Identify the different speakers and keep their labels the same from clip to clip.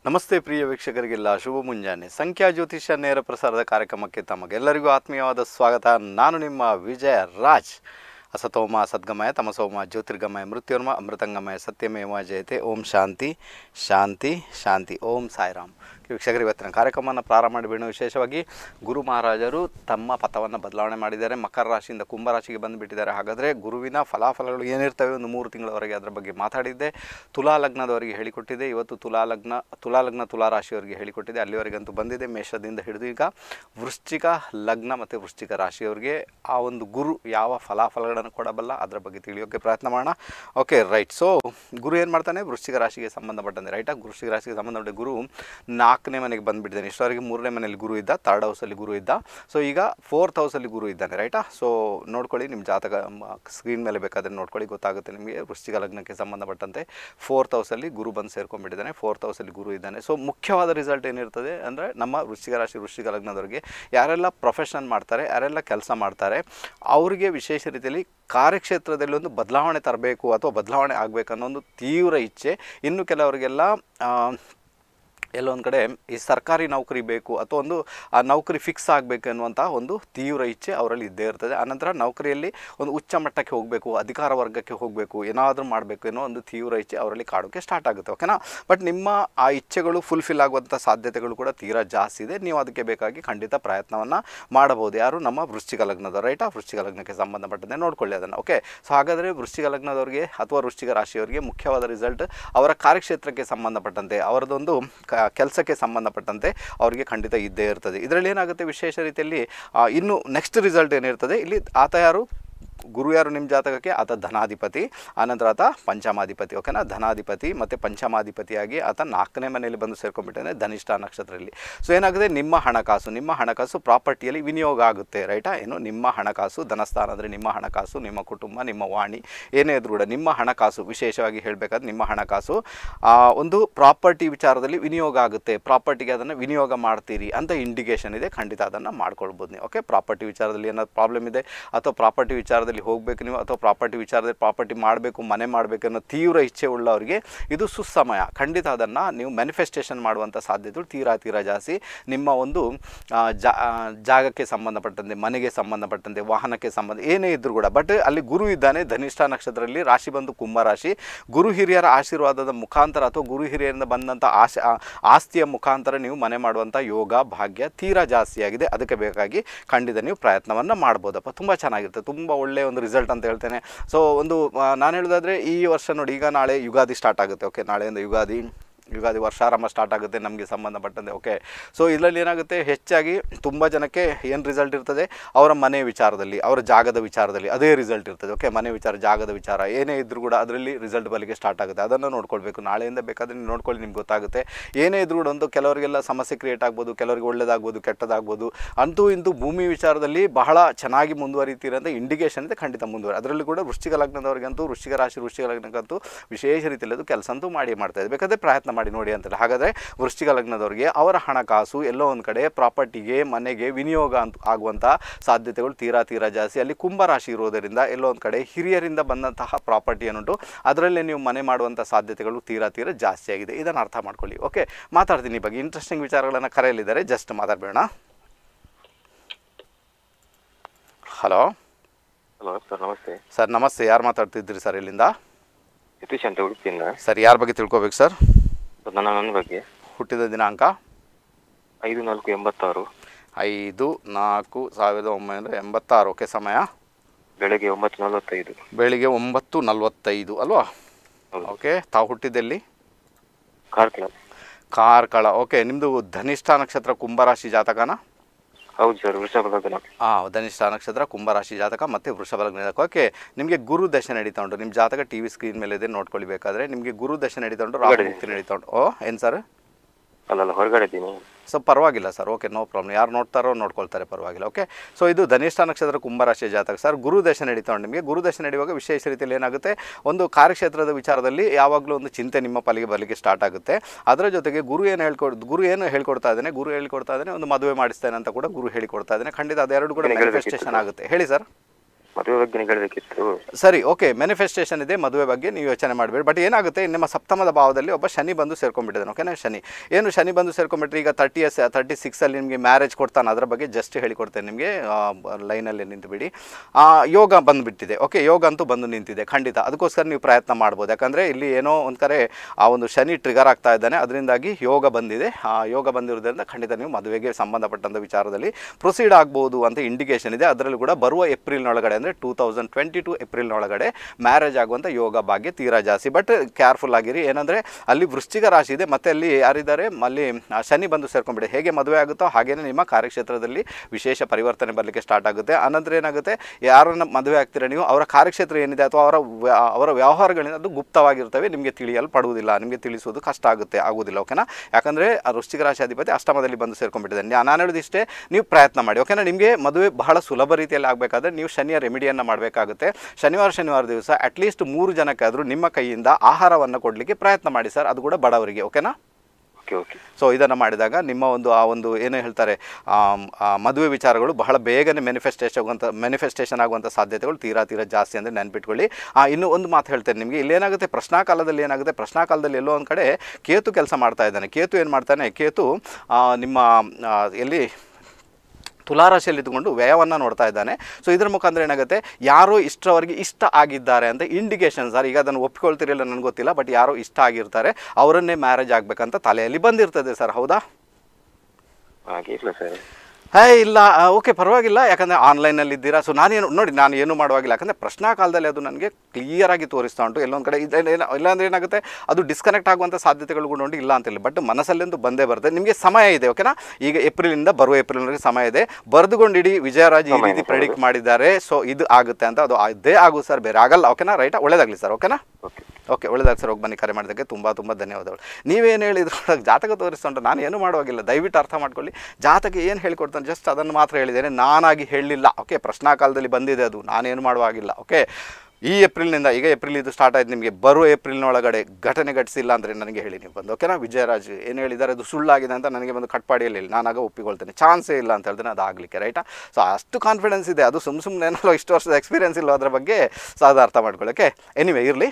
Speaker 1: ನಮಸ್ತೆ ಪ್ರಿಯ ವೀಕ್ಷಕರಿಗೆಲ್ಲ ಶುಭ ಮುಂಜಾನೆ ಸಂಖ್ಯಾ ಜ್ಯೋತಿಷ್ಯ ನೇರ ಪ್ರಸಾರದ ಕಾರ್ಯಕ್ರಮಕ್ಕೆ ತಮಗೆಲ್ಲರಿಗೂ ಆತ್ಮೀಯವಾದ ಸ್ವಾಗತ ನಾನು ನಿಮ್ಮ ವಿಜಯ ರಾಜ್ ಅಸತೋಮ ಸದ್ಗಮಯ ತಮಸೋಮ ಜ್ಯೋತಿರ್ಗಮಯ ಮೃತ್ಯುರ್ಮ ಅಮೃತಂಗಮಯ ಸತ್ಯಮೇವ ಜಯತೆ ಓಂ ಶಾಂತಿ ಶಾಂತಿ ಶಾಂತಿ ಓಂ ಸಾಯಿರಾಮ್ ವೀಕ್ಷಕರು ಇವತ್ತಿನ ಕಾರ್ಯಕ್ರಮವನ್ನು ಪ್ರಾರಂಭ ಮಾಡಿಬಿಡೋಣ ವಿಶೇಷವಾಗಿ ಗುರು ಮಹಾರಾಜರು ತಮ್ಮ ಪಥವನ್ನು ಬದಲಾವಣೆ ಮಾಡಿದ್ದಾರೆ ಮಕರ ರಾಶಿಯಿಂದ ಕುಂಭ ರಾಶಿಗೆ ಬಂದುಬಿಟ್ಟಿದ್ದಾರೆ ಹಾಗಾದರೆ ಗುರುವಿನ ಫಲಾಫಲಗಳು ಏನಿರ್ತವೆ ಒಂದು ಮೂರು ತಿಂಗಳವರೆಗೆ ಅದರ ಬಗ್ಗೆ ಮಾತಾಡಿದ್ದೆ ತುಲಾ ಲಗ್ನದವರಿಗೆ ಹೇಳಿಕೊಟ್ಟಿದೆ ಇವತ್ತು ತುಲಾ ಲಗ್ನ ತುಲಾ ಲಗ್ನ ತುಲಾ ರಾಶಿಯವರಿಗೆ ಹೇಳಿಕೊಟ್ಟಿದೆ ಅಲ್ಲಿವರೆಗಂತೂ ಬಂದಿದೆ ಮೇಷದಿಂದ ಹಿಡಿದು ಈಗ ವೃಶ್ಚಿಕ ಲಗ್ನ ಮತ್ತು ವೃಶ್ಚಿಕ ರಾಶಿಯವರಿಗೆ ಆ ಒಂದು ಗುರು ಯಾವ ಫಲಾಫಲಗಳನ್ನು ಕೊಡಬಲ್ಲ ಅದರ ಬಗ್ಗೆ ತಿಳಿಯೋಕ್ಕೆ ಪ್ರಯತ್ನ ಮಾಡೋಣ ಓಕೆ ರೈಟ್ ಸೊ ಗುರು ಏನು ಮಾಡ್ತಾನೆ ವೃಶ್ಚಿಕ ರಾಶಿಗೆ ಸಂಬಂಧಪಟ್ಟಂತೆ ರೈಟಾ ವೃಶ್ಚಿಕ ರಾಶಿಗೆ ಸಂಬಂಧಪಟ್ಟ ಗುರು ನಾಲ್ಕನೇ ಮನೆಗೆ ಬಂದುಬಿಟ್ಟಿದ್ದಾನೆ ಇಷ್ಟವರೆಗೆ ಮೂರನೇ ಮನೆಯಲ್ಲಿ ಗುರು ಇದ್ದ ಥರ್ಡ್ ಹೌಸಲ್ಲಿ ಗುರು ಇದ್ದ ಸೊ ಈಗ ಫೋರ್ತ್ ಹೌಸಲ್ಲಿ ಗುರು ಇದ್ದಾನೆ ರೈಟಾ ಸೊ ನೋಡ್ಕೊಳ್ಳಿ ನಿಮ್ಮ ಜಾತಕ ಸ್ಕ್ರೀನ್ ಮೇಲೆ ಬೇಕಾದರೆ ನೋಡ್ಕೊಳ್ಳಿ ಗೊತ್ತಾಗುತ್ತೆ ನಿಮಗೆ ವೃಶ್ಚಿಕ ಲಗ್ನಕ್ಕೆ ಸಂಬಂಧಪಟ್ಟಂತೆ ಫೋರ್ತ್ ಹೌಸಲ್ಲಿ ಗುರು ಬಂದು ಸೇರ್ಕೊಂಡ್ಬಿಟ್ಟಿದ್ದಾನೆ ಫೋರ್ತ್ ಹೌಸಲ್ಲಿ ಗುರು ಇದ್ದಾನೆ ಸೊ ಮುಖ್ಯವಾದ ರಿಸಲ್ಟ್ ಏನಿರ್ತದೆ ಅಂದರೆ ನಮ್ಮ ವೃಶ್ಚಿಕ ರಾಶಿ ವೃಶ್ಚಿಕ ಲಗ್ನದವರಿಗೆ ಯಾರೆಲ್ಲ ಪ್ರೊಫೆಷನ್ ಮಾಡ್ತಾರೆ ಯಾರೆಲ್ಲ ಕೆಲಸ ಮಾಡ್ತಾರೆ ಅವರಿಗೆ ವಿಶೇಷ ರೀತಿಯಲ್ಲಿ ಕಾರ್ಯಕ್ಷೇತ್ರದಲ್ಲಿ ಒಂದು ಬದಲಾವಣೆ ತರಬೇಕು ಅಥವಾ ಬದಲಾವಣೆ ಆಗಬೇಕು ಅನ್ನೋ ಒಂದು ತೀವ್ರ ಇಚ್ಛೆ ಇನ್ನು ಕೆಲವರಿಗೆಲ್ಲ ಆ, ಎಲ್ಲೋ ಒಂದು ಕಡೆ ಈ ಸರ್ಕಾರಿ ನೌಕರಿ ಬೇಕು ಅಥವಾ ಒಂದು ಆ ನೌಕರಿ ಫಿಕ್ಸ್ ಆಗಬೇಕು ಅನ್ನುವಂಥ ಒಂದು ತೀವ್ರ ಇಚ್ಛೆ ಅವರಲ್ಲಿ ಇದ್ದೇ ಇರ್ತದೆ ಆನಂತರ ನೌಕರಿಯಲ್ಲಿ ಒಂದು ಉಚ್ಚ ಮಟ್ಟಕ್ಕೆ ಹೋಗಬೇಕು ಅಧಿಕಾರ ವರ್ಗಕ್ಕೆ ಹೋಗಬೇಕು ಏನಾದರೂ ಮಾಡಬೇಕು ಅನ್ನೋ ಒಂದು ತೀವ್ರ ಇಚ್ಛೆ ಅವರಲ್ಲಿ ಕಾಡೋಕ್ಕೆ ಸ್ಟಾರ್ಟ್ ಆಗುತ್ತೆ ಓಕೆನಾ ಬಟ್ ನಿಮ್ಮ ಆ ಇಚ್ಛೆಗಳು ಫುಲ್ಫಿಲ್ ಆಗುವಂಥ ಸಾಧ್ಯತೆಗಳು ಕೂಡ ತೀರಾ ಜಾಸ್ತಿ ಇದೆ ನೀವು ಅದಕ್ಕೆ ಬೇಕಾಗಿ ಖಂಡಿತ ಪ್ರಯತ್ನವನ್ನು ಮಾಡಬಹುದು ಯಾರು ನಮ್ಮ ವೃಶ್ಚಿಕ ಲಗ್ನದವರು ರೈಟಾ ವೃಶ್ಚಿಕ ಲಗ್ನಕ್ಕೆ ಸಂಬಂಧಪಟ್ಟಂತೆ ನೋಡ್ಕೊಳ್ಳಿ ಅದನ್ನು ಓಕೆ ಸೊ ಹಾಗಾದರೆ ವೃಶ್ಚಿಕ ಲಗ್ನದವರಿಗೆ ಅಥವಾ ವೃಶ್ಚಿಕ ರಾಶಿಯವರಿಗೆ ಮುಖ್ಯವಾದ ರಿಸಲ್ಟ್ ಅವರ ಕಾರ್ಯಕ್ಷೇತ್ರಕ್ಕೆ ಸಂಬಂಧಪಟ್ಟಂತೆ ಅವರದೊಂದು ಕೆಲಸಕ್ಕೆ ಸಂಬಂಧಪಟ್ಟಂತೆ ಅವರಿಗೆ ಖಂಡಿತ ಇದ್ದೇ ಇರ್ತದೆ ಇದರಲ್ಲಿ ಏನಾಗುತ್ತೆ ವಿಶೇಷ ರೀತಿಯಲ್ಲಿ ಆ, ಇನ್ನು ನೆಕ್ಸ್ಟ್ ರಿಸಲ್ಟ್ ಏನಿರ್ತದೆ ಇಲ್ಲಿ ಆತ ಯಾರು ಗುರು ಯಾರು ನಿಮ್ಮ ಜಾತಕಕ್ಕೆ ಆತ ಧನಾಧಿಪತಿ ಆನಂತರ ಆತ ಪಂಚಮಾಧಿಪತಿ ಓಕೆನಾ ಧನಾಧಿಪತಿ ಮತ್ತು ಪಂಚಮಾಧಿಪತಿಯಾಗಿ ಆತ ನಾಲ್ಕನೇ ಮನೆಯಲ್ಲಿ ಬಂದು ಸೇರ್ಕೊಂಡ್ಬಿಟ್ಟಿದ್ದಾನೆ ಧನಿಷ್ಠ ನಕ್ಷತ್ರದಲ್ಲಿ ಸೊ ಏನಾಗುತ್ತೆ ನಿಮ್ಮ ಹಣಕಾಸು ನಿಮ್ಮ ಹಣಕಾಸು ಪ್ರಾಪರ್ಟಿಯಲ್ಲಿ ವಿನಿಯೋಗ ಆಗುತ್ತೆ ರೈಟಾ ಏನು ನಿಮ್ಮ ಹಣಕಾಸು ಧನಸ್ಥಾನ ಅಂದರೆ ನಿಮ್ಮ ಹಣಕಾಸು ನಿಮ್ಮ ಕುಟುಂಬ ನಿಮ್ಮ ವಾಣಿ ಏನೇ ಇದ್ರೂ ಕೂಡ ನಿಮ್ಮ ಹಣಕಾಸು ವಿಶೇಷವಾಗಿ ಹೇಳಬೇಕಾದ್ರೆ ನಿಮ್ಮ ಹಣಕಾಸು ಆ, ಒಂದು ಪ್ರಾಪರ್ಟಿ ವಿಚಾರದಲ್ಲಿ ವಿನಿಯೋಗ ಆಗುತ್ತೆ ಪ್ರಾಪರ್ಟಿಗೆ ಅದನ್ನು ವಿನಿಯೋಗ ಮಾಡ್ತೀರಿ ಅಂತ ಇಂಡಿಕೇಶನ್ ಇದೆ ಖಂಡಿತ ಅದನ್ನು ಮಾಡ್ಕೊಳ್ಬೋದು ನೀವು ಓಕೆ ಪ್ರಾಪರ್ಟಿ ವಿಚಾರದಲ್ಲಿ ಏನಾದ್ರು ಪ್ರಾಬ್ಲಮ್ ಇದೆ ಅಥವಾ ಪ್ರಾಪರ್ಟಿ ವಿಚಾರದಲ್ಲಿ ಹೋಗಬೇಕು ನೀವು ಅಥವಾ ಪ್ರಾಪರ್ಟಿ ವಿಚಾರದಲ್ಲಿ ಪ್ರಾಪರ್ಟಿ ಮಾಡಬೇಕು ಮನೆ ಮಾಡಬೇಕು ಅನ್ನೋ ತೀವ್ರ ಇಚ್ಛೆ ಉಳ್ಳವರಿಗೆ ಇದು ಸುಸಮಯ ಖಂಡಿತ ಅದನ್ನು ನೀವು ಮ್ಯಾನಿಫೆಸ್ಟೇಷನ್ ಮಾಡುವಂಥ ಸಾಧ್ಯತೆಗಳು ತೀರಾ ತೀರಾ ಜಾಸ್ತಿ ನಿಮ್ಮ ಒಂದು ಆ, ಜಾ ಆ, ಜಾಗಕ್ಕೆ ಸಂಬಂಧಪಟ್ಟಂತೆ ಮನೆಗೆ ಸಂಬಂಧಪಟ್ಟಂತೆ ವಾಹನಕ್ಕೆ ಸಂಬಂಧ ಏನೇ ಇದ್ದರೂ ಕೂಡ ಬಟ್ ಅಲ್ಲಿ ಗುರು ಇದ್ದಾನೆ ಧನಿಷ್ಠ ನಕ್ಷತ್ರದಲ್ಲಿ ರಾಶಿ ಬಂದು ಕುಂಭ ರಾಶಿ ಗುರು ಹಿರಿಯರ ಆಶೀರ್ವಾದದ ಮುಖಾಂತರ ಅಥವಾ ಗುರು ಹಿರಿಯರಿಂದ ಬಂದಂಥ ಆಶ ಆ, ಆಸ್ತಿಯ ಮುಖಾಂತರ ನೀವು ಮನೆ ಮಾಡುವಂಥ ಯೋಗ ಭಾಗ್ಯ ತೀರಾ ಜಾಸ್ತಿಯಾಗಿದೆ ಅದಕ್ಕೆ ಬೇಕಾಗಿ ಖಂಡಿತ ನೀವು ಪ್ರಯತ್ನವನ್ನು ಮಾಡ್ಬೋದಪ್ಪ ತುಂಬ ಚೆನ್ನಾಗಿರುತ್ತೆ ತುಂಬ ಒಳ್ಳೆಯ ಒಂದು ರಿಸಲ್ಟ್ ಅಂತ ಹೇಳ್ತೇನೆ ಸೊ ಒಂದು ನಾನು ಹೇಳೋದಾದರೆ ಈ ವರ್ಷ ನೋಡಿ ಈಗ ನಾಳೆ ಯುಗಾದಿ ಸ್ಟಾರ್ಟ್ ಆಗುತ್ತೆ ಓಕೆ ನಾಳೆಯಿಂದ ಯುಗಾದಿ ಯುಗಾದಿ ವರ್ಷಾರಂಭ ಸ್ಟಾರ್ಟ್ ಆಗುತ್ತೆ ನಮಗೆ ಸಂಬಂಧಪಟ್ಟಂತೆ ಓಕೆ ಸೊ ಇದರಲ್ಲಿ ಏನಾಗುತ್ತೆ ಹೆಚ್ಚಾಗಿ ತುಂಬ ಜನಕ್ಕೆ ಏನು ರಿಸಲ್ಟ್ ಇರ್ತದೆ ಅವರ ಮನೆ ವಿಚಾರದಲ್ಲಿ ಅವರ ಜಾಗದ ವಿಚಾರದಲ್ಲಿ ಅದೇ ರಿಸಲ್ಟ್ ಇರ್ತದೆ ಓಕೆ ಮನೆ ವಿಚಾರ ಜಾಗದ ವಿಚಾರ ಏನೇ ಇದ್ರೂ ಕೂಡ ಅದರಲ್ಲಿ ರಿಸಲ್ಟ್ ಬಲಿಗೆ ಸ್ಟಾರ್ಟ್ ಆಗುತ್ತೆ ಅದನ್ನು ನೋಡ್ಕೊಳ್ಬೇಕು ನಾಳೆಯಿಂದ ಬೇಕಾದರೆ ನೀವು ನೋಡ್ಕೊಳ್ಳಿ ನಿಮ್ಗೆ ಗೊತ್ತಾಗುತ್ತೆ ಏನೇ ಇದ್ರೂ ಕೂಡ ಒಂದು ಕೆಲವರಿಗೆಲ್ಲ ಸಮಸ್ಯೆ ಕ್ರಿಯೇಟ್ ಆಗ್ಬೋದು ಕೆಲವರಿಗೆ ಒಳ್ಳೇದಾಗ್ಬೋದು ಕೆಟ್ಟದಾಗ್ಬೋದು ಅಂತೂ ಇಂತೂ ಭೂಮಿ ವಿಚಾರದಲ್ಲಿ ಬಹಳ ಚೆನ್ನಾಗಿ ಮುಂದುವರಿತೀರಂತ ಇಂಡಿಕೇಶನ್ ಇದೆ ಖಂಡಿತ ಮುಂದುವರಿ ಅದರಲ್ಲಿ ಕೂಡ ವೃಶ್ಚಿಕ ಲಗ್ನದವರಿಗಂತೂ ವೃಶ್ಚಿಕ ರಾಶಿ ವೃಶ್ಚಿಕ ಲಗ್ನಕ್ಕಂತೂ ವಿಶೇಷ ರೀತಿಯಲ್ಲಿ ಅದು ಕೆಲಸ ಅಂತೂ ಮಾಡಿ ಮಾಡ್ತಾ ಇದೆ ಬೇಕಾದರೆ ಪ್ರಯತ್ನ ಮಾಡಿ ನೋಡಿ ಅಂತೇಳಿ ಹಾಗಾದರೆ ವೃಶ್ಚಿಕ ಲಗ್ನದವರಿಗೆ ಅವರ ಹಣಕಾಸು ಎಲ್ಲೋ ಒಂದು ಕಡೆ ಪ್ರಾಪರ್ಟಿಗೆ ಮನೆಗೆ ವಿನಿಯೋಗ ಅಂತ ಆಗುವಂಥ ಸಾಧ್ಯತೆಗಳು ತೀರಾ ತೀರಾ ಜಾಸ್ತಿ ಅಲ್ಲಿ ಕುಂಭ ರಾಶಿ ಇರೋದರಿಂದ ಎಲ್ಲೋ ಒಂದು ಕಡೆ ಹಿರಿಯರಿಂದ ಬಂದಂತಹ ಪ್ರಾಪರ್ಟಿ ಏನುಂಟು ಅದರಲ್ಲೇ ನೀವು ಮನೆ ಮಾಡುವಂಥ ಸಾಧ್ಯತೆಗಳು ತೀರಾ ತೀರಾ ಜಾಸ್ತಿ ಆಗಿದೆ ಇದನ್ನು ಅರ್ಥ ಮಾಡ್ಕೊಳ್ಳಿ ಓಕೆ ಮಾತಾಡ್ತೀನಿ ಈ ಬಗ್ಗೆ ಇಂಟ್ರೆಸ್ಟಿಂಗ್ ವಿಚಾರಗಳನ್ನು ಕರೆಯಲಿದ್ದಾರೆ ಜಸ್ಟ್ ಮಾತಾಡಬೇಡ ಹಲೋ
Speaker 2: ಹಲೋ ಸರ್ ನಮಸ್ತೆ
Speaker 1: ಸರ್ ನಮಸ್ತೆ ಯಾರು ಮಾತಾಡ್ತಿದ್ರಿ ಸರ್ ಇಲ್ಲಿಂದ
Speaker 2: ಯತೀಶ್ ಅಂತ ಉಡುಪಿಯಿಂದ
Speaker 1: ಸರ್ ಯಾರ ಬಗ್ಗೆ ತಿಳ್ಕೊಬೇಕು ಸರ್
Speaker 2: ಸರ್ ನನ್ನ ನನ್ನ ಬಗ್ಗೆ
Speaker 1: ಹುಟ್ಟಿದ ದಿನಾಂಕ
Speaker 2: ಐದು ನಾಲ್ಕು ಎಂಬತ್ತಾರು
Speaker 1: ಐದು ನಾಲ್ಕು ಸಾವಿರದ ಒಂಬೈನೂರ ಎಂಬತ್ತಾರು ಓಕೆ ಸಮಯ
Speaker 2: ಬೆಳಗ್ಗೆ ಒಂಬತ್ತು ನಲವತ್ತೈದು
Speaker 1: ಬೆಳಿಗ್ಗೆ ಒಂಬತ್ತು ನಲವತ್ತೈದು ಅಲ್ವಾ
Speaker 2: ಹೌದು.
Speaker 1: ಓಕೆ ತಾವು ಹುಟ್ಟಿದಲ್ಲಿ
Speaker 2: ಕಾರ್ಕಳ
Speaker 1: ಕಾರ್ಕಳ ಓಕೆ ನಿಮ್ಮದು ಧನಿಷ್ಠ ನಕ್ಷತ್ರ ಕುಂಭರಾಶಿ ಜಾತಕನ
Speaker 2: ಹೌದು ಸರ್ ವೃಷಭ ಲಗ್ನ
Speaker 1: ಹಾಂ ಧನಿಷ್ಠ ನಕ್ಷತ್ರ ಕುಂಭರಾಶಿ ಜಾತಕ ಮತ್ತು ವೃಷಭ ಲಗ್ನ ಜಾತಕ ಓಕೆ ನಿಮಗೆ ಗುರು ದಶೆ ನಡೀತಾ ಉಂಟು ನಿಮ್ಮ ಜಾತಕ ಟಿ ವಿ ಸ್ಕ್ರೀನ್ ಮೇಲೆ ಇದೆ ನೋಡ್ಕೊಳ್ಬೇಕಾದ್ರೆ ನಿಮಗೆ ಗುರು ದಶೆ ನಡೀತಾ ಉಂಟು ರಾಹು
Speaker 2: ಹೊರಗಡೆ
Speaker 1: ಮುಕ್ತಿ ನಡೀತಾ ಉಂಟು ಓ ಏನು ಸರ್
Speaker 2: ಅಲ್ಲಲ್ಲ ಹೊರಗಡೆ ಇದ್ದೀನಿ
Speaker 1: ಸೊ ಪರವಾಗಿಲ್ಲ ಸರ್ ಓಕೆ ನೋ ಪ್ರಾಬ್ಲಮ್ ಯಾರು ನೋಡ್ತಾರೋ ನೋಡ್ಕೊಳ್ತಾರೆ ಪರವಾಗಿಲ್ಲ ಓಕೆ ಸೊ ಇದು ಧನಿಷ್ಠ ನಕ್ಷತ್ರ ಕುಂಭರಾಶಿಯ ಜಾತಕ ಸರ್ ಗುರುದಶೆ ನಡೀತಾ ಉಂಟು ನಿಮಗೆ ಗುರುದಶೆ ನಡೆಯುವಾಗ ವಿಶೇಷ ರೀತಿಯಲ್ಲಿ ಏನಾಗುತ್ತೆ ಒಂದು ಕಾರ್ಯಕ್ಷೇತ್ರದ ವಿಚಾರದಲ್ಲಿ ಯಾವಾಗಲೂ ಒಂದು ಚಿಂತೆ ನಿಮ್ಮ ಪಾಲಿಗೆ ಬರಲಿಕ್ಕೆ ಸ್ಟಾರ್ಟ್ ಆಗುತ್ತೆ ಅದರ ಜೊತೆಗೆ ಗುರು ಏನು ಹೇಳ್ಕೊಡ್ ಗುರು ಏನು ಹೇಳ್ಕೊಡ್ತಾ ಇದ್ದಾನೆ ಗುರು ಹೇಳ್ಕೊಡ್ತಾ ಇದ್ದಾನೆ ಒಂದು ಮದುವೆ ಮಾಡಿಸ್ತೇನೆ ಅಂತ ಕೂಡ ಗುರು ಹೇಳಿಕೊಡ್ತಾ ಇದ್ದಾನೆ ಖಂಡಿತ ಅದೆರಡು ಕೂಡ
Speaker 2: ಏನ್ ಹೇಳ್ಬೇಕಿತ್ತು
Speaker 1: ಮ್ಯಾನಿಫೆಸ್ಟೇಷನ್ ಆಗುತ್ತೆ ಹೇಳಿ ಸರ್
Speaker 2: ಮದುವೆ ಬಗ್ಗೆ ಕೇಳಬೇಕಿತ್ತು
Speaker 1: ಸರಿ ಓಕೆ ಮ್ಯಾನಿಫೆಸ್ಟೇಷನ್ ಇದೆ ಮದುವೆ ಬಗ್ಗೆ ನೀವು ಯೋಚನೆ ಮಾಡಬೇಡಿ ಬಟ್ ಏನಾಗುತ್ತೆ ನಿಮ್ಮ ಸಪ್ತಮದ ಭಾವದಲ್ಲಿ ಒಬ್ಬ ಶನಿ ಬಂದು ಸೇರ್ಕೊಂಡ್ಬಿಟ್ಟಿದ್ದಾನೆ ಓಕೆನಾ ಶನಿ ಏನು ಶನಿ ಬಂದು ಸೇರ್ಕೊಂಡ್ಬಿಟ್ರೆ ಈಗ ತರ್ಟಿ ಎಸ್ ತರ್ಟಿ ಸಿಕ್ಸಲ್ಲಿ ನಿಮಗೆ ಮ್ಯಾರೇಜ್ ಕೊಡ್ತಾನೆ ಅದರ ಬಗ್ಗೆ ಜಸ್ಟ್ ಹೇಳಿಕೊಡ್ತೇನೆ ನಿಮಗೆ ಲೈನಲ್ಲಿ ನಿಂತುಬಿಡಿ ಆ, ಯೋಗ ಬಂದುಬಿಟ್ಟಿದೆ ಓಕೆ ಯೋಗ ಅಂತೂ ಬಂದು ನಿಂತಿದೆ ಖಂಡಿತ ಅದಕ್ಕೋಸ್ಕರ ನೀವು ಪ್ರಯತ್ನ ಮಾಡ್ಬೋದು ಯಾಕಂದರೆ ಇಲ್ಲಿ ಏನೋ ಒಂದು ಕಡೆ ಆ ಒಂದು ಶನಿ ಟ್ರಿಗರ್ ಆಗ್ತಾ ಇದ್ದಾನೆ ಅದರಿಂದಾಗಿ ಯೋಗ ಬಂದಿದೆ ಆ ಯೋಗ ಬಂದಿರೋದ್ರಿಂದ ಖಂಡಿತ ನೀವು ಮದುವೆಗೆ ಸಂಬಂಧಪಟ್ಟಂಥ ವಿಚಾರದಲ್ಲಿ ಪ್ರೊಸೀಡ್ ಆಗ್ಬೋದು ಅಂತ ಇಂಡಿಕೇಷನ್ ಇದೆ ಅದರಲ್ಲೂ ಕೂಡ ಬರುವ ಏಪ್ರಿಲ್ನೊಳಗಡೆ ಅಂದರೆ ಟೂ ತೌಸಂಡ್ ಟ್ವೆಂಟಿ ಟು ಏಪ್ರಿಲ್ನೊಳಗಡೆ ಮ್ಯಾರೇಜ್ ಆಗುವಂಥ ಯೋಗ ಭಾಗ್ಯ ತೀರಾ ಜಾಸ್ತಿ ಬಟ್ ಕೇರ್ಫುಲ್ ಆಗಿರಿ ಏನಂದರೆ ಅಲ್ಲಿ ವೃಶ್ಚಿಕ ರಾಶಿ ಇದೆ ಮತ್ತು ಅಲ್ಲಿ ಯಾರಿದ್ದಾರೆ ಅಲ್ಲಿ ಆ ಶನಿ ಬಂದು ಸೇರ್ಕೊಂಡ್ಬಿಡಿ ಹೇಗೆ ಮದುವೆ ಆಗುತ್ತೋ ಹಾಗೇನೇ ನಿಮ್ಮ ಕಾರ್ಯಕ್ಷೇತ್ರದಲ್ಲಿ ವಿಶೇಷ ಪರಿವರ್ತನೆ ಬರಲಿಕ್ಕೆ ಸ್ಟಾರ್ಟ್ ಆಗುತ್ತೆ ಆನಂತರ ಏನಾಗುತ್ತೆ ಯಾರನ್ನ ಮದುವೆ ಆಗ್ತೀರಾ ನೀವು ಅವರ ಕಾರ್ಯಕ್ಷೇತ್ರ ಏನಿದೆ ಅಥವಾ ಅವರ ವ್ಯ- ಅವರ ವ್ಯವಹಾರಗಳಿಂದ ಅದು ಗುಪ್ತವಾಗಿರ್ತವೆ ನಿಮಗೆ ತಿಳಿಯಲ್ಪಡುವುದಿಲ್ಲ ನಿಮಗೆ ತಿಳಿಸುವುದು ಕಷ್ಟ ಆಗುತ್ತೆ ಆಗುವುದಿಲ್ಲ ಓಕೆನಾ ಯಾಕಂದರೆ ಆ ವೃಶ್ಚಿಕ ರಾಶಿ ಅಧಿಪತಿ ಅಷ್ಟಮದಲ್ಲಿ ಬಂದು ಸೇರ್ಕೊಂಡ್ಬಿಟ್ಟಿದ್ದಾನೆ ನಾ- ನಾನು ಹೇಳೋದಿಷ್ಟೇ ನೀವು ಪ್ರಯತ್ನ ಮಾಡಿ ಓಕೆನಾ ನಿಮಗೆ ಮದುವೆ ಬಹಳ ಸುಲಭ ರೀತಿಯಲ್ಲಿ ಆಗಬೇಕಾದ್ರೆ ನೀವು ಶನಿಯ ರೆಮಿಡಿಯನ್ನು ಮಾಡಬೇಕಾಗುತ್ತೆ ಶನಿವಾರ ಶನಿವಾರ ದಿವಸ ಅಟ್ಲೀಸ್ಟ್ ಮೂರು ಜನಕ್ಕಾದರೂ ನಿಮ್ಮ ಕೈಯಿಂದ ಆಹಾರವನ್ನು ಕೊಡಲಿಕ್ಕೆ ಪ್ರಯತ್ನ ಮಾಡಿ ಸರ್ ಅದು ಕೂಡ ಬಡವರಿಗೆ ಓಕೆನಾ
Speaker 2: ಓಕೆ ಓಕೆ
Speaker 1: ಸೊ ಇದನ್ನು ಮಾಡಿದಾಗ ನಿಮ್ಮ ಒಂದು ಆ ಒಂದು ಏನು ಹೇಳ್ತಾರೆ ಆಮ್, ಆ ಮದುವೆ ವಿಚಾರಗಳು ಬಹಳ ಬೇಗನೆ ಮ್ಯಾನಿಫೆಸ್ಟೇಷನ್ ಆಗುವಂಥ ಮ್ಯಾನಿಫೆಸ್ಟೇಷನ್ ಆಗುವಂಥ ಸಾಧ್ಯತೆಗಳು ತೀರಾ ತೀರಾ ಜಾಸ್ತಿ ಅಂದರೆ ನೆನ್ಪಿಟ್ಕೊಳ್ಳಿ ಆ, ಇನ್ನು ಒಂದು ಮಾತು ಹೇಳ್ತೇನೆ ನಿಮಗೆ ಇಲ್ಲೇನಾಗುತ್ತೆ ಪ್ರಶ್ನಾಕಾಲದಲ್ಲಿ ಏನಾಗುತ್ತೆ ಪ್ರಶ್ನಾಕಾಲದಲ್ಲಿ ಎಲ್ಲೋ ಒಂದು ಕಡೆ ಕೇತು ಕೆಲಸ ಮಾಡ್ತಾ ಇದ್ದಾನೆ ಕೇತು ಏನು ಮಾಡ್ತಾನೆ ಕೇತು ಆ, ನಿಮ್ಮ ಆ, ಎಲ್ಲಿ ತುಲಾರಾಶಿಯಲ್ಲಿ ಇದ್ದುಕೊಂಡು ವ್ಯಯವನ್ನು ನೋಡ್ತಾ ಇದ್ದಾನೆ ಸೊ ಇದ್ರ ಮುಖಾಂತರ ಏನಾಗುತ್ತೆ ಯಾರೋ ಇಷ್ಟರವರೆಗೆ ಇಷ್ಟ ಆಗಿದ್ದಾರೆ ಅಂತ ಇಂಡಿಕೇಶನ್ ಸರ್ ಈಗ ಅದನ್ನು ಒಪ್ಕೊಳ್ತಿರಲಿಲ್ಲ ನನಗೆ ಗೊತ್ತಿಲ್ಲ ಬಟ್ ಯಾರೋ ಇಷ್ಟ ಆಗಿರ್ತಾರೆ ಅವರನ್ನೇ ಮ್ಯಾರೇಜ್ ಆಗಬೇಕಂತ ತಲೆಯಲ್ಲಿ ಬಂದಿರ್ತದೆ ಸರ್ ಹೌದಾ
Speaker 2: ಹಾಗೆ ಇಲ್ಲ ಸರ್
Speaker 1: ಹೇ ಇಲ್ಲ ಓಕೆ ಪರವಾಗಿಲ್ಲ ಯಾಕಂದರೆ ಆನ್ಲೈನಲ್ಲಿ ಇದ್ದೀರಾ ಸೊ ನಾನೇನು ನೋಡಿ ನಾನು ಏನು ಮಾಡುವಾಗಿಲ್ಲ ಯಾಕಂದರೆ ಪ್ರಶ್ನಾಕಾಲದಲ್ಲಿ ಅದು ನನಗೆ ಕ್ಲಿಯರಾಗಿ ತೋರಿಸ್ತಾ ಉಂಟು ಎಲ್ಲೊಂದು ಕಡೆ ಇಲ್ಲ ಇಲ್ಲ- ಇಲ್ಲಾಂದ್ರೆ ಏನಾಗುತ್ತೆ ಅದು ಡಿಸ್ಕನೆಕ್ಟ್ ಆಗುವಂಥ ಸಾಧ್ಯತೆಗಳು ಕೂಡ ಉಂಟು ಇಲ್ಲ ಅಂತಿಲ್ಲ ಬಟ್ ಮನಸ್ಸಲ್ಲಂತೂ ಬಂದೇ ಬರುತ್ತೆ ನಿಮಗೆ ಸಮಯ ಇದೆ ಓಕೆನಾ ಈಗ ಏಪ್ರಿಲಿಂದ ಬರುವ ಏಪ್ರಿಲ್ವರೆಗೆ ಸಮಯ ಇದೆ ಬರೆದುಕೊಂಡಿಡಿ ವಿಜಯರಾಜ್ ಈ
Speaker 2: ಸಮಯ
Speaker 1: ರೀತಿ
Speaker 2: ಇದೆ,
Speaker 1: ಪ್ರೆಡಿಕ್ಟ್ ಮಾಡಿದ್ದಾರೆ ಸೊ ಇದು ಆಗುತ್ತೆ ಅಂತ ಅದು ಅದೇ ಆಗು ಸರ್ ಬೇರೆ ಆಗಲ್ಲ ಓಕೆನಾ ರೈಟಾ ಒಳ್ಳೇದಾಗಲಿ ಸರ್ ಓಕೆನಾ
Speaker 2: ಓಕೆ
Speaker 1: ಓಕೆ ಒಳ್ಳೆದಾಗಿ ಸರ್ ಹೋಗಿ ಬನ್ನಿ ಕರೆ ಮಾಡಿದ್ದಕ್ಕೆ ತುಂಬ ತುಂಬ ಧನ್ಯವಾದಗಳು ನೀವೇನು ಹೇಳಿದ್ರು ಜಾತಕ ತೋರಿಸ್ಕೊಂಡು ನಾನು ಏನು ಮಾಡುವಾಗಿಲ್ಲ ದಯವಿಟ್ಟು ಅರ್ಥ ಮಾಡ್ಕೊಳ್ಳಿ ಜಾತಕ ಏನು ಹೇಳಿಕೊಡ್ತಾನೆ ಜಸ್ಟ್ ಅದನ್ನು ಮಾತ್ರ ಹೇಳಿದ್ದೇನೆ ನಾನಾಗಿ ಹೇಳಲಿಲ್ಲ ಓಕೆ ಪ್ರಶ್ನಾಕಾಲದಲ್ಲಿ ಬಂದಿದೆ ಅದು ನಾನೇನು ಮಾಡುವಾಗಿಲ್ಲ ಓಕೆ ಈ ಏಪ್ರಿಲ್ನಿಂದ ಈಗ ಏಪ್ರಿಲ್ ಇದು ಸ್ಟಾರ್ಟ್ ಆಯ್ತು ನಿಮಗೆ ಬರೋ ಏಪ್ರಿಲ್ನೊಳಗಡೆ ಘಟನೆ ಘಟಿಸಿಲ್ಲ ಅಂದರೆ ನನಗೆ ಹೇಳಿ ನೀವು ಬಂದು ಓಕೆನಾ ವಿಜಯರಾಜ್ ಏನು ಹೇಳಿದ್ದಾರೆ ಅದು ಸುಳ್ಳಾಗಿದೆ ಅಂತ ನನಗೆ ಬಂದು ಕಟ್ಪಾಡಿಯಲ್ಲಿ ನಾನಾಗ ಒಪ್ಪಿಕೊಳ್ತೇನೆ ಚಾನ್ಸೇ ಇಲ್ಲ ಅಂತ ಹೇಳ್ತೇನೆ ಅದು ಆಗಲಿಕ್ಕೆ ರೈಟಾ ಸೊ ಅಷ್ಟು ಕಾನ್ಫಿಡೆನ್ಸ್ ಇದೆ ಅದು ಸುಮ್ಮ ಸುಮ್ಮನೆ ಏನೋ ಇಷ್ಟು ವರ್ಷದ ಎಕ್ಸ್ಪೀರಿಯನ್ಸ್ ಇಲ್ಲ ಅದ್ರ ಬಗ್ಗೆ ಸೊ ಅದು ಅರ್ಥ ಮಾಡ್ಕೊಳ್ಳೋಕೆ ಎನಿವೆ ಇರಲಿ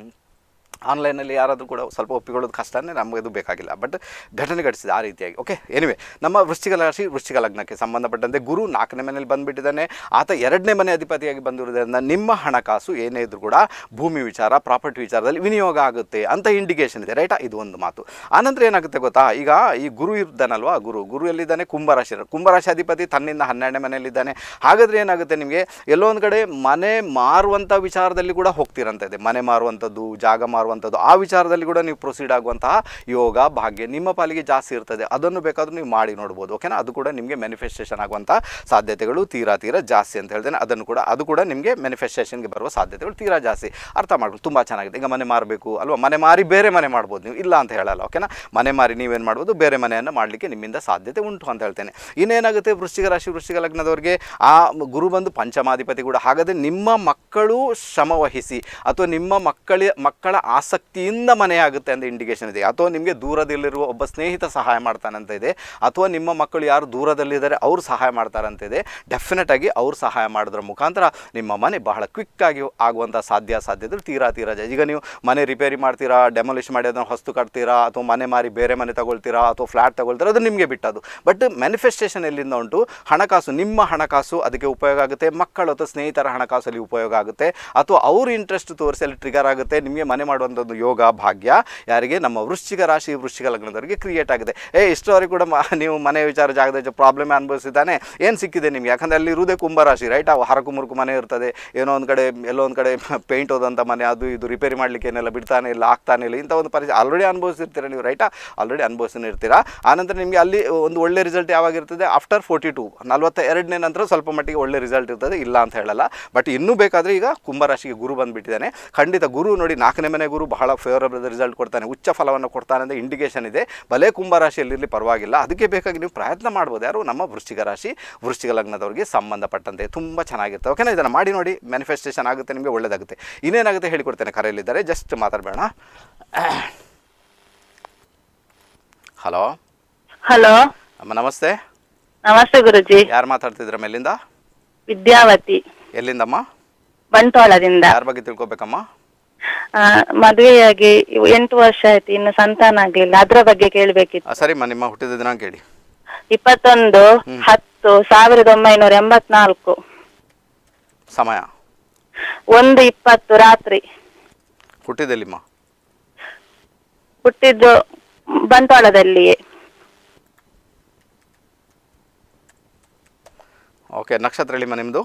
Speaker 1: ಆನ್ಲೈನಲ್ಲಿ ಯಾರಾದರೂ ಕೂಡ ಸ್ವಲ್ಪ ಒಪ್ಪಿಕೊಳ್ಳೋದು ಕಷ್ಟನೇ ನಮಗೆ ಅದು ಬೇಕಾಗಿಲ್ಲ ಬಟ್ ಘಟನೆ ಘಟಿಸಿದೆ ಆ ರೀತಿಯಾಗಿ ಓಕೆ ಎನಿವೆ ನಮ್ಮ ವೃಶ್ಚಿಕ ರಾಶಿ ವೃಶ್ಚಿಕ ಲಗ್ನಕ್ಕೆ ಸಂಬಂಧಪಟ್ಟಂತೆ ಗುರು ನಾಲ್ಕನೇ ಮನೆಯಲ್ಲಿ ಬಂದುಬಿಟ್ಟಿದ್ದಾನೆ ಆತ ಎರಡನೇ ಮನೆ ಅಧಿಪತಿಯಾಗಿ ಬಂದಿರೋದ್ರಿಂದ ನಿಮ್ಮ ಹಣಕಾಸು ಏನೇ ಇದ್ರೂ ಕೂಡ ಭೂಮಿ ವಿಚಾರ ಪ್ರಾಪರ್ಟಿ ವಿಚಾರದಲ್ಲಿ ವಿನಿಯೋಗ ಆಗುತ್ತೆ ಅಂತ ಇಂಡಿಕೇಶನ್ ಇದೆ ರೈಟಾ ಇದು ಒಂದು ಮಾತು ಆನಂತರ ಏನಾಗುತ್ತೆ ಗೊತ್ತಾ ಈಗ ಈ ಗುರು ಇದ್ದಾನಲ್ವಾ ಗುರು ಗುರು ಎಲ್ಲಿದ್ದಾನೆ ಕುಂಭರಾಶಿ ಕುಂಭರಾಶಿ ಅಧಿಪತಿ ತನ್ನಿಂದ ಹನ್ನೆರಡನೇ ಮನೆಯಲ್ಲಿದ್ದಾನೆ ಹಾಗಾದರೆ ಏನಾಗುತ್ತೆ ನಿಮಗೆ ಎಲ್ಲೋ ಒಂದು ಕಡೆ ಮನೆ ಮಾರುವಂಥ ವಿಚಾರದಲ್ಲಿ ಕೂಡ ಹೋಗ್ತಿರಂತ ಇದೆ ಮನೆ ಮಾರುವಂಥದ್ದು ಜಾಗ ಮಾರುವಂಥದ್ದು ಆ ವಿಚಾರದಲ್ಲಿ ಕೂಡ ನೀವು ಪ್ರೊಸೀಡ್ ಆಗುವಂತಹ ಯೋಗ ಭಾಗ್ಯ ನಿಮ್ಮ ಪಾಲಿಗೆ ಜಾಸ್ತಿ ಇರ್ತದೆ ಅದನ್ನು ಬೇಕಾದರೂ ನೀವು ಮಾಡಿ ನೋಡ್ಬೋದು ಓಕೆನಾ ಅದು ಕೂಡ ನಿಮಗೆ ಮ್ಯಾನಿಫೆಸ್ಟೇಷನ್ ಆಗುವಂಥ ಸಾಧ್ಯತೆಗಳು ತೀರಾ ತೀರಾ ಜಾಸ್ತಿ ಅಂತ ಹೇಳ್ತೇನೆ ಅದನ್ನು ಕೂಡ ಅದು ಕೂಡ ನಿಮಗೆ ಮ್ಯಾನಿಫೆಸ್ಟೇಷನ್ಗೆ ಬರುವ ಸಾಧ್ಯತೆಗಳು ತೀರಾ ಜಾಸ್ತಿ ಅರ್ಥ ಮಾಡ್ಬೋದು ತುಂಬ ಚೆನ್ನಾಗಿದೆ ಈಗ ಮನೆ ಮಾರಬೇಕು ಅಲ್ವಾ ಮನೆ ಮಾರಿ ಬೇರೆ ಮನೆ ಮಾಡ್ಬೋದು ನೀವು ಇಲ್ಲ ಅಂತ ಹೇಳಲ್ಲ ಓಕೆನಾ ಮನೆ ಮಾರಿ ನೀವೇನು ಮಾಡ್ಬೋದು ಬೇರೆ ಮನೆಯನ್ನು ಮಾಡಲಿಕ್ಕೆ ನಿಮ್ಮಿಂದ ಸಾಧ್ಯತೆ ಉಂಟು ಅಂತ ಹೇಳ್ತೇನೆ ಇನ್ನೇನಾಗುತ್ತೆ ವೃಶ್ಚಿಕ ರಾಶಿ ವೃಶ್ಚಿಕ ಲಗ್ನದವರಿಗೆ ಆ ಗುರು ಬಂದು ಪಂಚಮಾಧಿಪತಿ ಕೂಡ ಹಾಗಾದರೆ ನಿಮ್ಮ ಮಕ್ಕಳು ಶ್ರಮ ವಹಿಸಿ ಅಥವಾ ನಿಮ್ಮ ಮಕ್ಕಳ ಮಕ್ಕಳ ಆಸಕ್ತಿಯಿಂದ ಮನೆಯಾಗುತ್ತೆ ಅಂತ ಇಂಡಿಕೇಶನ್ ಇದೆ ಅಥವಾ ನಿಮಗೆ ದೂರದಲ್ಲಿರುವ ಒಬ್ಬ ಸ್ನೇಹಿತ ಸಹಾಯ ಮಾಡ್ತಾನಂತ ಇದೆ ಅಥವಾ ನಿಮ್ಮ ಮಕ್ಕಳು ಯಾರು ದೂರದಲ್ಲಿದ್ದಾರೆ ಅವ್ರು ಸಹಾಯ ಮಾಡ್ತಾರಂತ ಇದೆ ಡೆಫಿನೆಟ್ ಆಗಿ ಅವ್ರು ಸಹಾಯ ಮಾಡೋದ್ರ ಮುಖಾಂತರ ನಿಮ್ಮ ಮನೆ ಬಹಳ ಕ್ವಿಕ್ ಆಗಿ ಆಗುವಂಥ ಸಾಧ್ಯ ಸಾಧ್ಯತೆಗಳು ತೀರಾ ತೀರಾ ಜಾಸ್ತಿ. ಈಗ ನೀವು ಮನೆ ರಿಪೇರಿ ಮಾಡ್ತೀರಾ ಡೆಮೊಲಿಷ್ ಮಾಡಿ ಅದನ್ನು ಹೊಸ್ತು ಕಟ್ತೀರಾ ಅಥವಾ ಮನೆ ಮಾರಿ ಬೇರೆ ಮನೆ ತಗೊಳ್ತೀರಾ ಅಥವಾ ಫ್ಲ್ಯಾಟ್ ತಗೊಳ್ತೀರಾ ಅದು ನಿಮಗೆ ಬಿಟ್ಟದು ಬಟ್ ಮ್ಯಾನಿಫೆಸ್ಟೇಷನ್ ಎಲ್ಲಿಂದ ಉಂಟು ಹಣಕಾಸು ನಿಮ್ಮ ಹಣಕಾಸು ಅದಕ್ಕೆ ಉಪಯೋಗ ಆಗುತ್ತೆ ಮಕ್ಕಳು ಅಥವಾ ಸ್ನೇಹಿತರ ಹಣಕಾಸಲ್ಲಿ ಉಪಯೋಗ ಆಗುತ್ತೆ ಅಥವಾ ಅವ್ರ ಇಂಟ್ರೆಸ್ಟ್ ತೋರಿಸಿ ಅಲ್ಲಿ ಟ್ರಿಗರ್ ಆಗುತ್ತೆ ನಿಮಗೆ ಮನೆ ಮಾಡುವಂಥದ್ದು ಯೋಗ ಭಾಗ್ಯ ಯಾರಿಗೆ ನಮ್ಮ ವೃಶ್ಚಿಕ ರಾಶಿ ವೃಶ್ಚಿಕ ಲಗ್ನದವರಿಗೆ ಕ್ರಿಯೇಟ್ ಆಗಿದೆ ಏ ಇಷ್ಟವರೆಗೆ ಕೂಡ ಮ- ನೀವು ಮನೆ ವಿಚಾರ ಜಾಗದ ಪ್ರಾಬ್ಲಮ್ ಅನುಭವಿಸಿದ್ದಾನೆ ಏನು ಸಿಕ್ಕಿದೆ ನಿಮಗೆ ಯಾಕಂದರೆ ಅಲ್ಲಿ ಇರುವುದೇ ಕುಂಭರಾಶಿ ರೈಟ್ ಅವು ಹರಕು ಮುರುಕು ಮನೆ ಇರ್ತದೆ ಏನೋ ಒಂದು ಕಡೆ ಎಲ್ಲೋ ಒಂದು ಕಡೆ ಪೇಂಟ್ ಹೋದಂಥ ಮನೆ ಅದು ಇದು ರಿಪೇರಿ ಮಾಡಲಿಕ್ಕೆ ಏನೆಲ್ಲ ಬಿಡ್ತಾನೆ ಇಲ್ಲ ಆಗ್ತಾನೆ ಇಲ್ಲ ಇಂಥ ಒಂದು ಪರಿಸ್ಥಿತಿ ಆಲ್ರೆಡಿ ಅನುಭವಿಸಿರ್ತೀರ ನೀವು ರೈಟಾ ಆಲ್ರೆಡಿ ಅನುಭವಿಸ್ತಾನೆ ಇರ್ತೀರಾ ಆನಂತರ ನಿಮಗೆ ಅಲ್ಲಿ ಒಂದು ಒಳ್ಳೆ ರಿಸಲ್ಟ್ ಯಾವಾಗ ಇರ್ತದೆ ಆಫ್ಟರ್ ಫೋರ್ಟಿ ಟು ನಲ್ವತ್ತ ಎರಡನೇ ನಂತರ ಸ್ವಲ್ಪ ಮಟ್ಟಿಗೆ ಒಳ್ಳೆ ರಿಸಲ್ಟ್ ಇರ್ತದೆ ಇಲ್ಲ ಅಂತ ಹೇಳಲ್ಲ ಬಟ್ ಇನ್ನೂ ಬೇಕಾದರೆ ಈಗ ಕುಂಭರಾಶಿಗೆ ಗುರು ಬಂದುಬಿಟ್ಟಿದ್ದಾನೆ ಖಂಡಿತ ಗುರು ನೋಡಿ ನಾಲ್ಕನೇ ಮನೆ ಗುರು ಬಹಳ ಫೇವರಬಲ್ ರಿಸಲ್ಟ್ ಕೊಡ್ತಾನೆ ಉಚ್ಚ ಫಲವನ್ನು ಕೊಡ್ತಾನೆ ಅಂತ ಇಂಡಿಕೇಶನ್ ಇದೆ ಭಲೆ ಕುಂಭರಾಶಿಯಲ್ಲಿರಲಿ ಪರವಾಗಿಲ್ಲ ಅದಕ್ಕೆ ಬೇಕಾಗಿ ನೀವು ಪ್ರಯತ್ನ ಮಾಡ್ಬೋದು ಯಾರು ನಮ್ಮ ವೃಶ್ಚಿಕ ರಾಶಿ ವೃಶ್ಚಿಕ ಲಗ್ನದವರಿಗೆ ಸಂಬಂಧಪಟ್ಟಂತೆ ತುಂಬ ಚೆನ್ನಾಗಿರುತ್ತೆ ಓಕೆನಾ ಇದನ್ನು ಮಾಡಿ ನೋಡಿ ಮ್ಯಾನಿಫೆಸ್ಟೇಷನ್ ಆಗುತ್ತೆ ನಿಮಗೆ ಒಳ್ಳೆಯದಾಗುತ್ತೆ ಇನ್ನೇನಾಗುತ್ತೆ ಹೇಳಿಕೊಡ್ತೇನೆ ಕರೆಯಲ್ಲಿದ್ದಾರೆ ಜಸ್ಟ್ ಮಾತಾಡಬೇಡ ಹಲೋ
Speaker 3: ಹಲೋ
Speaker 1: ಅಮ್ಮ ನಮಸ್ತೆ
Speaker 3: ನಮಸ್ತೆ ಗುರುಜಿ
Speaker 1: ಯಾರು ಮಾತಾಡ್ತಿದ್ರ ಮೇಲಿಂದ
Speaker 3: ವಿದ್ಯಾವತಿ
Speaker 1: ಎಲ್ಲಿಂದಮ್ಮ
Speaker 3: ಬಂಟ್ವಾಳದಿಂದ
Speaker 1: ಯಾರ ಬಗ್ಗೆ ತಿಳ್ಕೊಬೇಕಮ್ಮ
Speaker 3: ಆ, ಮದುವೆಯಾಗಿ ಎಂಟು ವರ್ಷ ಆಯ್ತು ಇನ್ನು ಸಂತಾನ ಆಗ್ಲಿಲ್ಲ ಅದ್ರ ಬಗ್ಗೆ ಕೇಳ್ಬೇಕಿತ್ತು
Speaker 1: ಆ, ಸರಿಮ್ಮ ನಿಮ್ಮ ಹುಟ್ಟಿದ ದಿನಾಂಕ ಹೇಳಿ
Speaker 3: ಇಪ್ಪತ್ತೊಂದು ಹತ್ತು ಸಾವಿರದ ಒಂಬೈನೂರ ಎಂಬತ್ನಾಲ್ಕು
Speaker 1: ಸಮಯ
Speaker 3: ಒಂದು ಇಪ್ಪತ್ತು ರಾತ್ರಿ
Speaker 1: ಹುಟ್ಟಿದೆಲ್ಲಿಮ್ಮ
Speaker 3: ಹುಟ್ಟಿದ್ದು ಬಂಟ್ವಾಳದಲ್ಲಿಯೇ
Speaker 1: ಓಕೆ ನಕ್ಷತ್ರ ಹೇಳಿಮ್ಮ ನಿಮ್ಮದು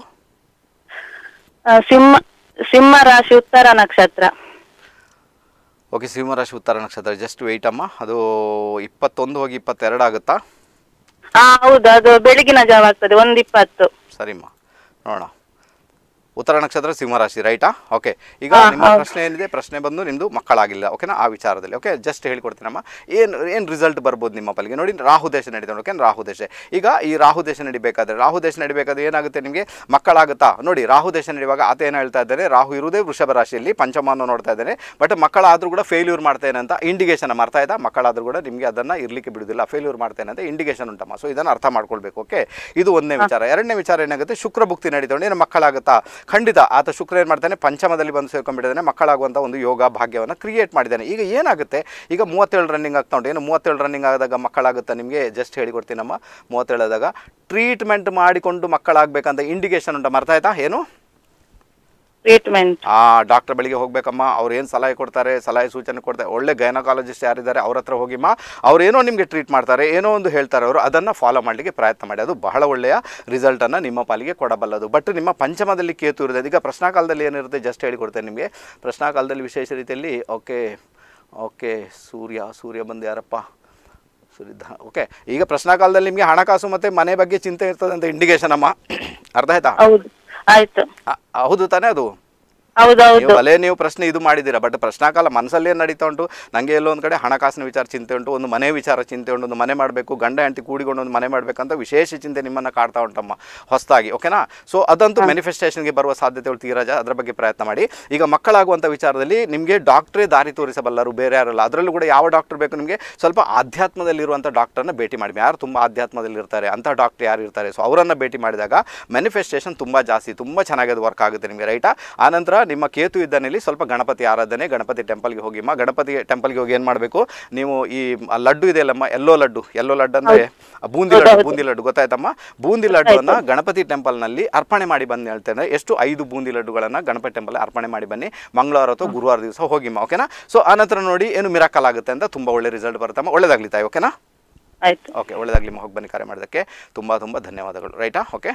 Speaker 3: ಆ, ಸಿಂಹ ಸಿಂಹ ರಾಶಿ ಉತ್ತರ ನಕ್ಷತ್ರ
Speaker 1: ಓಕೆ ಸಿಂಹರಾಶಿ ಉತ್ತರ ನಕ್ಷತ್ರ ಜಸ್ಟ್ ವೆಯ್ಟ್ ಅಮ್ಮ ಅದು ಇಪ್ಪತ್ತೊಂದು ಹೋಗಿ ಇಪ್ಪತ್ತೆರಡು ಆಗುತ್ತಾ
Speaker 3: ಹಾ ಹೌದು ಅದು ಬೆಳಗಿನ ಜಾವ ಆಗ್ತದೆ ಒಂದು ಇಪ್ಪತ್ತು
Speaker 1: ಸರಿಮ್ಮ ನೋಡೋಣ ಉತ್ತರ ನಕ್ಷತ್ರ ಸಿಂಹರಾಶಿ ರೈಟಾ ಓಕೆ ಈಗ
Speaker 3: ಹಾ,
Speaker 1: ನಿಮ್ಮ
Speaker 3: ಹೌದು.
Speaker 1: ಪ್ರಶ್ನೆ ಏನಿದೆ ಪ್ರಶ್ನೆ ಬಂದು ನಿಮ್ಮದು ಮಕ್ಕಳಾಗಿಲ್ಲ ಓಕೆನಾ ಆ ವಿಚಾರದಲ್ಲಿ ಓಕೆ ಜಸ್ಟ್ ಹೇಳ್ಕೊಡ್ತೀನಮ್ಮ ಏನು ಏನು ರಿಸಲ್ಟ್ ಬರ್ಬೋದು ನಿಮ್ಮ ಪಾಲಿಗೆ ನೋಡಿ ರಾಹು ದೇಶ ನಡೀತಾನೆ ಓಕೆ ರಾಹು ದೇಶ ಈಗ ಈ ರಾಹು ದೇಶ ನಡಿಬೇಕಾದ್ರೆ ರಾಹು ದೇಶ ನಡಿಬೇಕಾದ್ರೆ ಏನಾಗುತ್ತೆ ನಿಮಗೆ ಮಕ್ಕಳಾಗುತ್ತಾ ನೋಡಿ ರಾಹು ದೇಶ ನಡೆಯುವಾಗ ಆತ ಏನು ಹೇಳ್ತಾ ಇದ್ದಾನೆ ರಾಹು ಇರುವುದೇ ವೃಷಭ ರಾಶಿಯಲ್ಲಿ ಪಂಚಮಾನ ನೋಡ್ತಾ ಇದ್ದಾನೆ ಬಟ್ ಮಕ್ಕಳಾದರೂ ಕೂಡ ಫೇಲ್ಯೂರ್ ಮಾಡ್ತೇನೆ ಅಂತ ಇಂಡಿಕೇಶನ್ ಅರ್ಥ ಆಯ್ತಾ ಮಕ್ಕಳಾದರೂ ಕೂಡ ನಿಮಗೆ ಅದನ್ನು ಇರಲಿಕ್ಕೆ ಬಿಡುವುದಿಲ್ಲ ಫೇಲ್ಯೂರ್ ಮಾಡ್ತೇನೆ ಅಂತ ಇಂಡಿಕೇಶನ್ ಉಂಟಮ್ಮ ಸೊ ಇದನ್ನು ಅರ್ಥ ಮಾಡ್ಕೊಳ್ಬೇಕು ಓಕೆ ಇದು ಒಂದನೇ ವಿಚಾರ ಎರಡನೇ ವಿಚಾರ ಏನಾಗುತ್ತೆ ಶುಕ್ರ ಭುಕ್ತಿ ನಡೀತಾನೆ ಏನು ಮಕ್ಕಳಾಗುತ್ತಾ ಖಂಡಿತ ಆತ ಶುಕ್ರ ಏನು ಮಾಡ್ತಾನೆ ಪಂಚಮದಲ್ಲಿ ಬಂದು ಸೇರ್ಕೊಂಡ್ಬಿಟ್ಟಿದ್ದಾನೆ ಮಕ್ಕಳಾಗುವಂಥ ಒಂದು ಯೋಗ ಭಾಗ್ಯವನ್ನು ಕ್ರಿಯೇಟ್ ಮಾಡಿದ್ದಾನೆ ಈಗ ಏನಾಗುತ್ತೆ ಈಗ ಮೂವತ್ತೇಳು ರನ್ನಿಂಗ್ ಆಗ್ತಾ ಉಂಟು ಏನು ಮೂವತ್ತೇಳು ರನ್ನಿಂಗ್ ಆದಾಗ ಮಕ್ಕಳಾಗುತ್ತಾ ನಿಮಗೆ ಜಸ್ಟ್ ಹೇಳಿಕೊಡ್ತೀನಮ್ಮ ಮೂವತ್ತೇಳು ಆದಾಗ ಟ್ರೀಟ್ಮೆಂಟ್ ಮಾಡಿಕೊಂಡು ಮಕ್ಕಳಾಗಬೇಕಂತ ಇಂಡಿಕೇಶನ್ ಉಂಟ ಅರ್ಥ ಆಯ್ತಾ ಏನು
Speaker 3: ಟ್ರೀಟ್ಮೆಂಟ್
Speaker 1: ಆ ಡಾಕ್ಟರ್ ಬಳಿಗೆ ಹೋಗ್ಬೇಕಮ್ಮ ಅವ್ರು ಏನು ಸಲಹೆ ಕೊಡ್ತಾರೆ ಸಲಹೆ ಸೂಚನೆ ಕೊಡ್ತಾರೆ ಒಳ್ಳೆ ಗೈನಕಾಲಜಿಸ್ಟ್ ಯಾರಿದ್ದಾರೆ ಅವ್ರ ಹತ್ರ ಹೋಗಿಮ್ಮ ಅವ್ರು ಏನೋ ನಿಮಗೆ ಟ್ರೀಟ್ ಮಾಡ್ತಾರೆ ಏನೋ ಒಂದು ಹೇಳ್ತಾರೆ ಅವರು ಅದನ್ನು ಫಾಲೋ ಮಾಡಲಿಕ್ಕೆ ಪ್ರಯತ್ನ ಮಾಡಿ ಅದು ಬಹಳ ಒಳ್ಳೆಯ ರಿಸಲ್ಟನ್ನು ನಿಮ್ಮ ಪಾಲಿಗೆ ಕೊಡಬಲ್ಲದು ಬಟ್ ನಿಮ್ಮ ಪಂಚಮದಲ್ಲಿ ಕೇತು ಇರುತ್ತೆ ಈಗ ಪ್ರಶ್ನಾಕಾಲದಲ್ಲಿ ಏನಿರುತ್ತೆ ಜಸ್ಟ್ ಹೇಳಿಕೊಡ್ತೇನೆ ನಿಮಗೆ ಪ್ರಶ್ನಾಕಾಲದಲ್ಲಿ ವಿಶೇಷ ರೀತಿಯಲ್ಲಿ ಓಕೆ ಓಕೆ ಸೂರ್ಯ ಸೂರ್ಯ ಬಂದು ಯಾರಪ್ಪ ಸುರಿದ್ದ ಓಕೆ ಈಗ ಪ್ರಶ್ನಾಕಾಲದಲ್ಲಿ ನಿಮಗೆ ಹಣಕಾಸು ಮತ್ತು ಮನೆ ಬಗ್ಗೆ ಚಿಂತೆ ಇರ್ತದೆ ಅಂತ ಇಂಡಿಕೇಶನ್ ಅಮ್ಮ ಅರ್ಥ ಆಯ್ತಾ
Speaker 3: ಹೌದು ಆಯ್ತು
Speaker 1: ಆ- ಹೌದು ತಾನೇ ಅದು
Speaker 3: ಹೌದೌದು
Speaker 1: ನೀವು ಭಲೆ ನೀವು ಪ್ರಶ್ನೆ ಇದು ಮಾಡಿದ್ದೀರಾ ಬಟ್ ಪ್ರಶ್ನಾಕಾಲ ಮನಸ್ಸಲ್ಲಿ ಏನು ನಡೀತಾ ಉಂಟು ನನಗೆ ಎಲ್ಲೋ ಒಂದು ಕಡೆ ಹಣಕಾಸಿನ ವಿಚಾರ ಚಿಂತೆ ಉಂಟು ಒಂದು ಮನೆ ವಿಚಾರ ಚಿಂತೆ ಉಂಟು ಒಂದು ಮನೆ ಮಾಡಬೇಕು ಗಂಡ ಹೆಂಡತಿ ಕೂಡಿಕೊಂಡು ಒಂದು ಮನೆ ಮಾಡಬೇಕಂತ ವಿಶೇಷ ಚಿಂತೆ ನಿಮ್ಮನ್ನು ಕಾಡ್ತಾ ಉಂಟಮ್ಮ ಹೊಸದಾಗಿ ಓಕೆನಾ ಸೊ ಅದಂತೂ ಮ್ಯಾನಿಫೆಸ್ಟೇಷನ್ಗೆ ಬರುವ ಸಾಧ್ಯತೆಗಳು ತೀರಾ ಜಾ ಅದರ ಬಗ್ಗೆ ಪ್ರಯತ್ನ ಮಾಡಿ ಈಗ ಮಕ್ಕಳಾಗುವಂಥ ವಿಚಾರದಲ್ಲಿ ನಿಮಗೆ ಡಾಕ್ಟ್ರೇ ದಾರಿ ತೋರಿಸಬಲ್ಲರು ಬೇರೆ ಯಾರಲ್ಲ ಅದರಲ್ಲೂ ಕೂಡ ಯಾವ ಡಾಕ್ಟರ್ ಬೇಕು ನಿಮಗೆ ಸ್ವಲ್ಪ ಆಧ್ಯಾತ್ಮದಲ್ಲಿರುವಂಥ ಡಾಕ್ಟರ್ನ ಭೇಟಿ ಮಾಡಿ ಯಾರು ತುಂಬ ಆಧ್ಯಾತ್ಮದಲ್ಲಿ ಇರ್ತಾರೆ ಅಂಥ ಡಾಕ್ಟರ್ ಯಾರು ಇರ್ತಾರೆ ಸೊ ಅವರನ್ನು ಭೇಟಿ ಮಾಡಿದಾಗ ಮ್ಯಾನಿಫೆಸ್ಟೇಷನ್ ತುಂಬ ಜಾಸ್ತಿ ತುಂಬ ಚೆನ್ನಾಗಿ ಅದು ವರ್ಕ್ ಆಗುತ್ತೆ ನಿಮಗೆ ರೈಟಾ ಆನಂತರ ನಿಮ್ಮ ಕೇತು ಇದ್ದನಲ್ಲಿ ಸ್ವಲ್ಪ ಗಣಪತಿ ಆರಾಧನೆ ಗಣಪತಿ ಟೆಂಪಲ್ಗೆ ಹೋಗಿಮ್ಮ ಗಣಪತಿ ಟೆಂಪಲ್ಗೆ ಹೋಗಿ ಏನು ಮಾಡಬೇಕು ನೀವು ಈ ಆ ಲಡ್ಡು ಇದೆ ಅಲ್ಲಮ್ಮ ಎಲ್ಲೋ ಲಡ್ಡು ಎಲ್ಲೋ ಲಡ್ಡು ಅಂದರೆ ಬೂಂದಿ ಲಡ್ಡು ಬೂಂದಿ ಲಡ್ಡು ಗೊತ್ತಾಯ್ತಮ್ಮ ಬೂಂದಿ ಲಡ್ಡುವನ್ನು ಗಣಪತಿ ಟೆಂಪಲ್ನಲ್ಲಿ ಅರ್ಪಣೆ ಮಾಡಿ ಬಂದು ಹೇಳ್ತೇನೆ ಎಷ್ಟು ಐದು ಬೂಂದಿ ಲಡ್ಡುಗಳನ್ನು ಗಣಪತಿ ಟೆಂಪಲ್ ಅರ್ಪಣೆ ಮಾಡಿ ಬನ್ನಿ ಮಂಗಳವಾರ ಅಥವಾ ಗುರುವಾರ ದಿವಸ ಹೋಗಿಮ್ಮ ಓಕೆನಾ ಸೊ ಆನಂತರ ನೋಡಿ ಏನು ಮಿರಾಕಲ್ ಆಗುತ್ತೆ ಅಂತ ತುಂಬ ಒಳ್ಳೆ ರಿಸಲ್ಟ್ ಬರುತ್ತಮ್ಮ ಒಳ್ಳೇದಾಗ್ಲಿ ತಾಯಿ ಓಕೆನಾ
Speaker 3: ಆಯ್ತು
Speaker 1: ಓಕೆ ಒಳ್ಳೆಯದಾಗಲಿ ಹೋಗಿ ಬನ್ನಿ ಕರೆ ಮಾಡೋದಕ್ಕೆ ತುಂಬ ತುಂಬ ಧನ್ಯವಾದಗಳು ರೈಟಾ ಓಕೆ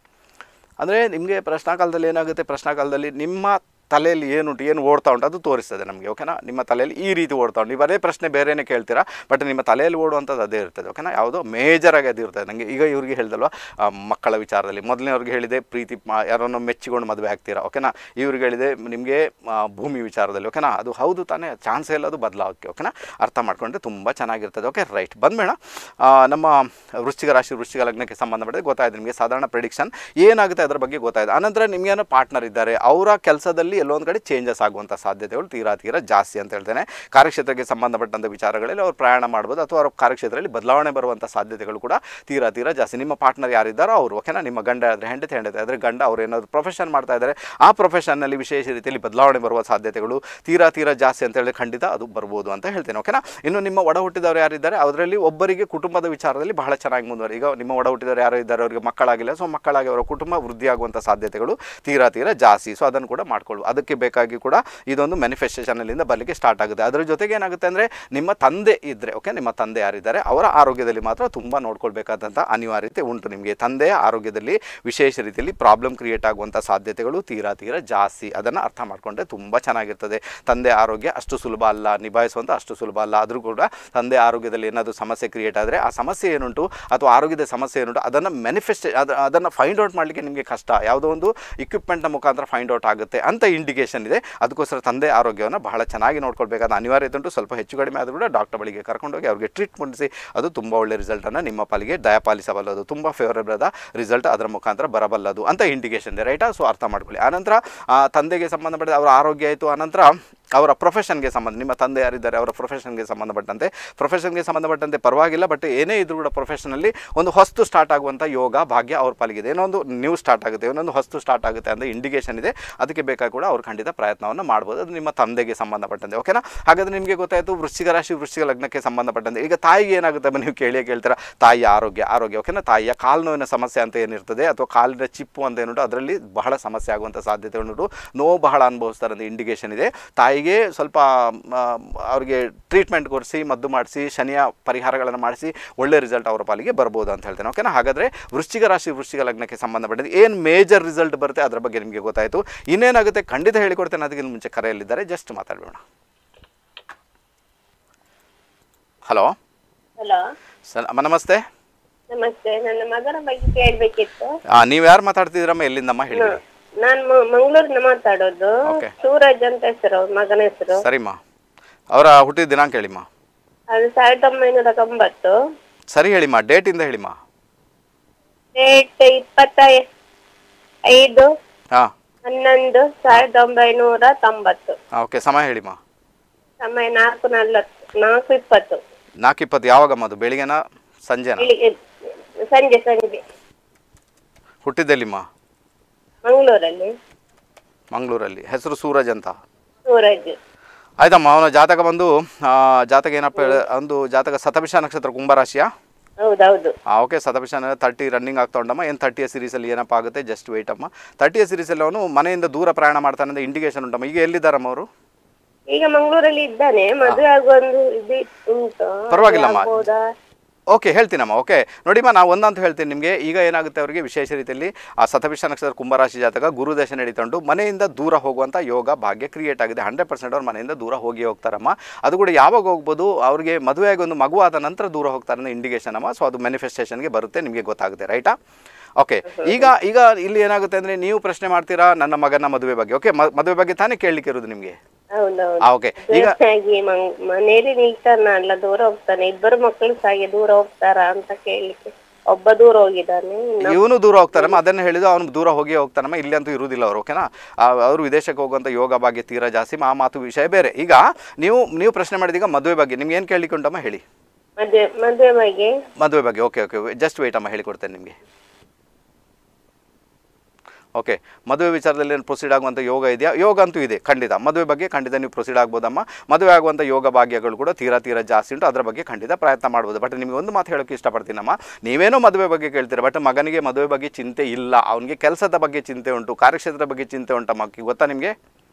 Speaker 1: ಅಂದರೆ ನಿಮಗೆ ಪ್ರಶ್ನಾಕಾಲದಲ್ಲಿ ಏನಾಗುತ್ತೆ ಪ್ರಶ್ನಾಕಾಲದಲ್ಲಿ ನಿಮ್ಮ ತಲೆಯಲ್ಲಿ ಏನುಂಟು ಏನು ಓಡ್ತಾ ಉಂಟು ಅದು ತೋರಿಸ್ತದೆ ನಮಗೆ ಓಕೆನಾ ನಿಮ್ಮ ತಲೆಯಲ್ಲಿ ಈ ರೀತಿ ಓಡ್ತಾ ಉಂಟು ನೀವು ಅದೇ ಪ್ರಶ್ನೆ ಬೇರೆನೇ ಕೇಳ್ತೀರಾ ಬಟ್ ನಿಮ್ಮ ತಲೆಯಲ್ಲಿ ಓಡುವಂಥದ್ದು ಅದೇ ಇರ್ತದೆ ಓಕೆನಾ ಯಾವುದೋ ಮೇಜರಾಗಿ ಅದು ಇರ್ತದೆ ನನಗೆ ಈಗ ಇವ್ರಿಗೆ ಹೇಳ್ದಲ್ವ ಆ, ಮಕ್ಕಳ ವಿಚಾರದಲ್ಲಿ ಮೊದಲನೇವ್ರಿಗೆ ಹೇಳಿದೆ ಪ್ರೀತಿ ಮಾ- ಯಾರನ್ನೋ ಮೆಚ್ಚಿಕೊಂಡು ಮದುವೆ ಆಗ್ತೀರಾ ಓಕೆನಾ ಇವ್ರಿಗೆ ಹೇಳಿದೆ ನಿಮಗೆ ಆ, ಭೂಮಿ ವಿಚಾರದಲ್ಲಿ ಓಕೆನಾ ಅದು ಹೌದು ತಾನೇ ಚಾನ್ಸ್ ಇಲ್ಲ ಅದು ಬದಲಾವಕ್ಕೆ ಓಕೆನಾ ಅರ್ಥ ಮಾಡ್ಕೊಂಡ್ರೆ ತುಂಬ ಚೆನ್ನಾಗಿರ್ತದೆ ಓಕೆ ರೈಟ್ ಬಂದ್ಬೇಡ ನಮ್ಮ ವೃಶ್ಚಿಕ ರಾಶಿ ವೃಶ್ಚಿಕ ಲಗ್ನಕ್ಕೆ ಸಂಬಂಧಪಟ್ಟಿದೆ ಗೊತ್ತಾಯ್ತು ನಿಮಗೆ ಸಾಧಾರಣ ಪ್ರಿಡಿಕ್ಷನ್ ಏನಾಗುತ್ತೆ ಅದರ ಬಗ್ಗೆ ಗೊತ್ತಾಯ್ತು ಆನಂತರ ನಿಮಗೇನೋ ಪಾರ್ಟ್ನರ್ ಇದ್ದಾರೆ ಅವರ ಕೆಲಸದಲ್ಲಿ ಎಲ್ಲೊಂದು ಕಡೆ ಚೇಂಜಸ್ ಆಗುವಂಥ ಸಾಧ್ಯತೆಗಳು ತೀರಾ ತೀರಾ ಜಾಸ್ತಿ ಅಂತ ಹೇಳ್ತೇನೆ ಕಾರ್ಯಕ್ಷೇತ್ರಕ್ಕೆ ಸಂಬಂಧಪಟ್ಟಂಥ ವಿಚಾರಗಳಲ್ಲಿ ಅವ್ರು ಪ್ರಯಾಣ ಮಾಡ್ಬೋದು ಅಥವಾ ಅವ್ರ ಕಾರ್ಯಕ್ಷೇತ್ರದಲ್ಲಿ ಬದಲಾವಣೆ ಬರುವಂಥ ಸಾಧ್ಯತೆಗಳು ಕೂಡ ತೀರಾ ತೀರಾ ಜಾಸ್ತಿ ನಿಮ್ಮ ಪಾರ್ಟ್ನರ್ ಯಾರಿದ್ದಾರೋ ಅವರು ಓಕೆನಾ ನಿಮ್ಮ ಗಂಡ ಆದರೆ ಹೆಂಡತಿ ಹೆಂಡತಿ ಆದರೆ ಗಂಡ ಅವ್ರು ಏನಾದರೂ ಪ್ರೊಫೆಷನ್ ಮಾಡ್ತಾ ಇದ್ದಾರೆ ಆ ಪ್ರೊಫೆಷನ್ನಲ್ಲಿ ವಿಶೇಷ ರೀತಿಯಲ್ಲಿ ಬದಲಾವಣೆ ಬರುವ ಸಾಧ್ಯತೆಗಳು ತೀರಾ ತೀರಾ ಜಾಸ್ತಿ ಅಂತ ಹೇಳಿದ್ರೆ ಖಂಡಿತ ಅದು ಬರ್ಬೋದು ಅಂತ ಹೇಳ್ತೇನೆ ಓಕೆನಾ ಇನ್ನು ನಿಮ್ಮ ಒಡ ಹುಟ್ಟಿದವರು ಯಾರಿದ್ದಾರೆ ಅದರಲ್ಲಿ ಒಬ್ಬರಿಗೆ ಕುಟುಂಬದ ವಿಚಾರದಲ್ಲಿ ಬಹಳ ಚೆನ್ನಾಗಿ ಮುಂದುವರಿ ಈಗ ನಿಮ್ಮ ಒಡ ಹುಟ್ಟಿದವರು ಯಾರು ಇದ್ದಾರೆ ಅವರಿಗೆ ಮಕ್ಕಳಾಗಿಲ್ಲ ಸೊ ಮಕ್ಕಳಾಗಿ ಅವರ ಕುಟುಂಬ ವೃದ್ಧಿಯಾಗುವಂಥ ಸಾಧ್ಯತೆಗಳು ತೀರಾ ತೀರಾ ಜಾಸ್ತಿ ಸೊ ಅದನ್ನು ಕೂಡ ಮಾಡ್ಕೊಳ್ಳು ಅದಕ್ಕೆ ಬೇಕಾಗಿ ಕೂಡ ಇದೊಂದು ಮ್ಯಾನಿಫೆಸ್ಟೇಷನಲ್ಲಿಂದ ಬರಲಿಕ್ಕೆ ಸ್ಟಾರ್ಟ್ ಆಗುತ್ತೆ ಅದರ ಜೊತೆಗೆ ಏನಾಗುತ್ತೆ ಅಂದರೆ ನಿಮ್ಮ ತಂದೆ ಇದ್ದರೆ ಓಕೆ ನಿಮ್ಮ ತಂದೆ ಯಾರಿದ್ದಾರೆ ಅವರ ಆರೋಗ್ಯದಲ್ಲಿ ಮಾತ್ರ ತುಂಬ ನೋಡ್ಕೊಳ್ಬೇಕಾದಂಥ ಅನಿವಾರ್ಯತೆ ಉಂಟು ನಿಮಗೆ ತಂದೆಯ ಆರೋಗ್ಯದಲ್ಲಿ ವಿಶೇಷ ರೀತಿಯಲ್ಲಿ ಪ್ರಾಬ್ಲಮ್ ಕ್ರಿಯೇಟ್ ಆಗುವಂಥ ಸಾಧ್ಯತೆಗಳು ತೀರಾ ತೀರಾ ಜಾಸ್ತಿ ಅದನ್ನು ಅರ್ಥ ಮಾಡಿಕೊಂಡ್ರೆ ತುಂಬ ಚೆನ್ನಾಗಿರ್ತದೆ ತಂದೆ ಆರೋಗ್ಯ ಅಷ್ಟು ಸುಲಭ ಅಲ್ಲ ನಿಭಾಯಿಸುವಂಥ ಅಷ್ಟು ಸುಲಭ ಅಲ್ಲ ಆದರೂ ಕೂಡ ತಂದೆ ಆರೋಗ್ಯದಲ್ಲಿ ಏನಾದರೂ ಸಮಸ್ಯೆ ಕ್ರಿಯೇಟ್ ಆದರೆ ಆ ಸಮಸ್ಯೆ ಏನುಂಟು ಅಥವಾ ಆರೋಗ್ಯದ ಸಮಸ್ಯೆ ಏನುಂಟು ಅದನ್ನು ಮ್ಯಾನಿಫೆಸ್ಟ್ ಅದು ಅದನ್ನು ಫೈಂಡ್ ಔಟ್ ಮಾಡಲಿಕ್ಕೆ ನಿಮಗೆ ಕಷ್ಟ ಯಾವುದೋ ಒಂದು ಇಕ್ವಿಪ್ಮೆಂಟ್ನ ಮುಖಾಂತರ ಫೈಂಡ್ ಔಟ್ ಆಗುತ್ತೆ ಅಂತ ಇಂಡಿಕೇಶನ್ ಇದೆ ಅದಕ್ಕೋಸ್ಕರ ತಂದೆ ಆರೋಗ್ಯವನ್ನು ಬಹಳ ಚೆನ್ನಾಗಿ ನೋಡ್ಕೊಳ್ಬೇಕಾದ ಅನಿವಾರ್ಯತೆ ಉಂಟು ಸ್ವಲ್ಪ ಹೆಚ್ಚು ಕಡಿಮೆ ಆದರೂ ಕೂಡ ಡಾಕ್ಟರ್ ಬಳಿಗೆ ಕರ್ಕೊಂಡೋಗಿ ಅವ್ರಿಗೆ ಟ್ರೀಟ್ ಮಾಡಿಸಿ ಅದು ತುಂಬ ಒಳ್ಳೆ ರಿಸಲ್ಟನ್ನು ನಿಮ್ಮ ಪಾಲಿಗೆ ದಯಪಾಲಿಸಬಲ್ಲದು ತುಂಬ ಫೇವರೇಬಲ್ ಆದ ರಿಸಲ್ಟ್ ಅದರ ಮುಖಾಂತರ ಬರಬಲ್ಲದು ಅಂತ ಇಂಡಿಕೇಶನ್ ಇದೆ ರೈಟಾ ಸೊ ಅರ್ಥ ಮಾಡ್ಕೊಳ್ಳಿ ಆನಂತರ ಆ, ತಂದೆಗೆ ಸಂಬಂಧಪಟ್ಟ ಅವರ ಆರೋಗ್ಯ ಆಯಿತು ಆನಂತರ ಅವರ ಪ್ರೊಫೆಷನ್ಗೆ ಸಂಬಂಧ ನಿಮ್ಮ ತಂದೆ ಯಾರಿದ್ದಾರೆ ಅವರ ಪ್ರೊಫೆಷನ್ಗೆ ಸಂಬಂಧಪಟ್ಟಂತೆ ಪ್ರೊಫೆಷನ್ಗೆ ಸಂಬಂಧಪಟ್ಟಂತೆ ಪರವಾಗಿಲ್ಲ ಬಟ್ ಏನೇ ಇದ್ರೂ ಕೂಡ ಪ್ರೊಫೆಷನಲ್ಲಿ ಒಂದು ಹೊಸ್ತು ಸ್ಟಾರ್ಟ್ ಆಗುವಂಥ ಯೋಗ ಭಾಗ್ಯ ಅವ್ರ ಪಾಲಿಗಿದೆ ಏನೋ ಒಂದು ನ್ಯೂ ಸ್ಟಾರ್ಟ್ ಆಗುತ್ತೆ ಏನೊಂದು ಹೊಸ್ತು ಸ್ಟಾರ್ಟ್ ಆಗುತ್ತೆ ಅಂತ ಇಂಡಿಕೇಶನ್ ಇದೆ ಅದಕ್ಕೆ ಬೇಕಾಗಿ ಕೂಡ ಅವ್ರು ಖಂಡಿತ ಪ್ರಯತ್ನವನ್ನು ಮಾಡ್ಬೋದು ಅದು ನಿಮ್ಮ ತಂದೆಗೆ ಸಂಬಂಧಪಟ್ಟಂತೆ ಓಕೆನಾ ಹಾಗಾದ್ರೆ ನಿಮಗೆ ಗೊತ್ತಾಯಿತು ವೃಶ್ಚಿಕ ರಾಶಿ ವೃಶ್ಚಿಕ ಲಗ್ನಕ್ಕೆ ಸಂಬಂಧಪಟ್ಟಂತೆ ಈಗ ತಾಯಿಗೆ ಏನಾಗುತ್ತೆ ಬನ್ನಿ ನೀವು ಕೇಳಿಯೇ ಕೇಳ್ತೀರಾ ತಾಯಿಯ ಆರೋಗ್ಯ ಆರೋಗ್ಯ ಓಕೆನಾ ತಾಯಿಯ ಕಾಲು ನೋವಿನ ಸಮಸ್ಯೆ ಅಂತ ಏನಿರ್ತದೆ ಅಥವಾ ಕಾಲಿನ ಚಿಪ್ಪು ಅಂತ ಏನುಂಟು ಅದರಲ್ಲಿ ಬಹಳ ಸಮಸ್ಯೆ ಆಗುವಂಥ ಸಾಧ್ಯತೆ ಉಂಟು ನೋವು ಬಹಳ ಅನುಭವಿಸ್ತಾರೆ ಅಂತ ಇಂಡಿಕೇಶನ್ ಇದೆ ತಾಯಿಗೆ ಸ್ವಲ್ಪ ಮ, ಅವ್ರಿಗೆ ಟ್ರೀಟ್ಮೆಂಟ್ ಕೊಡಿಸಿ ಮದ್ದು ಮಾಡಿಸಿ ಶನಿಯ ಪರಿಹಾರಗಳನ್ನು ಮಾಡಿಸಿ ಒಳ್ಳೆ ರಿಸಲ್ಟ್ ಅವರ ಪಾಲಿಗೆ ಬರ್ಬೋದು ಅಂತ ಹೇಳ್ತೇನೆ ಓಕೆನಾ ಹಾಗಾದರೆ ವೃಶ್ಚಿಕ ರಾಶಿ ವೃಶ್ಚಿಕ ಲಗ್ನಕ್ಕೆ ಸಂಬಂಧಪಟ್ಟಂತೆ ಏನು ಮೇಜರ್ ರಿಸಲ್ಟ್ ಬರುತ್ತೆ ಅದರ ಬಗ್ಗೆ ನಿಮಗೆ ಗೊತ್ತಾಯಿತು ಇನ್ನೇನಾಗುತ್ತೆ ಖಂಡಿತ ಹೇಳಿಕೊಡ್ತೇನೆ ಅದಕ್ಕಿಂತ ಮುಂಚೆ ಕರೆಯಲ್ಲಿದ್ದಾರೆ ಜಸ್ಟ್ ಮಾತಾಡಬೇಡ ಹಲೋ
Speaker 4: ಹಲೋ
Speaker 1: ಸರ್ ಅಮ್ಮ ನಮಸ್ತೆ
Speaker 4: ನಮಸ್ತೆ ನನ್ನ ಮಗನ ಬಗ್ಗೆ ಕೇಳ್ಬೇಕಿತ್ತು
Speaker 1: ನೀವು ಯಾರು ಮಾತಾಡ್ತಿದ್ದೀರಮ್ಮ ಎಲ್ಲಿಂದಮ್ಮ ಹೇಳಿ
Speaker 4: ನಾನು ಮಂಗಳೂರಿನ ಮಾತಾಡೋದು
Speaker 1: Okay.
Speaker 4: ಸೂರಜ್ ಅಂತ ಹೆಸರು ಅವ್ರ ಮಗನ ಹೆಸರು
Speaker 1: ಸರಿಮ್ಮ ಅವರ ಹುಟ್ಟಿದ ದಿನಾಂಕ ಹೇಳಿಮ್ಮ
Speaker 4: ಅದು ಸಾವಿರದ ಒಂಬೈನೂರ ತೊಂಬತ್ತು
Speaker 1: ಸರಿ ಹೇಳಿಮ್ಮ ಡೇಟಿಂದ ಹೇಳಿಮ್ಮ
Speaker 4: ಡೇಟ್ ಇಪ್ಪತ್ತ ಐದು
Speaker 1: ಹಾಂ
Speaker 4: ಹನ್ನೊಂದು ಸಾವಿರದ ಒಂಬೈನೂರ ತೊಂಬತ್ತು
Speaker 1: ಓಕೆ ಸಮಯ ಹೇಳಿಮ್ಮ
Speaker 4: ಸಮಯ ನಾಲ್ಕು ನಲ್ವತ್ತು ನಾಲ್ಕು ಇಪ್ಪತ್ತು
Speaker 1: ನಾಲ್ಕು ಇಪ್ಪತ್ತು ಯಾವಾಗಮ್ಮ ಅದು ಬೆಳಿಗ್ಗೆನ ಸಂಜೆನ
Speaker 4: ಬೆಳಿಗ್ಗೆ ಸಂಜೆ ಸಂಜೆ
Speaker 1: ಹುಟ್ಟಿದ್ದೆಲ್ಲಿಮ್ಮ
Speaker 4: ಮಂಗಳೂರಲ್ಲಿ
Speaker 1: ಮಂಗಳೂರಲ್ಲಿ ಹೆಸರು ಸೂರಜ್ ಅಂತ
Speaker 4: ಸೂರಜ್
Speaker 1: ಆಯ್ತಮ್ಮ ಅವನ ಜಾತಕ ಬಂದು ಆ, ಜಾತಕ ಏನಪ್ಪ ಹೇಳ ಒಂದು ಜಾತಕ ಶತಭಿಷ ನಕ್ಷತ್ರ ಕುಂಭರಾಶಿಯ
Speaker 4: ಹೌದೌದು
Speaker 1: ಓಕೆ ಶತಭಿಷ ತರ್ಟಿ ರನ್ನಿಂಗ್ ಆಗ್ತಾ ಉಂಟಮ್ಮ ಏನು ತರ್ಟಿಯ ಸೀರೀಸಲ್ಲಿ ಏನಪ್ಪ ಆಗುತ್ತೆ ಜಸ್ಟ್ ವೆಯ್ಟ್ ಅಮ್ಮ ತರ್ಟಿಯ ಸೀರೀಸಲ್ಲಿ ಅವನು ಮನೆಯಿಂದ ದೂರ ಪ್ರಯಾಣ ಮಾಡ್ತಾನೆ ಅಂತ ಇಂಡಿಕೇಶನ್ ಉಂಟಮ್ಮ ಈಗ ಎಲ್ಲಿದ್ದಾರಮ್ಮ ಅವರು
Speaker 4: ಈಗ ಮಂಗಳೂರಲ್ಲಿ ಇದ್ದಾನೆ ಮದುವೆ ಆಗುವ ಒಂದು ಇದು ಉಂಟು
Speaker 1: ಪರವಾಗಿಲ್ಲಮ್ಮ.
Speaker 4: ಆಗ್ಬೋದಾ?
Speaker 1: ಓಕೆ ಹೇಳ್ತೀನಮ್ಮ ಓಕೆ ನೋಡಿಮ್ಮ ನಾವು ಒಂದಂತ ಹೇಳ್ತೀನಿ ನಿಮಗೆ ಈಗ ಏನಾಗುತ್ತೆ ಅವರಿಗೆ ವಿಶೇಷ ರೀತಿಯಲ್ಲಿ ಆ ಶತಭಿಷ ನಕ್ಷತ್ರ ಕುಂಭರಾಶಿ ಜಾತಕ ಗುರುದಶ ನಡೀತಾ ಉಂಟು ಮನೆಯಿಂದ ದೂರ ಹೋಗುವಂಥ ಯೋಗ ಭಾಗ್ಯ ಕ್ರಿಯೇಟ್ ಆಗಿದೆ ಹಂಡ್ರೆಡ್ ಪರ್ಸೆಂಟ್ ಅವ್ರು ಮನೆಯಿಂದ ದೂರ ಹೋಗಿ ಹೋಗ್ತಾರಮ್ಮ ಅದು ಕೂಡ ಯಾವಾಗ ಹೋಗ್ಬೋದು ಅವ್ರಿಗೆ ಮದುವೆಯಾಗಿ ಒಂದು ಮಗು ಆದ ನಂತರ ದೂರ ಹೋಗ್ತಾರೆ ಅನ್ನೋ ಇಂಡಿಕೇಶನ್ ಅಮ್ಮ ಸೊ ಅದು ಮ್ಯಾನಿಫೆಸ್ಟೇಷನ್ಗೆ ಬರುತ್ತೆ ನಿಮಗೆ ಗೊತ್ತಾಗುತ್ತೆ ರೈಟಾ ಓಕೆ ಈಗ ಈಗ ಇಲ್ಲಿ ಏನಾಗುತ್ತೆ ಅಂದರೆ ನೀವು ಪ್ರಶ್ನೆ ಮಾಡ್ತೀರಾ ನನ್ನ ಮಗನ ಮದುವೆ ಬಗ್ಗೆ ಓಕೆ ಮದುವೆ ಬಗ್ಗೆ ತಾನೇ ಕೇಳಲಿಕ್ಕೆ ಇರೋದು ನಿಮಗೆ
Speaker 4: ಹೌದೌದು
Speaker 1: ಆ ಓಕೆ ಈಗ
Speaker 4: ಹಾಗೆ ಮನೇಲಿ ನಿಲ್ತಾನಲ್ಲ ದೂರ ಹೋಗ್ತಾನೆ ಇಬ್ಬರು ಮಕ್ಕಳು ಸಹ ಹಾಗೆ ದೂರ ಹೋಗ್ತಾರ ಅಂತ ಕೇಳಲಿಕ್ಕೆ ಒಬ್ಬ ದೂರ ಹೋಗಿದ್ದಾನೆ ಇನ್ನು
Speaker 1: ಇವನು ದೂರ ಹೋಗ್ತಾರಮ್ಮ ಅದನ್ನು ಹೇಳಿದ್ರು ಅವನು ದೂರ ಹೋಗಿ ಹೋಗ್ತಾನಮ್ಮ ಇಲ್ಲಿ ಅಂತೂ ಇರುವುದಿಲ್ಲ ಅವರು ಓಕೆನಾ ಅವರು ವಿದೇಶಕ್ಕೆ ಹೋಗುವಂಥ ಯೋಗ ಭಾಗ್ಯ ತೀರಾ ಜಾಸ್ತಿ ಆ ಮಾತು ವಿಷಯ ಬೇರೆ ಈಗ ನೀವು ನೀವು ಪ್ರಶ್ನೆ ಮಾಡಿದೀಗ ಮದುವೆ ಬಗ್ಗೆ ನಿಮ್ಗೆ ಏನು ಕೇಳಲಿಕ್ಕೆ ಉಂಟಮ್ಮ ಹೇಳಿ
Speaker 4: ಮದ್ವೆ ಮದ್ವೆ ಬಗ್ಗೆ
Speaker 1: ಮದುವೆ ಬಗ್ಗೆ ಓಕೆ ಓಕೆ ಜಸ್ಟ್ ವೆಯ್ಟ್ ಅಮ್ಮ ಹೇಳಿಕೊಡ್ತೇನೆ ನಿಮಗೆ ಓಕೆ ಮದುವೆ ವಿಚಾರದಲ್ಲಿ ಏನು ಪ್ರೊಸೀಡ್ ಆಗುವಂಥ ಯೋಗ ಇದೆಯಾ ಯೋಗ ಅಂತೂ ಇದೆ ಖಂಡಿತ ಮದುವೆ ಬಗ್ಗೆ ಖಂಡಿತ ನೀವು ಪ್ರೊಸೀಡ್ ಆಗ್ಬೋದಮ್ಮ ಮದುವೆ ಆಗುವಂಥ ಯೋಗ ಭಾಗ್ಯಗಳು ಕೂಡ ತೀರಾ ತೀರಾ ಜಾಸ್ತಿ ಉಂಟು ಅದರ ಬಗ್ಗೆ ಖಂಡಿತ ಪ್ರಯತ್ನ ಮಾಡ್ಬೋದು ಬಟ್ ನಿಮಗೆ ಒಂದು ಮಾತು ಹೇಳೋಕ್ಕೆ ಇಷ್ಟಪಡ್ತೀನಮ್ಮ ನೀವೇನೋ ಮದುವೆ ಬಗ್ಗೆ ಕೇಳ್ತೀರ ಬಟ್ ಮಗನಿಗೆ ಮದುವೆ ಬಗ್ಗೆ ಚಿಂತೆ ಇಲ್ಲ ಅವನಿಗೆ ಕೆಲಸದ ಬಗ್ಗೆ ಚಿಂತೆ ಉಂಟು ಕಾರ್ಯಕ್ಷೇತ್ರದ ಬಗ್ಗೆ ಚಿಂತೆ ಉಂಟಮ್ಮ ಗೊತ್ತಾ ನಿಮಗೆ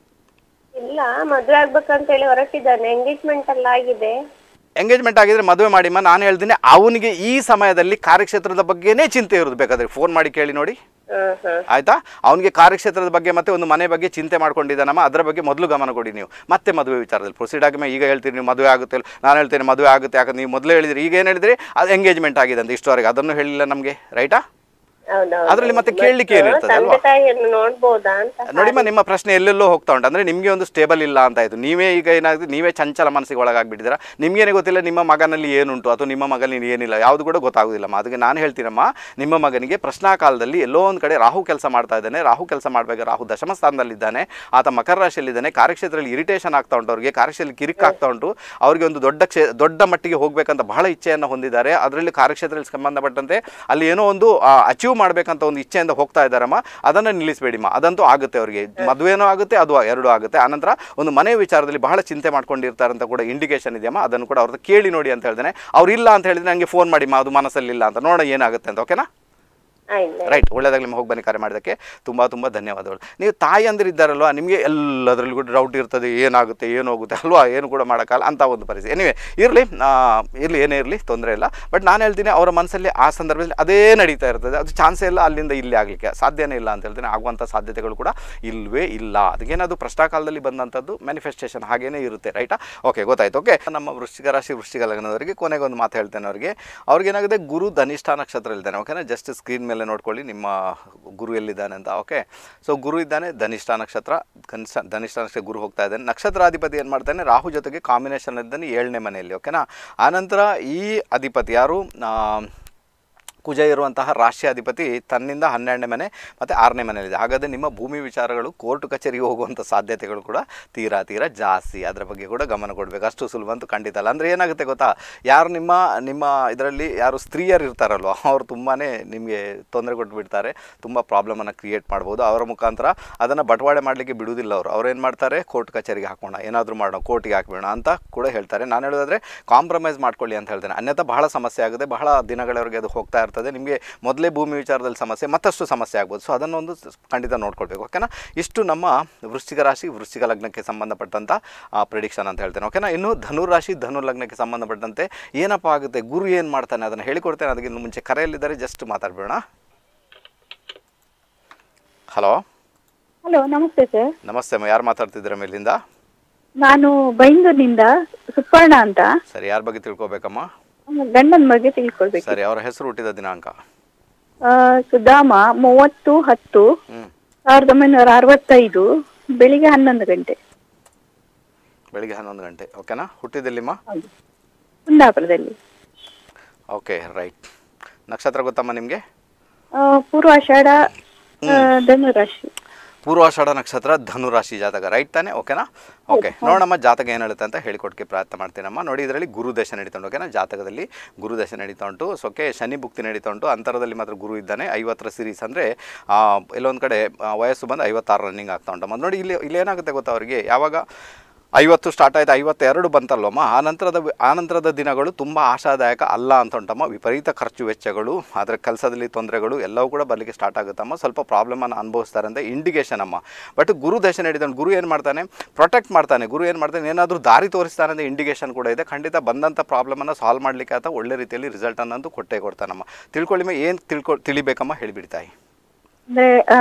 Speaker 4: ಇಲ್ಲ ಮದ್ವೆ ಆಗ್ಬೇಕಂತ ಹೇಳಿ ಹೊರಟಿದ್ದಾನೆ ಎಂಗೇಜ್ಮೆಂಟ್ ಎಲ್ಲ ಆಗಿದೆ
Speaker 1: ಎಂಗೇಜ್ಮೆಂಟ್ ಆಗಿದ್ರೆ ಮದುವೆ ಮಾಡಿಮ್ಮ ನಾನು ಹೇಳ್ತೀನಿ ಅವನಿಗೆ ಈ ಸಮಯದಲ್ಲಿ ಕಾರ್ಯಕ್ಷೇತ್ರದ ಬಗ್ಗೆನೇ ಚಿಂತೆ ಇರೋದು ಬೇಕಾದ್ರೆ ಫೋನ್ ಮಾಡಿ ಕೇಳಿ ನೋಡಿ
Speaker 4: ಹಾ ಹಾ
Speaker 1: ಆಯ್ತಾ ಅವನಿಗೆ ಕಾರ್ಯಕ್ಷೇತ್ರದ ಬಗ್ಗೆ ಮತ್ತೆ ಒಂದು ಮನೆ ಬಗ್ಗೆ ಚಿಂತೆ ಮಾಡ್ಕೊಂಡಿದ್ದಾನಮ್ಮ ಅದರ ಬಗ್ಗೆ ಮೊದಲು ಗಮನ ಕೊಡಿ ನೀವು ಮತ್ತೆ ಮದುವೆ ವಿಚಾರದಲ್ಲಿ ಪ್ರೊಸೀಡ್ ಆಗಿ ಈಗ ಹೇಳ್ತೀರಿ ನೀವು ಮದುವೆ ಆಗುತ್ತೆ ಇಲ್ಲ. ನಾನು ಹೇಳ್ತೇನೆ ಮದುವೆ ಆಗುತ್ತೆ ಯಾಕಂದ್ರೆ ನೀವು ಮೊದಲೇ ಹೇಳಿದ್ರಿ ಈಗ ಏನು ಹೇಳಿದ್ರಿ ಅದು ಎಂಗೇಜ್ಮೆಂಟ್ ಆಗಿದೆ ಅಂತ ಇಷ್ಟವರೆಗೆ ಅದನ್ನು ಹೇಳಿಲ್ಲ ನಮಗೆ ರೈಟಾ
Speaker 4: ಹೌದೌದು
Speaker 1: ಅದ್ರಲ್ಲಿ ಮತ್ತೆ ಕೇಳಲಿಕ್ಕೆ ಏನಿರ್ತದೆ ಅಲ್ವಾ
Speaker 4: ತಂದೆ ತಾಯಿಯನ್ನು ನೋಡ್ಬೋದಾ ಅಂತ
Speaker 1: ನೋಡಿಮ್ಮ ನಿಮ್ಮ ಪ್ರಶ್ನೆ ಎಲ್ಲೆಲ್ಲೋ ಹೋಗ್ತಾ ಉಂಟು ಅಂದರೆ ನಿಮಗೆ ಒಂದು ಸ್ಟೇಬಲ್ ಇಲ್ಲ ಅಂತ ಆಯಿತು ನೀವೇ ಈಗ ಏನಾಗುತ್ತೆ ನೀವೇ ಚಂಚಲ ಮನಸ್ಸಿಗೆ ಒಳಗಾಗ್ಬಿಟ್ಟಿದ್ದೀರಾ ನಿಮಗೇನೆ ಗೊತ್ತಿಲ್ಲ ನಿಮ್ಮ ಮಗನಲ್ಲಿ ಏನುಂಟು ಅಥವಾ ನಿಮ್ಮ ಮಗನಲ್ಲಿ ಏನಿಲ್ಲ ಯಾವುದು ಕೂಡ ಗೊತ್ತಾಗೋದಿಲ್ಲಮ್ಮ ಅದಕ್ಕೆ ನಾನು ಹೇಳ್ತೀನಮ್ಮ ನಿಮ್ಮ ಮಗನಿಗೆ ಪ್ರಶ್ನಾ ಕಾಲದಲ್ಲಿ ಎಲ್ಲೋ ಒಂದು ಕಡೆ ರಾಹು ಕೆಲಸ ಮಾಡ್ತಾ ಇದ್ದಾನೆ ರಾಹು ಕೆಲಸ ಮಾಡಬೇಕು ರಾಹು ದಶಮ ಸ್ಥಾನದಲ್ಲಿದ್ದಾನೆ ಆತ ಮಕರ ರಾಶಿಯಲ್ಲಿದ್ದಾನೆ ಕಾರ್ಯಕ್ಷೇತ್ರದಲ್ಲಿ ಇರಿಟೇಷನ್ ಆಗ್ತಾ ಉಂಟು ಅವರಿಗೆ ಕಾರ್ಯಕ್ಷೇತ್ರದಲ್ಲಿ ಕಿರಿಕ್ ಆಗ್ತಾ ಉಂಟು ಅವರಿಗೆ ಒಂದು ದೊಡ್ಡ ಕ್ಷೇ ದೊಡ್ಡ ಮಟ್ಟಿಗೆ ಹೋಗಬೇಕಂತ ಬಹಳ ಇಚ್ಛೆಯನ್ನು ಹೊಂದಿದ್ದಾರೆ ಅದರಲ್ಲಿ ಕಾರ್ಯಕ್ಷೇತ್ರದಲ್ಲಿ ಸಂಬಂಧಪಟ್ಟಂತೆ ಅಲ್ಲಿ ಏನೋ ಒಂದು ಅಚೀವ್ ಮಾಡಬೇಕಂತ ಒಂದು ಇಚ್ಛೆಯಿಂದ ಹೋಗ್ತಾ ಇದ್ದಾರಮ್ಮ ಅದನ್ನು ನಿಲ್ಲಿಸಬೇಡಿಮ್ಮ ಅದಂತೂ ಆಗುತ್ತೆ ಅವರಿಗೆ ಮದುವೆನೂ ಆಗುತ್ತೆ ಅದು ಎರಡೂ ಆಗುತ್ತೆ ಆನಂತರ ಒಂದು ಮನೆ ವಿಚಾರದಲ್ಲಿ ಬಹಳ ಚಿಂತೆ ಮಾಡ್ಕೊಂಡಿರ್ತಾರೆ ಅಂತ ಕೂಡ ಇಂಡಿಕೇಶನ್ ಇದೆಯಮ್ಮ ಅದನ್ನು ಕೂಡ ಅವ್ರದ್ದು ಕೇಳಿ ನೋಡಿ ಅಂತ ಹೇಳ್ದೇನೆ ಅವ್ರು ಇಲ್ಲ ಅಂತ ಹೇಳಿದ್ರೆ ನನಗೆ ಫೋನ್ ಮಾಡಿಮ್ಮ ಅದು ಮನಸ್ಸಲ್ಲಿಲ್ಲ ಅಂತ ನೋಡೋಣ ಏನಾಗುತ್ತೆ ಅಂತ ಓಕೆನಾ
Speaker 4: ಆಯ್ತು
Speaker 1: ರೈಟ್ ಒಳ್ಳೆದಾಗಲಿ ನಿಮ್ಮ ಹೋಗಿ ಬನ್ನಿ ಕರೆ ಮಾಡೋದಕ್ಕೆ ತುಂಬ ತುಂಬ ಧನ್ಯವಾದಗಳು ನೀವು ತಾಯಿ ಅಂದ್ರೆ ಇದ್ದಾರಲ್ವಾ ನಿಮಗೆ ಎಲ್ಲದರಲ್ಲೂ ಕೂಡ ಡೌಟ್ ಇರ್ತದೆ ಏನಾಗುತ್ತೆ ಏನು ಹೋಗುತ್ತೆ ಅಲ್ವಾ ಏನು ಕೂಡ ಮಾಡೋಕ್ಕಲ್ಲ ಅಂತ ಒಂದು ಪರಿಸ್ಥಿತಿ ಎನಿವೆ ಇರಲಿ ಇರಲಿ ಏನೇ ಇರಲಿ ತೊಂದರೆ ಇಲ್ಲ ಬಟ್ ನಾನು ಹೇಳ್ತೀನಿ ಅವರ ಮನಸ್ಸಲ್ಲಿ ಆ ಸಂದರ್ಭದಲ್ಲಿ ಅದೇ ನಡೀತಾ ಇರ್ತದೆ ಅದು ಚಾನ್ಸೇ ಇಲ್ಲ ಅಲ್ಲಿಂದ ಇಲ್ಲಿ ಆಗಲಿಕ್ಕೆ ಸಾಧ್ಯನೇ ಇಲ್ಲ ಅಂತ ಹೇಳ್ತೀನಿ ಆಗುವಂಥ ಸಾಧ್ಯತೆಗಳು ಕೂಡ ಇಲ್ಲವೇ ಇಲ್ಲ ಅದಕ್ಕೇನದು ಪ್ರಶ್ನಾಕಾಲದಲ್ಲಿ ಬಂದಂಥದ್ದು ಮ್ಯಾನಿಫೆಸ್ಟೇಷನ್ ಹಾಗೇನೇ ಇರುತ್ತೆ ರೈಟಾ ಓಕೆ ಗೊತ್ತಾಯ್ತು ಓಕೆ ನಮ್ಮ ವೃಶ್ಚಿಕ ರಾಶಿ ವೃಶ್ಚಿಕ ಲಗ್ನದವರಿಗೆ ಕೊನೆಗೆ ಒಂದು ಮಾತು ಹೇಳ್ತೇನೆ ಅವರಿಗೆ ಅವ್ರಿಗೇನಾಗಿದೆ ಗುರು ಧನಿಷ್ಠ ನಕ್ಷತ್ರ ಇದ್ದಾನೆ ಓಕೆನಾ ಜಸ್ಟ್ ಸ್ಕ್ರೀನ್ ಮೇಲೆ ನೋಡ್ಕೊಳ್ಳಿ ನಿಮ್ಮ ಗುರು ಎಲ್ಲಿದ್ದಾನೆ ಅಂತ ಓಕೆ ಸೊ ಗುರು ಇದ್ದಾನೆ ಧನಿಷ್ಠ ನಕ್ಷತ್ರ ಕನಿಷ್ಠ ಧನಿಷ್ಠ ನಕ್ಷತ್ರ ಗುರು ಹೋಗ್ತಾ ಇದ್ದಾನೆ ನಕ್ಷತ್ರಾಧಿಪತಿ ಏನು ಮಾಡ್ತಾನೆ ರಾಹು ಜೊತೆಗೆ ಕಾಂಬಿನೇಷನ್ ಇದ್ದಾನೆ ಏಳನೇ ಮನೆಯಲ್ಲಿ ಓಕೆನಾ ಆನಂತರ ಈ ಅಧಿಪತಿ ಯಾರು ಆ, ಕುಜ ಇರುವಂತಹ ರಾಶಿಯಾಧಿಪತಿ ತನ್ನಿಂದ ಹನ್ನೆರಡನೇ ಮನೆ ಮತ್ತು ಆರನೇ ಮನೆಯಲ್ಲಿದೆ ಹಾಗಾದರೆ ನಿಮ್ಮ ಭೂಮಿ ವಿಚಾರಗಳು ಕೋರ್ಟ್ ಕಚೇರಿಗೆ ಹೋಗುವಂಥ ಸಾಧ್ಯತೆಗಳು ಕೂಡ ತೀರಾ ತೀರಾ ಜಾಸ್ತಿ ಅದರ ಬಗ್ಗೆ ಕೂಡ ಗಮನ ಕೊಡಬೇಕು ಅಷ್ಟು ಸುಲಭ ಅಂತೂ ಖಂಡಿತ ಅಲ್ಲ ಅಂದರೆ ಏನಾಗುತ್ತೆ ಗೊತ್ತಾ ಯಾರು ನಿಮ್ಮ ನಿಮ್ಮ ಇದರಲ್ಲಿ ಯಾರು ಸ್ತ್ರೀಯರು ಇರ್ತಾರಲ್ವ ಅವರು ತುಂಬಾ ನಿಮಗೆ ತೊಂದರೆ ಕೊಟ್ಬಿಡ್ತಾರೆ ತುಂಬ ಪ್ರಾಬ್ಲಮನ್ನು ಕ್ರಿಯೇಟ್ ಮಾಡ್ಬೋದು ಅವರ ಮುಖಾಂತರ ಅದನ್ನು ಬಟವಾಡೆ ಮಾಡಲಿಕ್ಕೆ ಬಿಡುವುದಿಲ್ಲ ಅವರು ಅವ್ರು ಏನು ಮಾಡ್ತಾರೆ ಕೋರ್ಟ್ ಕಚೇರಿಗೆ ಹಾಕೋಣ ಏನಾದರೂ ಮಾಡೋಣ ಕೋರ್ಟಿಗೆ ಹಾಕ್ಬೇಡ ಅಂತ ಕೂಡ ಹೇಳ್ತಾರೆ ನಾನು ಹೇಳೋದಾದರೆ ಕಾಂಪ್ರಮೈಸ್ ಮಾಡ್ಕೊಳ್ಳಿ ಅಂತ ಹೇಳ್ತೇನೆ ಅನ್ಯथा ಬಹಳ ಸಮಸ್ಯೆ ಆಗುತ್ತೆ ಬಹಳ ದಿನಗಳವರೆಗೆ ಅದು ಹೋಗ್ತಾ ಇರ್ತದೆ ನಿಮಗೆ ಮೊದಲೇ ಭೂಮಿ ವಿಚಾರದಲ್ಲಿ ಸಮಸ್ಯೆ ಮತ್ತಷ್ಟು ಸಮಸ್ಯೆ ಆಗ್ಬೋದು ಸೊ ಅದನ್ನೊಂದು ಸ್- ಖಂಡಿತ ನೋಡ್ಕೊಳ್ಬೇಕು ಓಕೆನಾ ಇಷ್ಟು ನಮ್ಮ ವೃಶ್ಚಿಕ ರಾಶಿ ವೃಶ್ಚಿಕ ಲಗ್ನಕ್ಕೆ ಸಂಬಂಧಪಟ್ಟಂಥ ಪ್ರಿಡಿಕ್ಷನ್ ಅಂತ ಹೇಳ್ತೇನೆ ಓಕೆನಾ ಇನ್ನು ಧನು ರಾಶಿ ಧನು ಲಗ್ನಕ್ಕೆ ಸಂಬಂಧಪಟ್ಟಂತೆ ಏನಪ್ಪ ಆಗುತ್ತೆ ಗುರು ಏನು ಮಾಡ್ತಾನೆ ಅದನ್ನು ಹೇಳಿಕೊಡ್ತೇನೆ ಅದಕ್ಕಿಂತ ಮುಂಚೆ ಕರೆಯಲ್ಲಿದ್ದಾರೆ ಜಸ್ಟ್ ಮಾತಾಡಬೇಡ ಹಲೋ
Speaker 3: ಹಲೋ ನಮಸ್ತೆ ಸರ್
Speaker 1: ನಮಸ್ತೆ ಅಮ್ಮ ಯಾರು ಮಾತಾಡ್ತಿದ್ದೀರಾ ಮೇಲಿಂದ
Speaker 3: ನಾನು ಬೈಂದೂರಿನಿಂದ ಸುಪರ್ಣ ಅಂತ
Speaker 1: ಸರಿ ಯಾರ ಬಗ್ಗೆ ತಿಳ್ಕೊಬೇಕಮ್ಮ
Speaker 3: ಗಂಡನ ಬಗ್ಗೆ ತಿಳ್ಕೊಳ್ಬೇಕು
Speaker 1: ಸರಿ ಅವರ ಹೆಸರು ಹುಟ್ಟಿದ ದಿನಾಂಕ
Speaker 3: ಆ, ಸುಧಾಮ ಮೂವತ್ತು ಹತ್ತು
Speaker 1: ಹ್ಞೂ
Speaker 3: ಸಾವಿರದ ಒಂಬೈನೂರ ಅರವತ್ತೈದು ಬೆಳಿಗ್ಗೆ ಹನ್ನೊಂದು ಗಂಟೆ
Speaker 1: ಬೆಳಿಗ್ಗೆ ಹನ್ನೊಂದು ಗಂಟೆ ಓಕೆನಾ ಹುಟ್ಟಿದೆಲ್ಲಿಮ್ಮ
Speaker 3: ಹೌದು ಕುಂದಾಪುರದಲ್ಲಿ
Speaker 1: ಓಕೆ ರೈಟ್ ನಕ್ಷತ್ರ ಗೊತ್ತಮ್ಮ ನಿಮಗೆ
Speaker 3: ಆ, ಪೂರ್ವಾಷಾಢ ಆ, ಧನುರಾಶಿ
Speaker 1: ಪೂರ್ವಾಷಾಢ ನಕ್ಷತ್ರ ಧನುರಾಶಿ ಜಾತಕ ರೈಟ್ ತಾನೆ ಓಕೆನಾ ಓಕೆ ನೋಡಮ್ಮ ಜಾತಕ ಏನು ಹೇಳುತ್ತೆ ಅಂತ ಹೇಳಿಕೊಡಕ್ಕೆ ಪ್ರಯತ್ನ ಮಾಡ್ತೀನಮ್ಮ ನೋಡಿ ಇದರಲ್ಲಿ ಗುರುದಶ ನಡೀತಾ ಉಂಟು ಓಕೆನಾ ಜಾತಕದಲ್ಲಿ ಗುರುದಶ ನಡೀತಾ ಉಂಟು ಸೊ ಓಕೆ ಶನಿ ಭುಕ್ತಿ ನಡೀತಾ ಉಂಟು ಅಂತರದಲ್ಲಿ ಮಾತ್ರ ಗುರು ಇದ್ದಾನೆ ಐವತ್ತರ ಸಿರೀಸ್ ಅಂದರೆ ಎಲ್ಲೊಂದು ಕಡೆ ಆ, ವಯಸ್ಸು ಬಂದು ಐವತ್ತಾರು ರನ್ನಿಂಗ್ ಆಗ್ತಾ ಉಂಟಮ್ಮ ನೋಡಿ ಇಲ್ಲಿ ಇಲ್ಲಿ ಏನಾಗುತ್ತೆ ಗೊತ್ತಾ ಅವರಿಗೆ ಯಾವಾಗ ಐವತ್ತು ಸ್ಟಾರ್ಟ್ ಆಯ್ತು ಐವತ್ತೆರಡು ಬಂತಲ್ವಮ್ಮ ಆ ನಂತರದ ಆ ನಂತರದ ದಿನಗಳು ತುಂಬ ಆಶಾದಾಯಕ ಅಲ್ಲ ಅಂತ ಉಂಟಮ್ಮ ವಿಪರೀತ ಖರ್ಚು ವೆಚ್ಚಗಳು ಅದರ ಕೆಲಸದಲ್ಲಿ ತೊಂದರೆಗಳು ಎಲ್ಲವೂ ಕೂಡ ಬರಲಿಕ್ಕೆ ಸ್ಟಾರ್ಟ್ ಆಗುತ್ತಮ್ಮ ಸ್ವಲ್ಪ ಪ್ರಾಬ್ಲಮನ್ನು ಅನುಭವಿಸ್ತಾರೆ ಅಂತ ಇಂಡಿಕೇಶನ್ ಅಮ್ಮ ಬಟ್ ಗುರು ದಶ ನಡೀತಾನೆ ಗುರು ಏನು ಮಾಡ್ತಾನೆ ಪ್ರೊಟೆಕ್ಟ್ ಮಾಡ್ತಾನೆ ಗುರು ಏನು ಮಾಡ್ತಾನೆ ಏನಾದರೂ ದಾರಿ ತೋರಿಸ್ತಾನೆ ಅಂತ ಇಂಡಿಕೇಶನ್ ಕೂಡ ಇದೆ ಖಂಡಿತ ಬಂದಂಥ ಪ್ರಾಬ್ಲಮನ್ನು ಸಾಲ್ವ್ ಮಾಡಲಿಕ್ಕೆ ಆತ ಒಳ್ಳೆ ರೀತಿಯಲ್ಲಿ ರಿಸಲ್ಟನ್ನು ಅಂತೂ ಕೊಟ್ಟೇ ಕೊಡ್ತಾನಮ್ಮ ತಿಳ್ಕೊಳ್ಳಿ ಏನು ತಿಳ್ಕೊ ತಿಳಿಬೇಕಮ್ಮ ಹೇಳಿಬಿಡ್ತಾಯಿ
Speaker 3: ಅಂದ್ರೆ ಆ,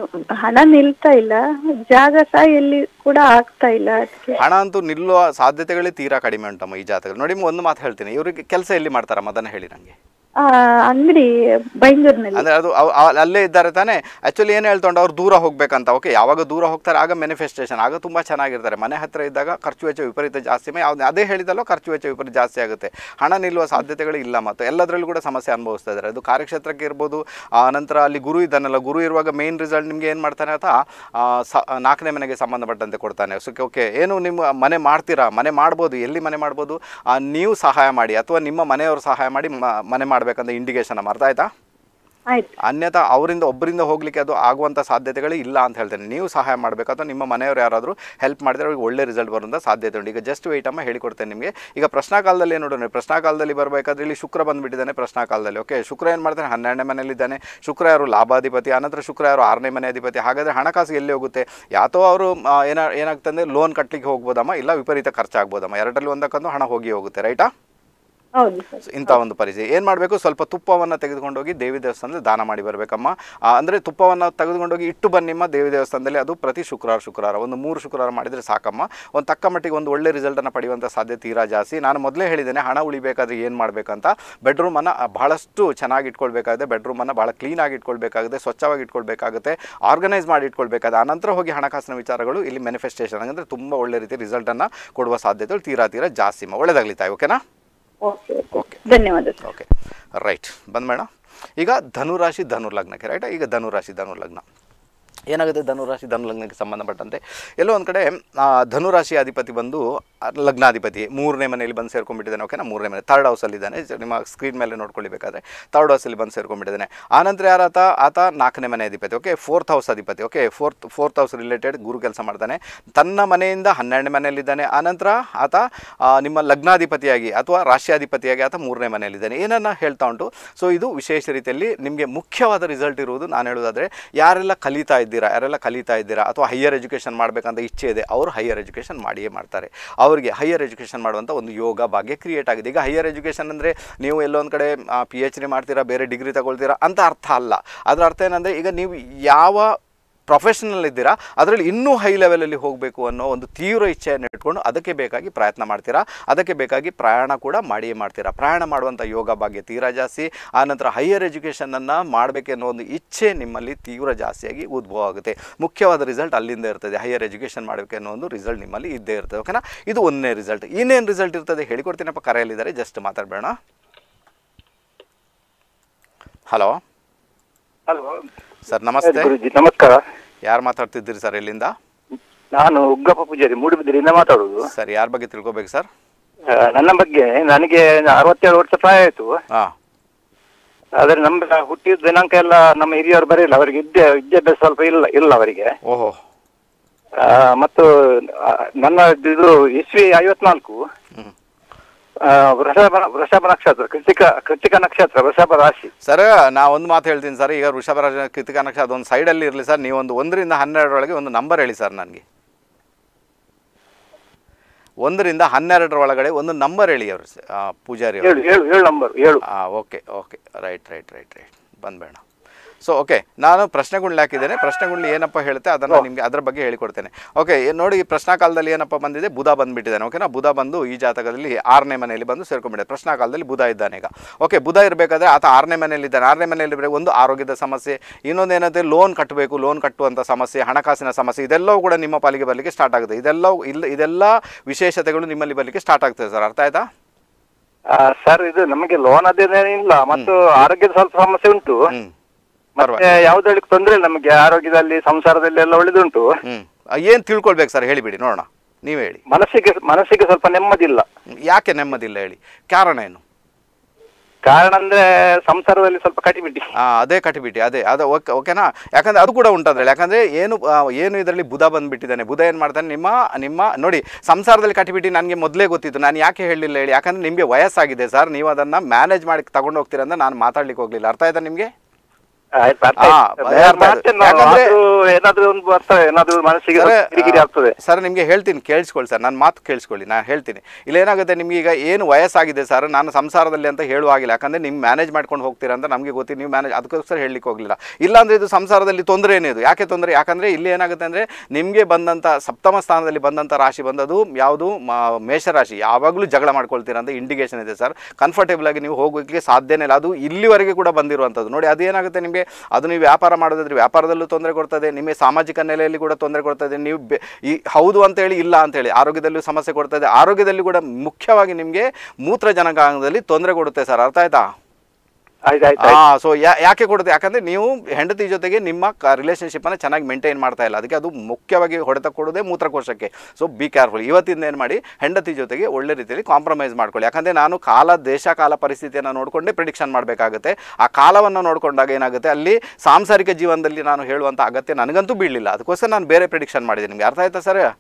Speaker 3: ಹಣ ನಿಲ್ತಾ ಇಲ್ಲ ಜಾಗ ಸಹ ಎಲ್ಲಿ ಕೂಡ ಆಗ್ತಾ ಇಲ್ಲ ಅದಕ್ಕೆ
Speaker 1: ಹಣ ಅಂತೂ ನಿಲ್ಲುವ ಸಾಧ್ಯತೆಗಳೇ ತೀರಾ ಕಡಿಮೆ ಉಂಟಮ್ಮ ಈ ಜಾತಕದಲ್ಲಿ ನೋಡಿ ಒಂದು ಮಾತು ಹೇಳ್ತೀನಿ ಇವರಿಗೆ ಕೆಲಸ ಎಲ್ಲಿ ಮಾಡ್ತಾರಮ್ಮ ಅದನ್ನು ಹೇಳಿ ನನಗೆ
Speaker 3: ಆ, ಅಂಗಡಿ ಬೈಂದೂರಿನಲ್ಲಿ
Speaker 1: ಅಂದ್ರೆ ಅದು ಅವ್- ಅವ್- ಅಲ್ಲೇ ಇದ್ದಾರೆ ತಾನೇ ಆ್ಯಕ್ಚುಲಿ ಏನು ಹೇಳ್ಕೊಂಡು ಅವ್ರು ದೂರ ಹೋಗ್ಬೇಕಂತ ಓಕೆ ಯಾವಾಗ ದೂರ ಹೋಗ್ತಾರೆ ಆಗ ಮ್ಯಾನಿಫೆಸ್ಟೇಷನ್ ಆಗ ತುಂಬ ಚೆನ್ನಾಗಿರ್ತಾರೆ ಮನೆ ಹತ್ತಿರ ಇದ್ದಾಗ ಖರ್ಚು ವೆಚ್ಚ ವಿಪರೀತ ಜಾಸ್ತಿ ಮೇ ಯಾವ್ದು ಅದೇ ಹೇಳಿದಲ್ಲೋ ಖರ್ಚು ವೆಚ್ಚ ವಿಪರೀತ ಜಾಸ್ತಿ ಆಗುತ್ತೆ ಹಣ ನಿಲ್ಲುವ ಸಾಧ್ಯತೆಗಳು ಇಲ್ಲ ಮತ್ತು ಎಲ್ಲದರಲ್ಲೂ ಕೂಡ ಸಮಸ್ಯೆ ಅನುಭವಿಸ್ತಾ ಇದ್ದಾರೆ ಅದು ಕಾರ್ಯಕ್ಷೇತ್ರಕ್ಕೆ ಇರ್ಬೋದು ಆ ನಂತರ ಅಲ್ಲಿ ಗುರು ಇದ್ದಾನಲ್ಲ ಗುರು ಇರುವಾಗ ಮೇನ್ ರಿಸಲ್ಟ್ ನಿಮಗೆ ಏನು ಮಾಡ್ತಾನೆ ಆತ ಆ, ಸ ನಾಲ್ಕನೇ ಮನೆಗೆ ಸಂಬಂಧಪಟ್ಟಂತೆ ಕೊಡ್ತಾನೆ ಸೊ ಓಕೆ ಏನು ನಿಮ್ಮ ಮನೆ ಮಾಡ್ತೀರಾ ಮನೆ ಮಾಡ್ಬೋದು ಎಲ್ಲಿ ಮನೆ ಮಾಡ್ಬೋದು ಆ, ನೀವು ಸಹಾಯ ಮಾಡಿ ಅಥವಾ ನಿಮ್ಮ ಮನೆಯವರು ಸಹಾಯ ಮಾಡಿ ಮ- ಮನೆ ಮಾಡಬೇಕಂತ ಇಂಡಿಕೇಶನ್ ಅರ್ಥ ಆಯ್ತಾ
Speaker 3: ಆಯ್ತು
Speaker 1: ಅನ್ಯಥಾ ಅವರಿಂದ ಒಬ್ಬರಿಂದ ಹೋಗ್ಲಿಕ್ಕೆ ಅದು ಆಗುವಂಥ ಸಾಧ್ಯತೆಗಳೇ ಇಲ್ಲ ಅಂತ ಹೇಳ್ತೇನೆ ನೀವು ಸಹಾಯ ಮಾಡಬೇಕು ಅಥವಾ ನಿಮ್ಮ ಮನೆಯವರು ಯಾರಾದರೂ ಹೆಲ್ಪ್ ಮಾಡಿದ್ರೆ ಅವ್ರಿಗೆ ಒಳ್ಳೆ ರಿಸಲ್ಟ್ ಬರುವಂಥ ಸಾಧ್ಯತೆ ಉಂಟು ಈಗ ಜಸ್ಟ್ ವೆಯ್ಟ್ ಅಮ್ಮ ಹೇಳಿಕೊಡ್ತೇನೆ ನಿಮಗೆ ಈಗ ಪ್ರಶ್ನಾಕಾಲದಲ್ಲಿ ಏನು ನೋಡೋಣ ಪ್ರಶ್ನಾಕಾಲದಲ್ಲಿ ಬರಬೇಕಾದ್ರೆ ಇಲ್ಲಿ ಶುಕ್ರ ಬಂದುಬಿಟ್ಟಿದ್ದಾನೆ ಪ್ರಶ್ನಾಕಾಲದಲ್ಲಿ ಓಕೆ ಶುಕ್ರ ಏನು ಮಾಡ್ತಾನೆ ಹನ್ನೆರಡನೇ ಮನೆಯಲ್ಲಿದ್ದಾನೆ ಶುಕ್ರ ಯಾರು ಲಾಭಾಧಿಪತಿ ಆನಂತರ ಶುಕ್ರ ಯಾರು ಆರನೇ ಮನೆ ಅಧಿಪತಿ ಹಾಗಾದರೆ ಹಣಕಾಸು ಎಲ್ಲಿ ಹೋಗುತ್ತೆ ಯಾತೋ ಅವರು ಏನ ಏನಾಗ್ತಂದ್ರೆ ಲೋನ್ ಕಟ್ಟಲಿಕ್ಕೆ ಹೋಗ್ಬೋದಮ್ಮ ಇಲ್ಲ ವಿಪರೀತ ಖರ್ಚಾಗ್ಬೋದಮ್ಮ ಎರಡರಲ್ಲಿ ಒಂದಕ್ಕೊಂದು ಹಣ ಹೋಗಿ ಹೋಗುತ್ತೆ ರೈಟಾ
Speaker 3: ಹೌದು ಸರ್
Speaker 1: ಸೊ ಇಂಥ ಒಂದು ಪರಿಸ್ಥಿತಿ ಏನು ಮಾಡಬೇಕು ಸ್ವಲ್ಪ ತುಪ್ಪವನ್ನು ತೆಗೆದುಕೊಂಡೋಗಿ ದೇವಿ ದೇವಸ್ಥಾನದಲ್ಲಿ ದಾನ ಮಾಡಿ ಬರಬೇಕಮ್ಮ ಅಂದರೆ ತುಪ್ಪವನ್ನು ತೆಗೆದುಕೊಂಡೋಗಿ ಇಟ್ಟು ಬನ್ನಿಮ್ಮ ದೇವಿ ದೇವಸ್ಥಾನದಲ್ಲಿ ಅದು ಪ್ರತಿ ಶುಕ್ರವಾರ ಶುಕ್ರವಾರ ಒಂದು ಮೂರು ಶುಕ್ರವಾರ ಮಾಡಿದರೆ ಸಾಕಮ್ಮ ಒಂದು ತಕ್ಕ ಮಟ್ಟಿಗೆ ಒಂದು ಒಳ್ಳೆ ರಿಸಲ್ಟನ್ನು ಪಡೆಯುವಂಥ ಸಾಧ್ಯತೆ ತೀರಾ ಜಾಸ್ತಿ ನಾನು ಮೊದಲೇ ಹೇಳಿದ್ದೇನೆ ಹಣ ಉಳಿಬೇಕಾದ್ರೆ ಏನು ಮಾಡಬೇಕಂತ ಬೆಡ್ರೂಮನ್ನು ಬಹಳಷ್ಟು ಚೆನ್ನಾಗಿ ಇಟ್ಕೊಳ್ಬೇಕಾಗುತ್ತೆ ಬೆಡ್ರೂಮನ್ನು ಭಾಳ ಕ್ಲೀನಾಗಿ ಇಟ್ಕೊಳ್ಬೇಕಾಗುತ್ತೆ ಸ್ವಚ್ಛವಾಗಿ ಇಟ್ಕೊಳ್ಬೇಕಾಗುತ್ತೆ ಆರ್ಗನೈಸ್ ಮಾಡಿ ಇಟ್ಕೊಳ್ಬೇಕಾಗುತ್ತೆ ಆನಂತರ ಹೋಗಿ ಹಣಕಾಸಿನ ವಿಚಾರಗಳು ಇಲ್ಲಿ ಮ್ಯಾನಿಫೆಸ್ಟೇಷನ್ ಅಂದರೆ ತುಂಬ ಒಳ್ಳೆ ರೀತಿ ರಿಸಲ್ಟನ್ನು ಕೊಡುವ ಸಾಧ್ಯತೆಗಳು ತೀರಾ ತೀರಾ ಜಾಸ್ತಿ ಒಳ್ಳೆದಾಗಲಿ ತಾಯಿ ಓಕೆನಾ
Speaker 3: ಓಕೆ ಓಕೆ ಧನ್ಯವಾದ ಸರ್
Speaker 1: ಓಕೆ ರೈಟ್ ಬಂದ ಮೇಡಮ್ ಈಗ ಧನುರಾಶಿ ಧನು ಲಗ್ನಕ್ಕೆ ರೈಟ್ ಈಗ ಧನುರಾಶಿ ಧನು ಲಗ್ನ ಏನಾಗುತ್ತೆ ಧನುರಾಶಿ ಧನು ಲಗ್ನಕ್ಕೆ ಸಂಬಂಧಪಟ್ಟಂತೆ ಎಲ್ಲೋ ಒಂದು ಕಡೆ ಆ, ಧನುರಾಶಿ ಅಧಿಪತಿ ಬಂದು ಆ, ಲಗ್ನಾಧಿಪತಿ ಮೂರನೇ ಮನೆಯಲ್ಲಿ ಬಂದು ಸೇರ್ಕೊಂಡ್ಬಿಟ್ಟಿದ್ದಾನೆ ಓಕೆನಾ ಮೂರನೇ ಮನೆ ಥರ್ಡ್ ಹೌಸಲ್ಲಿದ್ದಾನೆ ನಿಮ್ಮ ಸ್ಕ್ರೀನ್ ಮೇಲೆ ನೋಡ್ಕೊಳ್ಳಿಬೇಕಾದ್ರೆ ಥರ್ಡ್ ಹೌಸಲ್ಲಿ ಬಂದು ಸೇರ್ಕೊಂಡ್ಬಿಟ್ಟಿದ್ದಾನೆ ಆನಂತರ ಯಾರಾತ ಆತ ನಾಲ್ಕನೇ ಮನೆ ಅಧಿಪತಿ ಓಕೆ ಫೋರ್ತ್ ಹೌಸ್ ಅಧಿಪತಿ okay fourth fourth house related ಗುರು ಕೆಲಸ ಮಾಡ್ತಾನೆ ತನ್ನ ಮನೆಯಿಂದ ಹನ್ನೆರಡನೇ ಮನೆಯಲ್ಲಿದ್ದಾನೆ ಆನಂತರ ಆತ ಆ, ನಿಮ್ಮ ಲಗ್ನಾಧಿಪತಿಯಾಗಿ ಅಥವಾ ರಾಶ್ಯಾಧಿಪತಿಯಾಗಿ ಆತ ಮೂರನೇ ಮನೆಯಲ್ಲಿದ್ದಾನೆ ಏನನ್ನ ಹೇಳ್ತಾ ಉಂಟು ಸೊ ಇದು ವಿಶೇಷ ರೀತಿಯಲ್ಲಿ ನಿಮಗೆ ಮುಖ್ಯವಾದ ರಿಸಲ್ಟ್ ಇರುವುದು ನಾನು ಹೇಳೋದಾದರೆ ಯಾರೆಲ್ಲ ಕಲಿತಾ ಇದ್ದೀರಾ ಯಾರೆಲ್ಲ ಕಲಿತಾ ಇದ್ದೀರಾ ಅಥವಾ ಹೈಯರ್ ಎಜುಕೇಷನ್ ಮಾಡಬೇಕಂತ ಇಚ್ಛೆ ಇದೆ ಅವರು ಹೈಯರ್ ಎಜುಕೇಷನ್ ಮಾಡಿಯೇ ಮಾಡ್ತಾರೆ ಅವರಿಗೆ ಹೈಯರ್ ಎಜುಕೇಷನ್ ಮಾಡುವಂಥ ಒಂದು ಯೋಗ ಭಾಗ್ಯ ಕ್ರಿಯೇಟ್ ಆಗಿದೆ ಈಗ ಹೈಯರ್ ಎಜುಕೇಷನ್ ಅಂದರೆ ನೀವು ಎಲ್ಲೊಂದು ಕಡೆ ಪಿ ಎಚ್ ಡಿ ಮಾಡ್ತೀರಾ ಬೇರೆ ಡಿಗ್ರಿ ತಗೊಳ್ತೀರಾ ಅಂತ ಅರ್ಥ ಅಲ್ಲ ಅದರ ಅರ್ಥ ಏನಂದರೆ ಈಗ ನೀವು ಯಾವ ಪ್ರೊಫೆಷನಲ್ ಇದ್ದೀರಾ ಅದರಲ್ಲಿ ಇನ್ನೂ ಹೈ ಲೆವೆಲಲ್ಲಿ ಹೋಗಬೇಕು ಅನ್ನೋ ಒಂದು ತೀವ್ರ ಇಚ್ಛೆಯನ್ನು ಇಟ್ಕೊಂಡು ಅದಕ್ಕೆ ಬೇಕಾಗಿ ಪ್ರಯತ್ನ ಮಾಡ್ತೀರಾ ಅದಕ್ಕೆ ಬೇಕಾಗಿ ಪ್ರಯಾಣ ಕೂಡ ಮಾಡಿಯೇ ಮಾಡ್ತೀರಾ ಪ್ರಯಾಣ ಮಾಡುವಂಥ ಯೋಗ ಭಾಗ್ಯ ತೀರಾ ಜಾಸ್ತಿ ಆನಂತರ ಹೈಯರ್ ಎಜುಕೇಷನನ್ನು ಮಾಡಬೇಕೆನ್ನೋ ಒಂದು ಇಚ್ಛೆ ನಿಮ್ಮಲ್ಲಿ ತೀವ್ರ ಜಾಸ್ತಿಯಾಗಿ ಉದ್ಭವ ಆಗುತ್ತೆ ಮುಖ್ಯವಾದ ರಿಸಲ್ಟ್ ಅಲ್ಲಿಂದ ಇರ್ತದೆ ಹೈಯರ್ ಎಜುಕೇಷನ್ ಮಾಡಬೇಕೆನ್ನೋ ಒಂದು ರಿಸಲ್ಟ್ ನಿಮ್ಮಲ್ಲಿ ಇದ್ದೇ ಇರ್ತದೆ ಓಕೆನಾ ಇದು ಒಂದನೇ ರಿಸಲ್ಟ್ ಇನ್ನೇನು ರಿಸಲ್ಟ್ ಇರ್ತದೆ ಹೇಳಿಕೊಡ್ತೀನಪ್ಪ ಕರೆಯಲ್ಲಿದ್ದಾರೆ ಜಸ್ಟ್ ಮಾತಾಡಬೇಡ ಹಲೋ
Speaker 5: ಹಲೋ
Speaker 1: ಸರ್ ನಮಸ್ತೆ
Speaker 5: ಗುರುಜಿ ನಮಸ್ಕಾರ
Speaker 1: ಯಾರು ಮಾತಾಡ್ತಿದ್ದೀರಿ ಸರ್ ಎಲ್ಲಿಂದ
Speaker 5: ನಾನು ಉಗ್ಗಪ್ಪ ಪೂಜಾರಿ ಮೂಡುಬಿದಿರಿಯಿಂದ ಮಾತಾಡುದು
Speaker 1: ಸರ್ ಯಾರ ಬಗ್ಗೆ ತಿಳ್ಕೊಬೇಕು ಸರ್
Speaker 5: ಆ, ನನ್ನ ಬಗ್ಗೆ ನನಗೆ ಅರವತ್ತೇಳು ವರ್ಷ ಪ್ರಾಯ ಆಯ್ತು
Speaker 1: ಹಾಂ
Speaker 5: ಆದ್ರೆ ನಮ್ಮ ಹುಟ್ಟಿದ ದಿನಾಂಕ ಎಲ್ಲ ನಮ್ಮ ಹಿರಿಯರು ಬರೆಯಿಲ್ಲ ಅವರಿಗೆ ವಿದ್ಯೆ ವಿದ್ಯಾಭ್ಯಾಸ ಸ್ವಲ್ಪ ಇಲ್ಲ ಇಲ್ಲ ಅವರಿಗೆ
Speaker 1: ಓಹೋ
Speaker 5: ಆ, ಮತ್ತು ಆ, ನನ್ನ ಇದು ಇಸ್ವಿ ಐವತ್ನಾಲ್ಕು
Speaker 1: ಹ್ಮ್.
Speaker 5: ಆ, ವೃಷಭ ವೃಷಭ ನಕ್ಷತ್ರ ಕೃತಿಕ ಕೃತಿಕ ನಕ್ಷತ್ರ ವೃಷಭ ರಾಶಿ
Speaker 1: ಸರ್ ನಾ ಒಂದು ಮಾತು ಹೇಳ್ತೀನಿ ಸರ್ ಈಗ ವೃಷಭ ರಾಜ ಕೃತಿಕ ನಕ್ಷತ್ರ ಅದೊಂದು ಸೈಡಲ್ಲಿ ಇರಲಿ ಸರ್ ನೀವು ಒಂದು ಒಂದರಿಂದ ಹನ್ನೆರಡರೊಳಗೆ ಒಂದು ನಂಬರ್ ಹೇಳಿ ಸರ್ ನನಗೆ ಒಂದರಿಂದ ಹನ್ನೆರಡರ ಒಳಗಡೆ ಒಂದು ನಂಬರ್ ಹೇಳಿ ಅವರು ಪೂಜಾರಿ ಅವರು
Speaker 5: ಏಳು ಏಳು ಏಳು ನಂಬರ್ ಏಳು
Speaker 1: ಹಾಂ okay okay right right right right ಬಂದ್ಬೇಡ ಸೊ ಓಕೆ ನಾನು ಪ್ರಶ್ನೆಗಳ್ನ ಹಾಕಿದ್ದೇನೆ ಪ್ರಶ್ನೆಗಳ್ನ ಏನಪ್ಪ ಹೇಳುತ್ತೆ ಅದನ್ನು ನಿಮಗೆ ಅದ್ರ ಬಗ್ಗೆ ಹೇಳಿಕೊಡ್ತೇನೆ ಓಕೆ ನೋಡಿ ಈ ಪ್ರಶ್ನಾಕಾಲದಲ್ಲಿ ಏನಪ್ಪ ಬಂದಿದೆ ಬುಧ ಬಂದುಬಿಟ್ಟಿದ್ದಾನೆ ಓಕೆನಾ ಬುಧ ಬಂದು ಈ ಜಾತಕದಲ್ಲಿ ಆರನೇ ಮನೆಯಲ್ಲಿ ಬಂದು ಸೇರ್ಕೊಂಡ್ಬಿಟ್ಟಿದೆ ಪ್ರಶ್ನಾಕಾಲದಲ್ಲಿ ಬುಧ ಇದ್ದಾನೆ ಈಗ ಓಕೆ ಬುಧ ಇರಬೇಕಾದ್ರೆ ಆತ ಆರನೇ ಮನೆಯಲ್ಲಿದ್ದಾನೆ ಆರನೇ ಮನೆಯಲ್ಲಿ ಇರಬೇಕು ಒಂದು ಆರೋಗ್ಯದ ಸಮಸ್ಯೆ ಇನ್ನೊಂದು ಏನಂದರೆ ಲೋನ್ ಕಟ್ಟಬೇಕು ಲೋನ್ ಕಟ್ಟುವಂಥ ಸಮಸ್ಯೆ ಹಣಕಾಸಿನ ಸಮಸ್ಯೆ ಇದೆಲ್ಲವೂ ಕೂಡ ನಿಮ್ಮ ಪಾಲಿಗೆ ಬರಲಿಕ್ಕೆ ಸ್ಟಾರ್ಟ್ ಆಗುತ್ತೆ ಇದೆಲ್ಲವೂ ಇಲ್ಲ ಇದೆಲ್ಲ ವಿಶೇಷತೆಗಳು ನಿಮ್ಮಲ್ಲಿ ಬರಲಿಕ್ಕೆ ಸ್ಟಾರ್ಟ್ ಆಗ್ತದೆ ಸರ್ ಅರ್ಥ ಆಯ್ತಾ
Speaker 5: ಸರ್ ಇದು ನಮಗೆ ಲೋನ್ ಅದೇನಿಲ್ಲ ಮತ್ತು ಆರೋಗ್ಯದ ಸ್ವಲ್ಪ ಸಮಸ್ಯೆ ಉಂಟು
Speaker 1: ಹ್ಞೂ
Speaker 5: ಮತ್ತೆ ಯಾವುದೇ ತೊಂದರೆ ಇಲ್ಲ ನಮಗೆ ಆರೋಗ್ಯದಲ್ಲಿ ಸಂಸಾರದಲ್ಲಿ ಎಲ್ಲ ಒಳ್ಳೆದುಂಟು
Speaker 1: ಹ್ಞೂ ಏನು ತಿಳ್ಕೊಳ್ಬೇಕು ಸರ್ ಹೇಳಿಬಿಡಿ ನೋಡೋಣ ನೀವು ಹೇಳಿ
Speaker 5: ಮನಸ್ಸಿಗೆ ಮನಸ್ಸಿಗೆ ಸ್ವಲ್ಪ ನೆಮ್ಮದಿಲ್ಲ
Speaker 1: ಯಾಕೆ ನೆಮ್ಮದಿಲ್ಲ ಹೇಳಿ ಕಾರಣ ಏನು
Speaker 5: ಕಾರಣ ಅಂದ್ರೆ ಸಂಸಾರದಲ್ಲಿ ಸ್ವಲ್ಪ ಕಟಿಬಿಟ್ಟಿ
Speaker 1: ಆ, ಅದೇ ಕಟ್ಟಿಬಿಟ್ಟು ಅದೇ ಅದು ಓಕೆ ಓಕೆನಾ ಯಾಕಂದ್ರೆ ಅದು ಕೂಡ ಉಂಟದ್ರಲ್ಲಿ ಯಾಕಂದ್ರೆ ಏನು ಆ, ಏನು ಇದರಲ್ಲಿ ಬುಧ ಬಂದ್ಬಿಟ್ಟಿದ್ದಾನೆ ಬುಧ ಏನು ಮಾಡ್ತಾನೆ ನಿಮ್ಮ ನಿಮ್ಮ ನೋಡಿ ಸಂಸಾರದಲ್ಲಿ ಕಟ್ಟಿಬಿಟ್ಟು ನನಗೆ ಮೊದಲೇ ಗೊತ್ತಿತ್ತು ನಾನು ಯಾಕೆ ಹೇಳಲಿಲ್ಲ ಹೇಳಿ ಯಾಕಂದ್ರೆ ನಿಮಗೆ ವಯಸ್ಸಾಗಿದೆ ಸರ್ ನೀವು ಅದನ್ನು ಮ್ಯಾನೇಜ್ ಮಾಡಿ ತಗೊಂಡು ಹೋಗ್ತೀರ ಅಂತ ನಾನು ಮಾತಾಡ್ಲಿಕ್ಕೆ ಹೋಗಲಿಲ್ಲ ಅರ್ಥ ಆಯ್ತಾ ನಿಮಗೆ
Speaker 5: ಆಯ್ತು, ಅರ್ಥ
Speaker 1: ಹಾ,
Speaker 5: ಆಯ್ತು.
Speaker 1: ಭಯ ಅರ್ಥ ಆಯ್ತು.
Speaker 5: ಮಾಡ್ತೇನೆ ನಾವು.
Speaker 1: ಯಾಕಂದ್ರೆ-
Speaker 5: ಆದ್ರೂ ಏನಾದ್ರೂ ಒಂದು ಬರ್ತದೆ ಏನಾದ್ರೂ ಮನಸ್ಸಿಗೆ ಸ್ವಲ್ಪ ಕಿರಿಕಿರಿ ಆಗ್ತದೆ
Speaker 1: ಸರ್ ನಿಮಗೆ ಹೇಳ್ತೀನಿ ಕೇಳಿಸ್ಕೊಳ್ಳಿ ಸರ್ ನನ್ನ ಮಾತು ಕೇಳಿಸ್ಕೊಳ್ಳಿ ನಾನು ಹೇಳ್ತೀನಿ ಇಲ್ಲಿ ಏನಾಗುತ್ತೆ ನಿಮ್ಗೆ ಈಗ ಏನು ವಯಸ್ಸಾಗಿದೆ ಸರ್ ನಾನು ಸಂಸಾರದಲ್ಲಿ ಅಂತ ಹೇಳುವಾಗಿಲ್ಲ ಯಾಕಂದರೆ ನೀವು ಮ್ಯಾನೇಜ್ ಮಾಡ್ಕೊಂಡು ಹೋಗ್ತೀರಾ ಅಂತ ನಮಗೆ ಗೊತ್ತಿಲ್ಲ ನೀವು ಮ್ಯಾನೇಜ್ ಅದಕ್ಕೋಸ್ಕರ ಹೇಳಲಿಕ್ಕೆ ಹೋಗಲಿಲ್ಲ ಇಲ್ಲಾಂದರೆ ಇದು ಸಂಸಾರದಲ್ಲಿ ತೊಂದರೆ ಏನಿದು ಯಾಕೆ ತೊಂದರೆ ಯಾಕಂದರೆ ಇಲ್ಲಿ ಏನಾಗುತ್ತೆ ಅಂದರೆ ನಿಮಗೆ ಬಂದಂಥ ಸಪ್ತಮ ಸ್ಥಾನದಲ್ಲಿ ಬಂದಂಥ ರಾಶಿ ಬಂದದು ಯಾವುದು ಮ- ಮೇಷರಾಶಿ ಯಾವಾಗಲೂ ಜಗಳ ಮಾಡ್ಕೊಳ್ತೀರಾ ಅಂತ ಇಂಡಿಕೇಶನ್ ಇದೆ ಸರ್ ಕಂಫರ್ಟೇಬಲ್ ಆಗಿ ನೀವು ಹೋಗೋಕ್ಕೆ ಸಾಧ್ಯನೇ ಇಲ್ಲ ಅದು ಇಲ್ಲಿವರೆಗೆ ಕೂಡ ಬಂದಿರುವಂಥದ್ದು ನೋಡಿ ಅದು ಏನಾಗುತ್ತೆ ನಿಮಗೆ ಅದು ನೀವು ವ್ಯಾಪಾರ ಮಾಡೋದಾದ್ರೆ ವ್ಯಾಪಾರದಲ್ಲೂ ತೊಂದರೆ ಕೊಡ್ತದೆ ನಿಮಗೆ ಸಾಮಾಜಿಕ ನೆಲೆಯಲ್ಲಿ ಕೂಡ ತೊಂದರೆ ಕೊಡ್ತದೆ ನೀವು ಬೆ- ಈ ಹೌದು ಅಂತೇಳಿ ಇಲ್ಲ ಅಂತೇಳಿ ಆರೋಗ್ಯದಲ್ಲೂ ಸಮಸ್ಯೆ ಕೊಡ್ತದೆ ಆರೋಗ್ಯದಲ್ಲಿ ಕೂಡ ಮುಖ್ಯವಾಗಿ ನಿಮಗೆ ಮೂತ್ರಜನಕಾಂಗದಲ್ಲಿ ತೊಂದರೆ ಕೊಡುತ್ತೆ ಸರ್ ಅರ್ಥ ಆಯ್ತಾ
Speaker 5: ಆಯ್ತು ಆಯ್ತು
Speaker 1: ಹಾ ಸೊ ಯಾಕೆ ಕೊಡುತ್ತೆ ಯಾಕಂದ್ರೆ ನೀವು ಹೆಂಡತಿ ಜೊತೆಗೆ ನಿಮ್ಮ ರಿಲೇಶನ್ಶಿಪ್ ಅನ್ನ ಚೆನ್ನಾಗಿ ಮೇಂಟೈನ್ ಮಾಡ್ತಾ ಇಲ್ಲ ಅದಕ್ಕೆ ಅದು ಮುಖ್ಯವಾಗಿ ಹೊಡೆತ ಕೊಡೋದೇ ಮೂತ್ರಕೋಶಕ್ಕೆ ಸೊ ಬಿ ಕೇರ್ಫುಲ್ ಇವತ್ತಿಂದ ಏನು ಮಾಡಿ ಹೆಂಡತಿ ಜೊತೆಗೆ ಒಳ್ಳೆ ರೀತಿಯಲ್ಲಿ ಕಾಂಪ್ರಮೈಸ್ ಮಾಡ್ಕೊಳ್ಳಿ ಯಾಕಂದ್ರೆ ನಾನು ಕಾಲ ದೇಶ ಕಾಲ ಪರಿಸ್ಥಿತಿಯನ್ನು ನೋಡಿಕೊಂಡೇ ಪ್ರಿಡಿಕ್ಷನ್ ಮಾಡಬೇಕಾಗುತ್ತೆ ಆ ಕಾಲವನ್ನು ನೋಡಿಕೊಂಡಾಗ ಏನಾಗುತ್ತೆ ಅಲ್ಲಿ ಸಾಂಸಾರಿಕ ಜೀವನದಲ್ಲಿ ನಾನು ಹೇಳುವಂಥ ಅಗತ್ಯ ನನಗಂತೂ ಬೀಳಲಿಲ್ಲ ಅದಕ್ಕೋಸ್ಕರ ನಾನು ಬೇರೆ ಪ್ರಿಡಿಕ್ಷನ್ ಮಾಡಿದೆ ನಿಮ್ಗೆ ಅರ್ಥ ಆಯ್ತಾ ಸರ್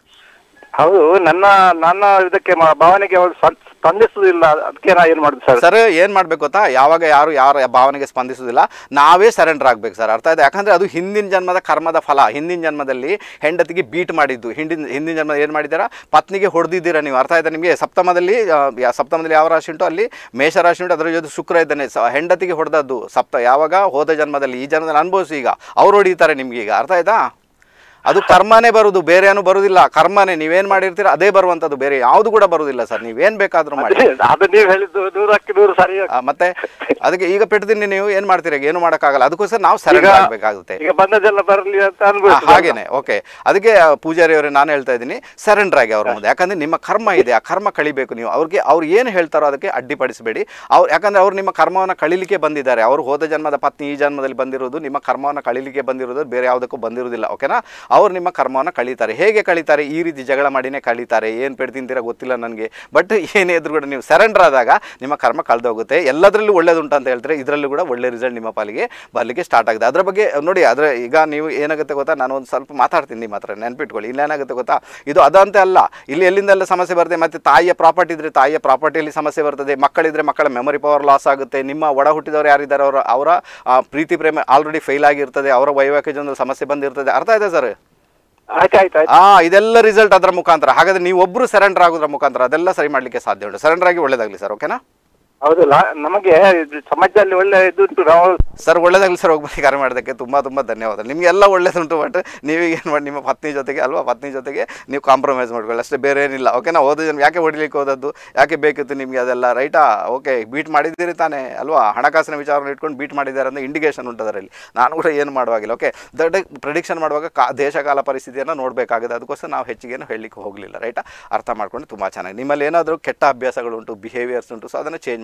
Speaker 5: ಹೌದು ನನ್ನ ನನ್ನ ಇದಕ್ಕೆ ಮ- ಭಾವನೆಗೆ ಅವಳು ಸ್ಪಂ- ಸ್ಪಂದಿಸುವುದಿಲ್ಲ ಅದಕ್ಕೆ ನಾ ಏನ್ ಮಾಡುದು ಸರ್
Speaker 1: ಸರ್ ಏನು ಮಾಡ್ಬೇಕು ಗೊತ್ತಾ ಯಾವಾಗ ಯಾರು ಯಾರ ಭಾವನೆಗೆ ಸ್ಪಂದಿಸೋದಿಲ್ಲ ನಾವೇ ಸರೆಂಡರ್ ಆಗಬೇಕು ಸರ್ ಅರ್ಥ ಇದೆ ಯಾಕಂದರೆ ಅದು ಹಿಂದಿನ ಜನ್ಮದ ಕರ್ಮದ ಫಲ ಹಿಂದಿನ ಜನ್ಮದಲ್ಲಿ ಹೆಂಡತಿಗೆ ಬೀಟ್ ಮಾಡಿದ್ದು ಹಿಂದಿನ ಹಿಂದಿನ ಜನ್ಮ ಏನು ಮಾಡಿದ್ದೀರಾ ಪತ್ನಿಗೆ ಹೊಡೆದಿದ್ದೀರಾ ನೀವು ಅರ್ಥ ಆಯ್ತಾ ನಿಮಗೆ ಸಪ್ತಮದಲ್ಲಿ ಆ, ಯಾ- ಸಪ್ತಮದಲ್ಲಿ ಯಾವ ರಾಶಿ ಉಂಟು ಅಲ್ಲಿ ಮೇಷರಾಶಿ ಉಂಟು ಅದರ ಜೊತೆ ಶುಕ್ರ ಇದ್ದಾನೆ ಸ ಹೆಂಡತಿಗೆ ಹೊಡೆದದ್ದು ಸಪ್ತ ಯಾವಾಗ ಹೋದ ಜನ್ಮದಲ್ಲಿ ಈ ಜನ್ಮದಲ್ಲಿ ಅನುಭವಿಸಿ ಈಗ ಅವ್ರು ಹೊಡಿತಾರೆ ನಿಮ್ಗೆ ಈಗ ಅರ್ಥ ಆಯ್ತಾ ಅದು ಕರ್ಮನೇ ಬರುದು ಬೇರೆ ಏನು ಬರುವುದಿಲ್ಲ ಕರ್ಮನೇ ನೀವೇನು ಮಾಡಿರ್ತೀರ ಅದೇ ಬರುವಂಥದ್ದು ಬೇರೆ ಯಾವುದು ಕೂಡ ಬರುವುದಿಲ್ಲ ಸರ್ ನೀವೇನು ಬೇಕಾದರೂ ಮಾಡಿ
Speaker 5: ಅದು ನೀವು ಹೇಳಿದ್ದು ನೂರಕ್ಕೆ ನೂರು ಸರಿ
Speaker 1: ಆ, ಮತ್ತೆ ಅದಕ್ಕೆ ಈಗ ಪೆಟ್ಟದಿನಿ ನೀವು ಏನ್ ಮಾಡ್ತೀರಾ ಈಗ ಏನು ಮಾಡೋಕ್ಕಾಗಲ್ಲ ಅದಕ್ಕೋಸ್ಕರ ನಾವು ಸರೆಂಡರ್
Speaker 5: ಈಗ-
Speaker 1: ಆಗಬೇಕಾಗುತ್ತೆ
Speaker 5: ಈಗ ಬಂದದೆಲ್ಲ ಬರಲಿ ಅಂತ
Speaker 1: ಆ,
Speaker 5: ಅನ್ಬೋದು
Speaker 1: ಹಾಗೇನೆ ಓಕೆ ಅದಕ್ಕೆ ಆ, ಪೂಜಾರಿ ಅವರೇ ನಾನು ಹೇಳ್ತಾ ಇದ್ದೀನಿ ಸರೆಂಡರ್ ಆಗಿ ಅವ್ರ ಮುಂದೆ ಯಾಕಂದ್ರೆ ನಿಮ್ಮ ಕರ್ಮ ಇದೆ ಆ ಕರ್ಮ ಕಳಿಬೇಕು ನೀವು ಅವ್ರಿಗೆ ಅವ್ರು ಏನು ಹೇಳ್ತಾರೋ ಅದಕ್ಕೆ ಅಡ್ಡಿಪಡಿಸಬೇಡಿ ಅವ್ರು ಯಾಕಂದ್ರೆ ಅವ್ರು ನಿಮ್ಮ ಕರ್ಮವನ್ನು ಕಳಿಲಿಕ್ಕೆ ಬಂದಿದ್ದಾರೆ ಅವರು ಹೋದ ಜನ್ಮದ ಪತ್ನಿ ಈ ಜನ್ಮದಲ್ಲಿ ಬಂದಿರೋದು ನಿಮ್ಮ ಕರ್ಮವನ್ನು ಕಳಿಲಿಕ್ಕೆ ಬಂದಿರೋದು ಬೇರೆ ಯಾವುದಕ್ಕೂ ಬಂದಿರೋದಿಲ್ಲ ಓಕೆನಾ ಅವ್ರು ನಿಮ್ಮ ಕರ್ಮವನ್ನು ಕಳೀತಾರೆ ಹೇಗೆ ಕಳೀತಾರೆ ಈ ರೀತಿ ಜಗಳ ಮಾಡಿನೇ ಕಳೀತಾರೆ ಏನು ಪೆಟ್ಟು ತಿಂತೀರಾ ಗೊತ್ತಿಲ್ಲ ನನಗೆ ಬಟ್ ಏನೇ ಇದ್ರೂ ಕೂಡ ನೀವು ಸರೆಂಡರ್ ಆದಾಗ ನಿಮ್ಮ ಕರ್ಮ ಕಳೆದೋಗುತ್ತೆ ಎಲ್ಲದರಲ್ಲೂ ಒಳ್ಳೇದುಂಟು ಅಂತ ಹೇಳ್ತಾರೆ ಇದರಲ್ಲೂ ಕೂಡ ಒಳ್ಳೆ ರಿಸಲ್ಟ್ ನಿಮ್ಮ ಪಾಲಿಗೆ ಬರಲಿಕ್ಕೆ ಸ್ಟಾರ್ಟ್ ಆಗಿದೆ ಅದರ ಬಗ್ಗೆ ನೋಡಿ ಅದರ ಈಗ ನೀವು ಏನಾಗುತ್ತೆ ಗೊತ್ತಾ ನಾನು ಒಂದು ಸ್ವಲ್ಪ ಮಾತಾಡ್ತೀನಿ ನಿಮ್ಮ ಹತ್ರ ನೆನ್ಪಿಟ್ಕೊಳ್ಳಿ ಇಲ್ಲಿ ಏನಾಗುತ್ತೆ ಗೊತ್ತಾ ಇದು ಅದಂತೆ ಅಲ್ಲ ಇಲ್ಲಿ ಎಲ್ಲಿಂದೆಲ್ಲ ಸಮಸ್ಯೆ ಬರುತ್ತೆ ಮತ್ತು ತಾಯಿಯ ಪ್ರಾಪರ್ಟಿ ಇದ್ದರೆ ತಾಯಿಯ ಪ್ರಾಪರ್ಟಿಯಲ್ಲಿ ಸಮಸ್ಯೆ ಬರ್ತದೆ ಮಕ್ಕಳಿದ್ರೆ ಮಕ್ಕಳ ಮೆಮೊರಿ ಪವರ್ ಲಾಸ್ ಆಗುತ್ತೆ ನಿಮ್ಮ ಒಡ ಹುಟ್ಟಿದವರು ಯಾರಿದ್ದಾರೆ ಅವರ ಅವರ ಆ, ಪ್ರೀತಿ ಪ್ರೇಮ ಆಲ್ರೆಡಿ ಫೇಲ್ ಆಗಿರ್ತದೆ ಅವರ ವೈವಾಹಿಕ ಜೀವನದಲ್ಲಿ ಸಮಸ್ಯೆ ಬಂದಿರ್ತದೆ ಅರ್ಥ ಆಯ್ತಾ ಸರ್
Speaker 5: ಆಯ್ತು ಆಯ್ತು ಆಯ್ತು
Speaker 1: ಆ ಇದೆಲ್ಲ ರಿಸಲ್ಟ್ ಅದರ ಮುಖಾಂತರ ಹಾಗಾದ್ರೆ ನೀವು ಒಬ್ಬರು ಸರೆಂಡರ್ ಆಗೋದ್ರ ಮುಖಾಂತರ ಅದೆಲ್ಲ ಸರಿ ಮಾಡಲಿಕ್ಕೆ ಸಾಧ್ಯ ಉಂಟು ಸರೆಂಡರ್ ಆಗಿ ಒಳ್ಳೇದಾಗಲಿ ಸರ್ ಓಕೆನಾ
Speaker 5: ಹೌದು ಲಾ- ನಮಗೆ ಇದು ಸಮಾಜದಲ್ಲಿ ಒಳ್ಳೆ ಇದುಂಟು ನಾವು
Speaker 1: ಸರ್ ಒಳ್ಳೇದಾಗಲಿ ಸರ್ ಹೋಗಿ ಕರೆ ಮಾಡೋದಕ್ಕೆ ತುಂಬ ತುಂಬ ಧನ್ಯವಾದ ನಿಮಗೆಲ್ಲ ಒಳ್ಳೇದುಂಟು ಬಟ್ ನೀವೀಗ ಏನು ಮಾಡಿ ನಿಮ್ಮ ಪತ್ನಿ ಜೊತೆಗೆ ಅಲ್ವಾ ಪತ್ನಿ ಜೊತೆಗೆ ನೀವು ಕಾಂಪ್ರಮೈಸ್ ಮಾಡ್ಕೊಳ್ಳಿ ಅಷ್ಟೇ ಬೇರೆ ಏನಿಲ್ಲ ಓಕೆನಾ ಹೋದ ಜನ ಯಾಕೆ ಹೊಡಿಲಿಕ್ಕೆ ಹೋದದ್ದು ಯಾಕೆ ಬೇಕಿತ್ತು ನಿಮಗೆ ಅದೆಲ್ಲ ರೈಟಾ ಓಕೆ ಬೀಟ್ ಮಾಡಿದ್ದೀರಿ ತಾನೇ ಅಲ್ವಾ ಹಣಕಾಸಿನ ವಿಚಾರವನ್ನು ಇಟ್ಕೊಂಡು ಬೀಟ್ ಮಾಡಿದ್ದಾರೆ ಅಂತ ಇಂಡಿಕೇಶನ್ ಉಂಟು ಅದರಲ್ಲಿ ನಾನು ಕೂಡ ಏನು ಮಾಡುವಾಗಿಲ್ಲ ಓಕೆ ದೊಡ್ಡ ಪ್ರಿಡಿಕ್ಷನ್ ಮಾಡುವಾಗ ಕಾ ದೇಶ ಕಾಲ ಪರಿಸ್ಥಿತಿಯನ್ನು ನೋಡಬೇಕಾಗಿದೆ ಅದಕ್ಕೋಸ್ಕರ ನಾವು ಹೆಚ್ಚಿಗೇನು ಹೇಳಲಿಕ್ಕೆ ಹೋಗಲಿಲ್ಲ ರೈಟಾ ಅರ್ಥ ಮಾಡ್ಕೊಂಡು ತುಂಬ ಚೆನ್ನಾಗಿ ನಿಮ್ಮಲ್ಲಿ ಏನಾದರೂ ಕೆಟ್ಟ ಅಭ್ಯಾಸಗಳು ಉಂಟು ಬಿಹೇವಿಯರ್ಸ್ ಉಂಟು ಸೊ ಅದನ್ನು ಚೇಂಜ್ ಮಾಡಿ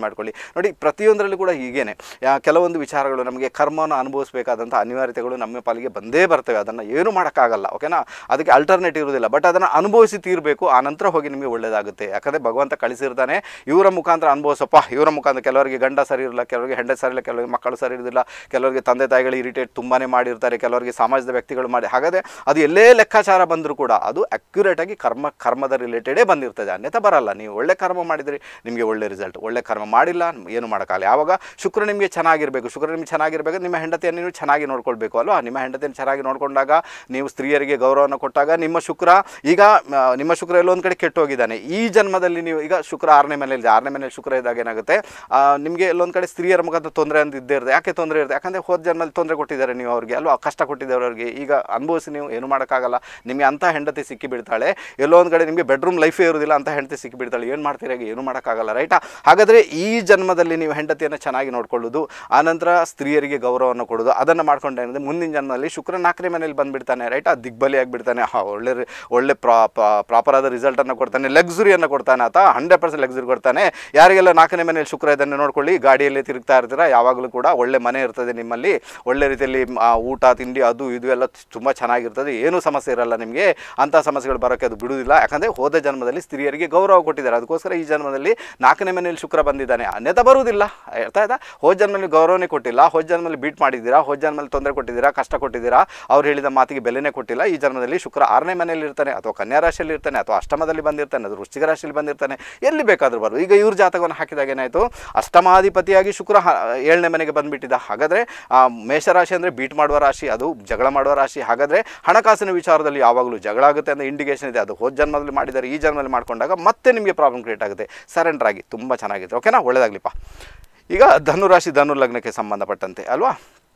Speaker 1: ಮಾಡ್ಕೊಳ್ಳಿ ನೋಡಿ ಪ್ರತಿಯೊಂದರಲ್ಲೂ ಕೂಡ ಹೀಗೇನೆ ಯಾ- ಕೆಲವೊಂದು ವಿಚಾರಗಳು ನಮಗೆ ಕರ್ಮವನ್ನು ಅನುಭವಿಸಬೇಕಾದಂಥ ಅನಿವಾರ್ಯತೆಗಳು ನಮ್ಮ ಪಾಲಿಗೆ ಬಂದೇ ಬರ್ತವೆ ಅದನ್ನು ಏನು ಮಾಡೋಕ್ಕಾಗಲ್ಲ ಓಕೆನಾ ಅದಕ್ಕೆ ಅಲ್ಟರ್ನೇಟ್ ಇರೋದಿಲ್ಲ ಬಟ್ ಅದನ್ನು ಅನುಭವಿಸಿ ತೀರಬೇಕು ಆ ನಂತರ ಹೋಗಿ ನಿಮಗೆ ಒಳ್ಳೆಯದಾಗುತ್ತೆ ಯಾಕಂದರೆ ಭಗವಂತ ಕಳಿಸಿರ್ತಾನೆ ಇವರ ಮುಖಾಂತರ ಅನುಭವಿಸಪ್ಪ ಇವರ ಮುಖಾಂತರ ಕೆಲವರಿಗೆ ಗಂಡ ಸರಿ ಇರಲ್ಲ ಕೆಲವರಿಗೆ ಹೆಂಡ ಸರಿ ಇಲ್ಲ ಕೆಲವರಿಗೆ ಮಕ್ಕಳು ಸರಿ ಇರೋದಿಲ್ಲ ಕೆಲವರಿಗೆ ತಂದೆ ತಾಯಿಗಳು ಇರಿಟೇಟ್ ತುಂಬಾ ಮಾಡಿರ್ತಾರೆ ಕೆಲವರಿಗೆ ಸಮಾಜದ ವ್ಯಕ್ತಿಗಳು ಮಾಡಿ ಹಾಗಾದರೆ ಅದು ಎಲ್ಲೇ ಲೆಕ್ಕಾಚಾರ ಬಂದರೂ ಕೂಡ ಅದು ಅಕ್ಯುರೇಟಾಗಿ ಕರ್ಮ ಕರ್ಮದ ರಿಲೇಟೆಡೇ ಬಂದಿರ್ತದೆ ಅನ್ಯथा ಬರಲ್ಲ ನೀವು ಒಳ್ಳೆ ಕರ್ಮ ಮಾಡಿದರೆ ನಿಮಗೆ ಒಳ್ಳೆ ರಿಸಲ್ಟ್ ಒಳ್ಳೆ ಕರ್ಮ ಮಾಡಿಲ್ಲ ಏನು ಮಾಡೋಕ್ಕಾಗಲ್ಲ ಯಾವಾಗ ಶುಕ್ರ ನಿಮಗೆ ಚೆನ್ನಾಗಿರಬೇಕು ಶುಕ್ರ ನಿಮಗೆ ಚೆನ್ನಾಗಿರಬೇಕು ನಿಮ್ಮ ಹೆಂಡತಿಯನ್ನು ನೀವು ಚೆನ್ನಾಗಿ ನೋಡ್ಕೊಳ್ಬೇಕು ಅಲ್ವಾ ನಿಮ್ಮ ಹೆಂಡತಿಯನ್ನು ಚೆನ್ನಾಗಿ ನೋಡಿಕೊಂಡಾಗ ನೀವು ಸ್ತ್ರೀಯರಿಗೆ ಗೌರವವನ್ನು ಕೊಟ್ಟಾಗ ನಿಮ್ಮ ಶುಕ್ರ ಈಗ ಆ, ನಿಮ್ಮ ಶುಕ್ರ ಎಲ್ಲೊಂದು ಕಡೆ ಕೆಟ್ಟೋಗಿದ್ದಾನೆ ಈ ಜನ್ಮದಲ್ಲಿ ನೀವು ಈಗ ಶುಕ್ರ ಆರನೇ ಮನೆಯಲ್ಲಿ ಆರನೇ ಮನೆಯಲ್ಲಿ ಶುಕ್ರ ಇದ್ದಾಗ ಏನಾಗುತ್ತೆ ಆ, ನಿಮಗೆ ಎಲ್ಲೊಂದು ಕಡೆ ಸ್ತ್ರೀಯರ ಮುಖಾಂತರ ತೊಂದರೆ ಅಂತ ಇದ್ದೇ ಇರುತ್ತೆ ಯಾಕೆ ತೊಂದರೆ ಇರುತ್ತೆ ಯಾಕಂದರೆ ಹೋದ ಜನ್ಮದಲ್ಲಿ ತೊಂದರೆ ಕೊಟ್ಟಿದ್ದಾರೆ ನೀವು ಅವ್ರಿಗೆ ಅಲ್ವಾ ಕಷ್ಟ ಕೊಟ್ಟಿದ್ದಾರೆ ಅವ್ರಿಗೆ ಈಗ ಅನುಭವಿಸಿ ನೀವು ಏನು ಮಾಡೋಕ್ಕಾಗಲ್ಲ ನಿಮಗೆ ಅಂಥ ಹೆಂಡತಿ ಸಿಕ್ಕಿ ಬೀಳ್ತಾಳೆ ಎಲ್ಲೋ ಒಂದು ಕಡೆ ನಿಮಗೆ ಬೆಡ್ರೂಮ್ ಲೈಫೇ ಇರೋದಿಲ್ಲ ಅಂತ ಹೆಂಡತಿ ಸಿಕ್ಕಿ ಬೀಳ್ತಾಳೆ ಏನು ಮಾಡ್ತೀರಾ ಈಗ ಏನು ಮಾಡೋಕ್ಕಾಗಲ್ಲ ರೈಟಾ ಹಾಗಾದರೆ ಈ ಜನ್ಮದಲ್ಲಿ ನೀವು ಹೆಂಡತಿಯನ್ನು ಚೆನ್ನಾಗಿ ನೋಡ್ಕೊಳ್ಳೋದು ಆನಂತರ ಸ್ತ್ರೀಯರಿಗೆ ಗೌರವವನ್ನು ಕೊಡೋದು ಅದನ್ನು ಮಾಡ್ಕೊಂಡು ಏನಿದೆ ಮುಂದಿನ ಜನ್ಮದಲ್ಲಿ ಶುಕ್ರ ನಾಲ್ಕನೇ ಮನೇಲಿ ಬಂದುಬಿಡ್ತಾನೆ ರೈಟಾ ದಿಗ್ಬಲಿ ಆಗಿಬಿಡ್ತಾನೆ ಹಾ ಒಳ್ಳೆ ರಿ- ಒಳ್ಳೆ ಪ್ರಾ ಪ್ರಾಪರ್ ಆದ ರಿಸಲ್ಟನ್ನು ಕೊಡ್ತಾನೆ ಲಕ್ಸುರಿಯನ್ನು ಕೊಡ್ತಾನೆ ಆತ ಹಂಡ್ರೆಡ್ ಪರ್ಸೆಂಟ್ ಲಕ್ಸುರಿ ಕೊಡ್ತಾನೆ ಯಾರಿಗೆಲ್ಲ ನಾಲ್ಕನೇ ಮನೆಯಲ್ಲಿ ಶುಕ್ರ ಇದನ್ನು ನೋಡ್ಕೊಳ್ಳಿ ಗಾಡಿಯಲ್ಲಿ ತಿರುಗ್ತಾ ಇರ್ತೀರಾ ಯಾವಾಗಲೂ ಕೂಡ ಒಳ್ಳೆ ಮನೆ ಇರ್ತದೆ ನಿಮ್ಮಲ್ಲಿ ಒಳ್ಳೆ ರೀತಿಯಲ್ಲಿ ಆ, ಊಟ ತಿಂಡಿ ಅದು ಇದು ಎಲ್ಲ ತುಂಬ ಚೆನ್ನಾಗಿರ್ತದೆ ಏನೂ ಸಮಸ್ಯೆ ಇರಲ್ಲ ನಿಮಗೆ ಅಂಥ ಸಮಸ್ಯೆಗಳು ಬರೋಕ್ಕೆ ಅದು ಬಿಡುವುದಿಲ್ಲ ಯಾಕಂದರೆ ಹೋದ ಜನ್ಮದಲ್ಲಿ ಸ್ತ್ರೀಯರಿಗೆ ಗೌರವ ಕೊಟ್ಟಿದ್ದಾರೆ ಅದಕ್ಕೋಸ್ಕರ ಈ ಜನ್ಮದಲ್ಲಿ ನಾಲ್ಕನೇ ಮನೆಯಲ್ಲಿ ಶುಕ್ರ ಬಂದಿದ್ದಾನೆ ಅನ್ಯತಾ ಬರುವುದಿಲ್ಲ ಅರ್ಥ ಆಯ್ತಾ ಹೋದ ಜನ್ಮದಲ್ಲಿ ಗೌರವನೇ ಕೊಟ್ಟಿಲ್ಲ ಹೋದ ಜನ್ಮದಲ್ಲಿ ಬೀಟ್ ಮಾಡಿದ್ದೀರಾ ಹೋದ ಜನ್ಮದಲ್ಲಿ ತೊಂದರೆ ಕೊಟ್ಟಿದ್ದೀರಾ ಕಷ್ಟ ಕೊಟ್ಟಿದ್ದೀರಾ ಅವ್ರು ಹೇಳಿದ ಮಾತಿಗೆ ಬೆಲೆನೇ ಕೊಟ್ಟಿಲ್ಲ ಈ ಜನ್ಮದಲ್ಲಿ ಶುಕ್ರ ಆರನೇ ಮನೆಯಲ್ಲಿ ಇರ್ತಾನೆ ಅಥವಾ ಕನ್ಯಾ ರಾಶಿಯಲ್ಲಿ ಇರ್ತಾನೆ ಅಥವಾ ಅಷ್ಟಮದಲ್ಲಿ ಬಂದಿರ್ತಾನೆ ಅದು ವೃಶ್ಚಿಕ ರಾಶಿಯಲ್ಲಿ ಬಂದಿರ್ತಾನೆ ಎಲ್ಲಿ ಬೇಕಾದರೂ ಬರು ಈಗ ಇವ್ರ ಜಾತಕವನ್ನು ಹಾಕಿದಾಗ ಏನಾಯಿತು ಅಷ್ಟಮಾಧಿಪತಿಯಾಗಿ ಶುಕ್ರ ಹ- ಏಳನೇ ಮನೆಗೆ ಬಂದುಬಿಟ್ಟಿದ್ದ ಹಾಗಾದರೆ ಮೇಷರಾಶಿ ಅಂದರೆ ಬೀಟ್ ಮಾಡುವ ರಾಶಿ ಅದು ಜಗಳ ಮಾಡುವ ರಾಶಿ ಹಾಗಾದರೆ ಹಣಕಾಸಿನ ವಿಚಾರದಲ್ಲಿ ಯಾವಾಗಲೂ ಜಗಳ ಆಗುತ್ತೆ ಅಂತ ಇಂಡಿಕೇಶನ್ ಇದೆ ಅದು ಹೋದ ಜನ್ಮದಲ್ಲಿ ಮಾಡಿದ್ದಾರೆ ಈ ಜನ್ಮದಲ್ಲಿ ಮಾಡ್ಕೊಂಡಾಗ ಮತ್ತೆ ನಿಮಗೆ ಪ್ರಾಬ್ಲಮ್ ಕ್ರಿಯೇಟ್ ಆಗುತ್ತೆ ಸರೆಂಡರ್ ಆಗಿ ತುಂಬ ಚೆನ್ನಾಗಿದೆ ಓಕೆನಾ ಒಳ್ಳೆಯದಾಗಲಿಪ್ಪ ಈಗ ಧನುರಾಶಿ ಧನು ಲಗ್ನಕ್ಕೆ ಸಂಬಂಧಪಟ್ಟಂತೆ ಅಲ್ವಾ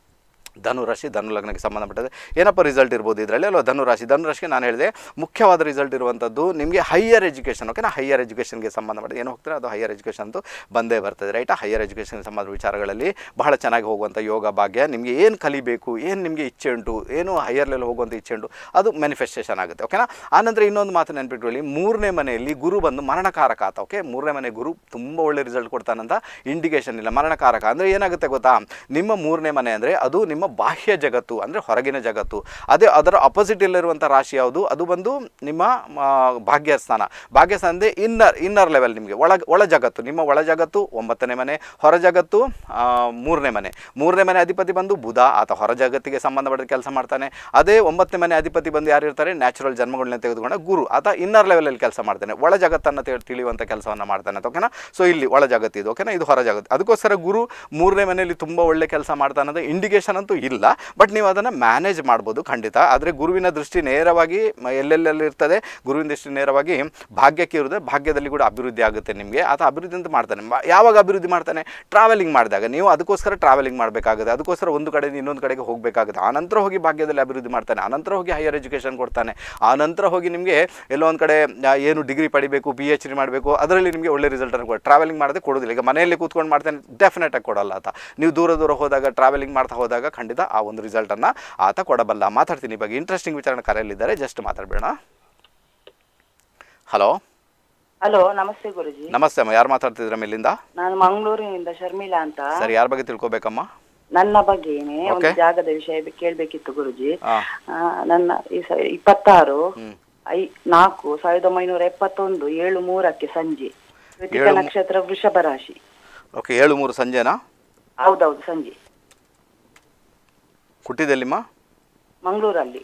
Speaker 1: ಧನುರಾಶಿ ಧನು ಲಗ್ನಕ್ಕೆ ಸಂಬಂಧಪಟ್ಟಂತೆ ಏನಪ್ಪ ರಿಸಲ್ಟ್ ಇರ್ಬೋದು ಇದರಲ್ಲಿ ಅಲ್ವಾ ಧನುರಾಶಿ ಧನುರಾಶಿಗೆ ನಾನು ಹೇಳಿದೆ ಮುಖ್ಯವಾದ ರಿಸಲ್ಟ್ ಇರುವಂಥದ್ದು ನಿಮಗೆ ಹೈಯರ್ ಎಜುಕೇಷನ್ ಓಕೆನಾ ಹೈಯರ್ ಎಜುಕೇಷನ್ಗೆ ಸಂಬಂಧಪಟ್ಟ ಏನು ಹೋಗ್ತಾರೆ ಅದು ಹೈಯರ್ ಎಜುಕೇಷನ್ ಅಂತೂ ಬಂದೇ ಬರ್ತದೆ ರೈಟಾ ಹೈಯರ್ ಎಜುಕೇಷನ್ ಸಂಬಂಧ ವಿಚಾರಗಳಲ್ಲಿ ಬಹಳ ಚೆನ್ನಾಗಿ ಹೋಗುವಂಥ ಯೋಗ ಭಾಗ್ಯ ನಿಮಗೆ ಏನು ಕಲಿಬೇಕು ಏನು ನಿಮಗೆ ಇಚ್ಛೆ ಉಂಟು ಏನು ಹೈಯರ್ ಲೆವೆಲ್ ಹೋಗುವಂಥ ಇಚ್ಛೆ ಉಂಟು ಅದು ಮ್ಯಾನಿಫೆಸ್ಟೇಷನ್ ಆಗುತ್ತೆ ಓಕೆನಾ ಆನಂತರ ಇನ್ನೊಂದು ಮಾತು ನೆನ್ಪಿಟ್ಕೊಳ್ಳಿ ಮೂರನೇ ಮನೆಯಲ್ಲಿ ಗುರು ಬಂದು ಮರಣಕಾರಕ ಆತ ಓಕೆ ಮೂರನೇ ಮನೆ ಗುರು ತುಂಬ ಒಳ್ಳೆ ರಿಸಲ್ಟ್ ಕೊಡ್ತಾನಂತ ಇಂಡಿಕೇಶನ್ ಇಲ್ಲ ಮರಣಕಾರಕ ಅಂದರೆ ಏನಾಗುತ್ತೆ ಗೊತ್ತಾ ನಿಮ್ಮ ಮೂರನೇ ಮನೆ ಅಂದರೆ ಅದು ನಿಮ್ಮ ಬಾಹ್ಯ ಜಗತ್ತು ಅಂದರೆ ಹೊರಗಿನ ಜಗತ್ತು ಅದೇ ಅದರ ಅಪೋಸಿಟ್ ಇಲ್ಲಿರುವಂಥ ರಾಶಿ ಯಾವುದು ಅದು ಬಂದು ನಿಮ್ಮ ಆ, ಭಾಗ್ಯಸ್ಥಾನ ಭಾಗ್ಯಸ್ಥಾನ ಅಂದರೆ ಇನ್ನರ್ ಇನ್ನರ್ ಲೆವೆಲ್ ನಿಮಗೆ ಒಳ ಒಳ ಜಗತ್ತು ನಿಮ್ಮ ಒಳ ಜಗತ್ತು ಒಂಬತ್ತನೇ ಮನೆ ಹೊರ ಜಗತ್ತು ಆ, ಮೂರನೇ ಮನೆ ಮೂರನೇ ಮನೆ ಅಧಿಪತಿ ಬಂದು ಬುಧ ಆತ ಹೊರ ಜಗತ್ತಿಗೆ ಸಂಬಂಧಪಟ್ಟ ಕೆಲಸ ಮಾಡ್ತಾನೆ ಅದೇ ಒಂಬತ್ತನೇ ಮನೆ ಅಧಿಪತಿ ಬಂದು ಯಾರು ಇರ್ತಾರೆ ನ್ಯಾಚುರಲ್ ಜನ್ಮಗಳನ್ನ ತೆಗೆದುಕೊಂಡ ಗುರು ಆತ ಇನ್ನರ್ ಲೆವೆಲಲ್ಲಿ ಕೆಲಸ ಮಾಡ್ತಾನೆ ಒಳ ಜಗತ್ತನ್ನು ತಿ- ತಿಳಿಯುವಂಥ ಕೆಲಸವನ್ನು ಮಾಡ್ತಾನೆ ಅಂತ ಓಕೆನಾ ಸೊ ಇಲ್ಲಿ ಒಳ ಜಗತ್ತು ಇದು ಓಕೆನಾ ಇದು ಹೊರ ಜಗತ್ತು ಅದಕ್ಕೋಸ್ಕರ ಗುರು ಮೂರನೇ ಮನೆಯಲ್ಲಿ ತುಂಬ ಒಳ್ಳೆ ಕೆಲಸ ಮಾಡ್ತಾನೆ ಅನ್ನೋದು ಇಂಡಿಕೇಶನ್ ಅಂತೂ ಇಲ್ಲ ಬಟ್ ನೀವು ಅದನ್ನು ಮ್ಯಾನೇಜ್ ಮಾಡ್ಬೋದು ಖಂಡಿತ ಆದರೆ ಗುರುವಿನ ದೃಷ್ಟಿ ನೇರವಾಗಿ ಮ- ಎಲ್ಲೆಲ್ಲೆಲ್ಲಿ ಇರ್ತದೆ ಗುರುವಿನ ದೃಷ್ಟಿ ನೇರವಾಗಿ ಭಾಗ್ಯಕ್ಕೆ ಇರುತ್ತೆ ಭಾಗ್ಯದಲ್ಲಿ ಕೂಡ ಅಭಿವೃದ್ಧಿ ಆಗುತ್ತೆ ನಿಮಗೆ ಆತ ಅಭಿವೃದ್ಧಿ ಅಂತ ಮಾಡ್ತಾನೆ ಮ- ಯಾವಾಗ ಅಭಿವೃದ್ಧಿ ಮಾಡ್ತಾನೆ ಟ್ರಾವೆಲಿಂಗ್ ಮಾಡಿದಾಗ ನೀವು ಅದಕ್ಕೋಸ್ಕರ ಟ್ರಾವೆಲಿಂಗ್ ಮಾಡಬೇಕಾಗುತ್ತೆ ಅದಕ್ಕೋಸ್ಕರ ಒಂದು ಕಡೆಯಿಂದ ಇನ್ನೊಂದು ಕಡೆಗೆ ಹೋಗಬೇಕಾಗುತ್ತೆ ಆನಂತರ ಹೋಗಿ ಭಾಗ್ಯದಲ್ಲಿ ಅಭಿವೃದ್ಧಿ ಮಾಡ್ತಾನೆ ಆನಂತರ ಹೋಗಿ ಹೈಯರ್ ಎಜುಕೇಷನ್ ಕೊಡ್ತಾನೆ ಆನಂತರ ಹೋಗಿ ನಿಮಗೆ ಎಲ್ಲೋ ಒಂದು ಕಡೆ ಆ, ಏನು ಡಿಗ್ರಿ ಪಡಿಬೇಕು ಪಿ ಎಚ್ ಡಿ ಮಾಡಬೇಕು ಅದರಲ್ಲಿ ನಿಮಗೆ ಒಳ್ಳೆ ರಿಸಲ್ಟನ್ನು ಕೊಡ ಟ್ರಾವೆಲಿಂಗ್ ಮಾಡದೆ ಕೊಡೋದಿಲ್ಲ ಈಗ ಮನೆಯಲ್ಲಿ ಕೂತ್ಕೊಂಡು ಮಾಡ್ತಾನೆ ಡೆಫಿನೆಟ್ ಆಗಿ ಕೊಡಲ್ಲ ಆತ ನೀವು ದೂರ ದೂರ ಹೋದಾಗ ಟ್ರಾವೆಲಿಂಗ್ ಮಾಡ್ತಾ ಹೋದಾಗ ಖಂಡಿತ ಆ ಒಂದು ರಿಸಲ್ಟನ್ನು ಆತ ಕೊಡಬಲ್ಲ ಮಾತಾಡ್ತೀನಿ ಈ ಬಗ್ಗೆ ಇಂಟ್ರೆಸ್ಟಿಂಗ್ ವಿಚಾರಣೆ ಕರೆಯಲ್ಲಿದ್ದಾರೆ ಜಸ್ಟ್ ಮಾತಾಡಬೇಡ ಹಲೋ
Speaker 6: ಹಲೋ ನಮಸ್ತೆ ಗುರುಜಿ
Speaker 1: ನಮಸ್ತೆ ಅಮ್ಮ ಯಾರು ಮಾತಾಡ್ತಿದ್ರ ಮೇಲಿಂದ
Speaker 6: ನಾನು ಮಂಗಳೂರಿನಿಂದ ಶರ್ಮಿಳಾ ಅಂತ
Speaker 1: ಸರಿ ಯಾರ ಬಗ್ಗೆ ತಿಳ್ಕೊಬೇಕಮ್ಮ
Speaker 6: ನನ್ನ ಬಗ್ಗೆನೇ ಒಂದು
Speaker 1: Okay.
Speaker 6: ಜಾಗದ ವಿಷಯ ಬೆ- ಕೇಳ್ಬೇಕಿತ್ತು ಗುರುಜಿ
Speaker 1: ಹಾಂ
Speaker 6: ಆ, ನನ್ನ ಈ ಸ- ಇಪ್ಪತ್ತಾರು
Speaker 1: ಹ್ಞೂ
Speaker 6: ಐ ನಾಲ್ಕು ಸಾವಿರದ ಒಂಬೈನೂರ ಎಪ್ಪತ್ತೊಂದು ಏಳು ಮೂರಕ್ಕೆ ಸಂಜೆ ಕೃತಿಕ
Speaker 1: ಏಳು ಮೂ-
Speaker 6: ನಕ್ಷತ್ರ ವೃಷಭ ರಾಶಿ
Speaker 1: ಓಕೆ ಏಳು ಮೂರು ಸಂಜೆನಾ
Speaker 6: ಹೌದೌದು ಸಂಜೆ
Speaker 1: ಹುಟ್ಟಿದೆಲ್ಲಿಮ್ಮ
Speaker 6: ಮಂಗಳೂರಲ್ಲಿ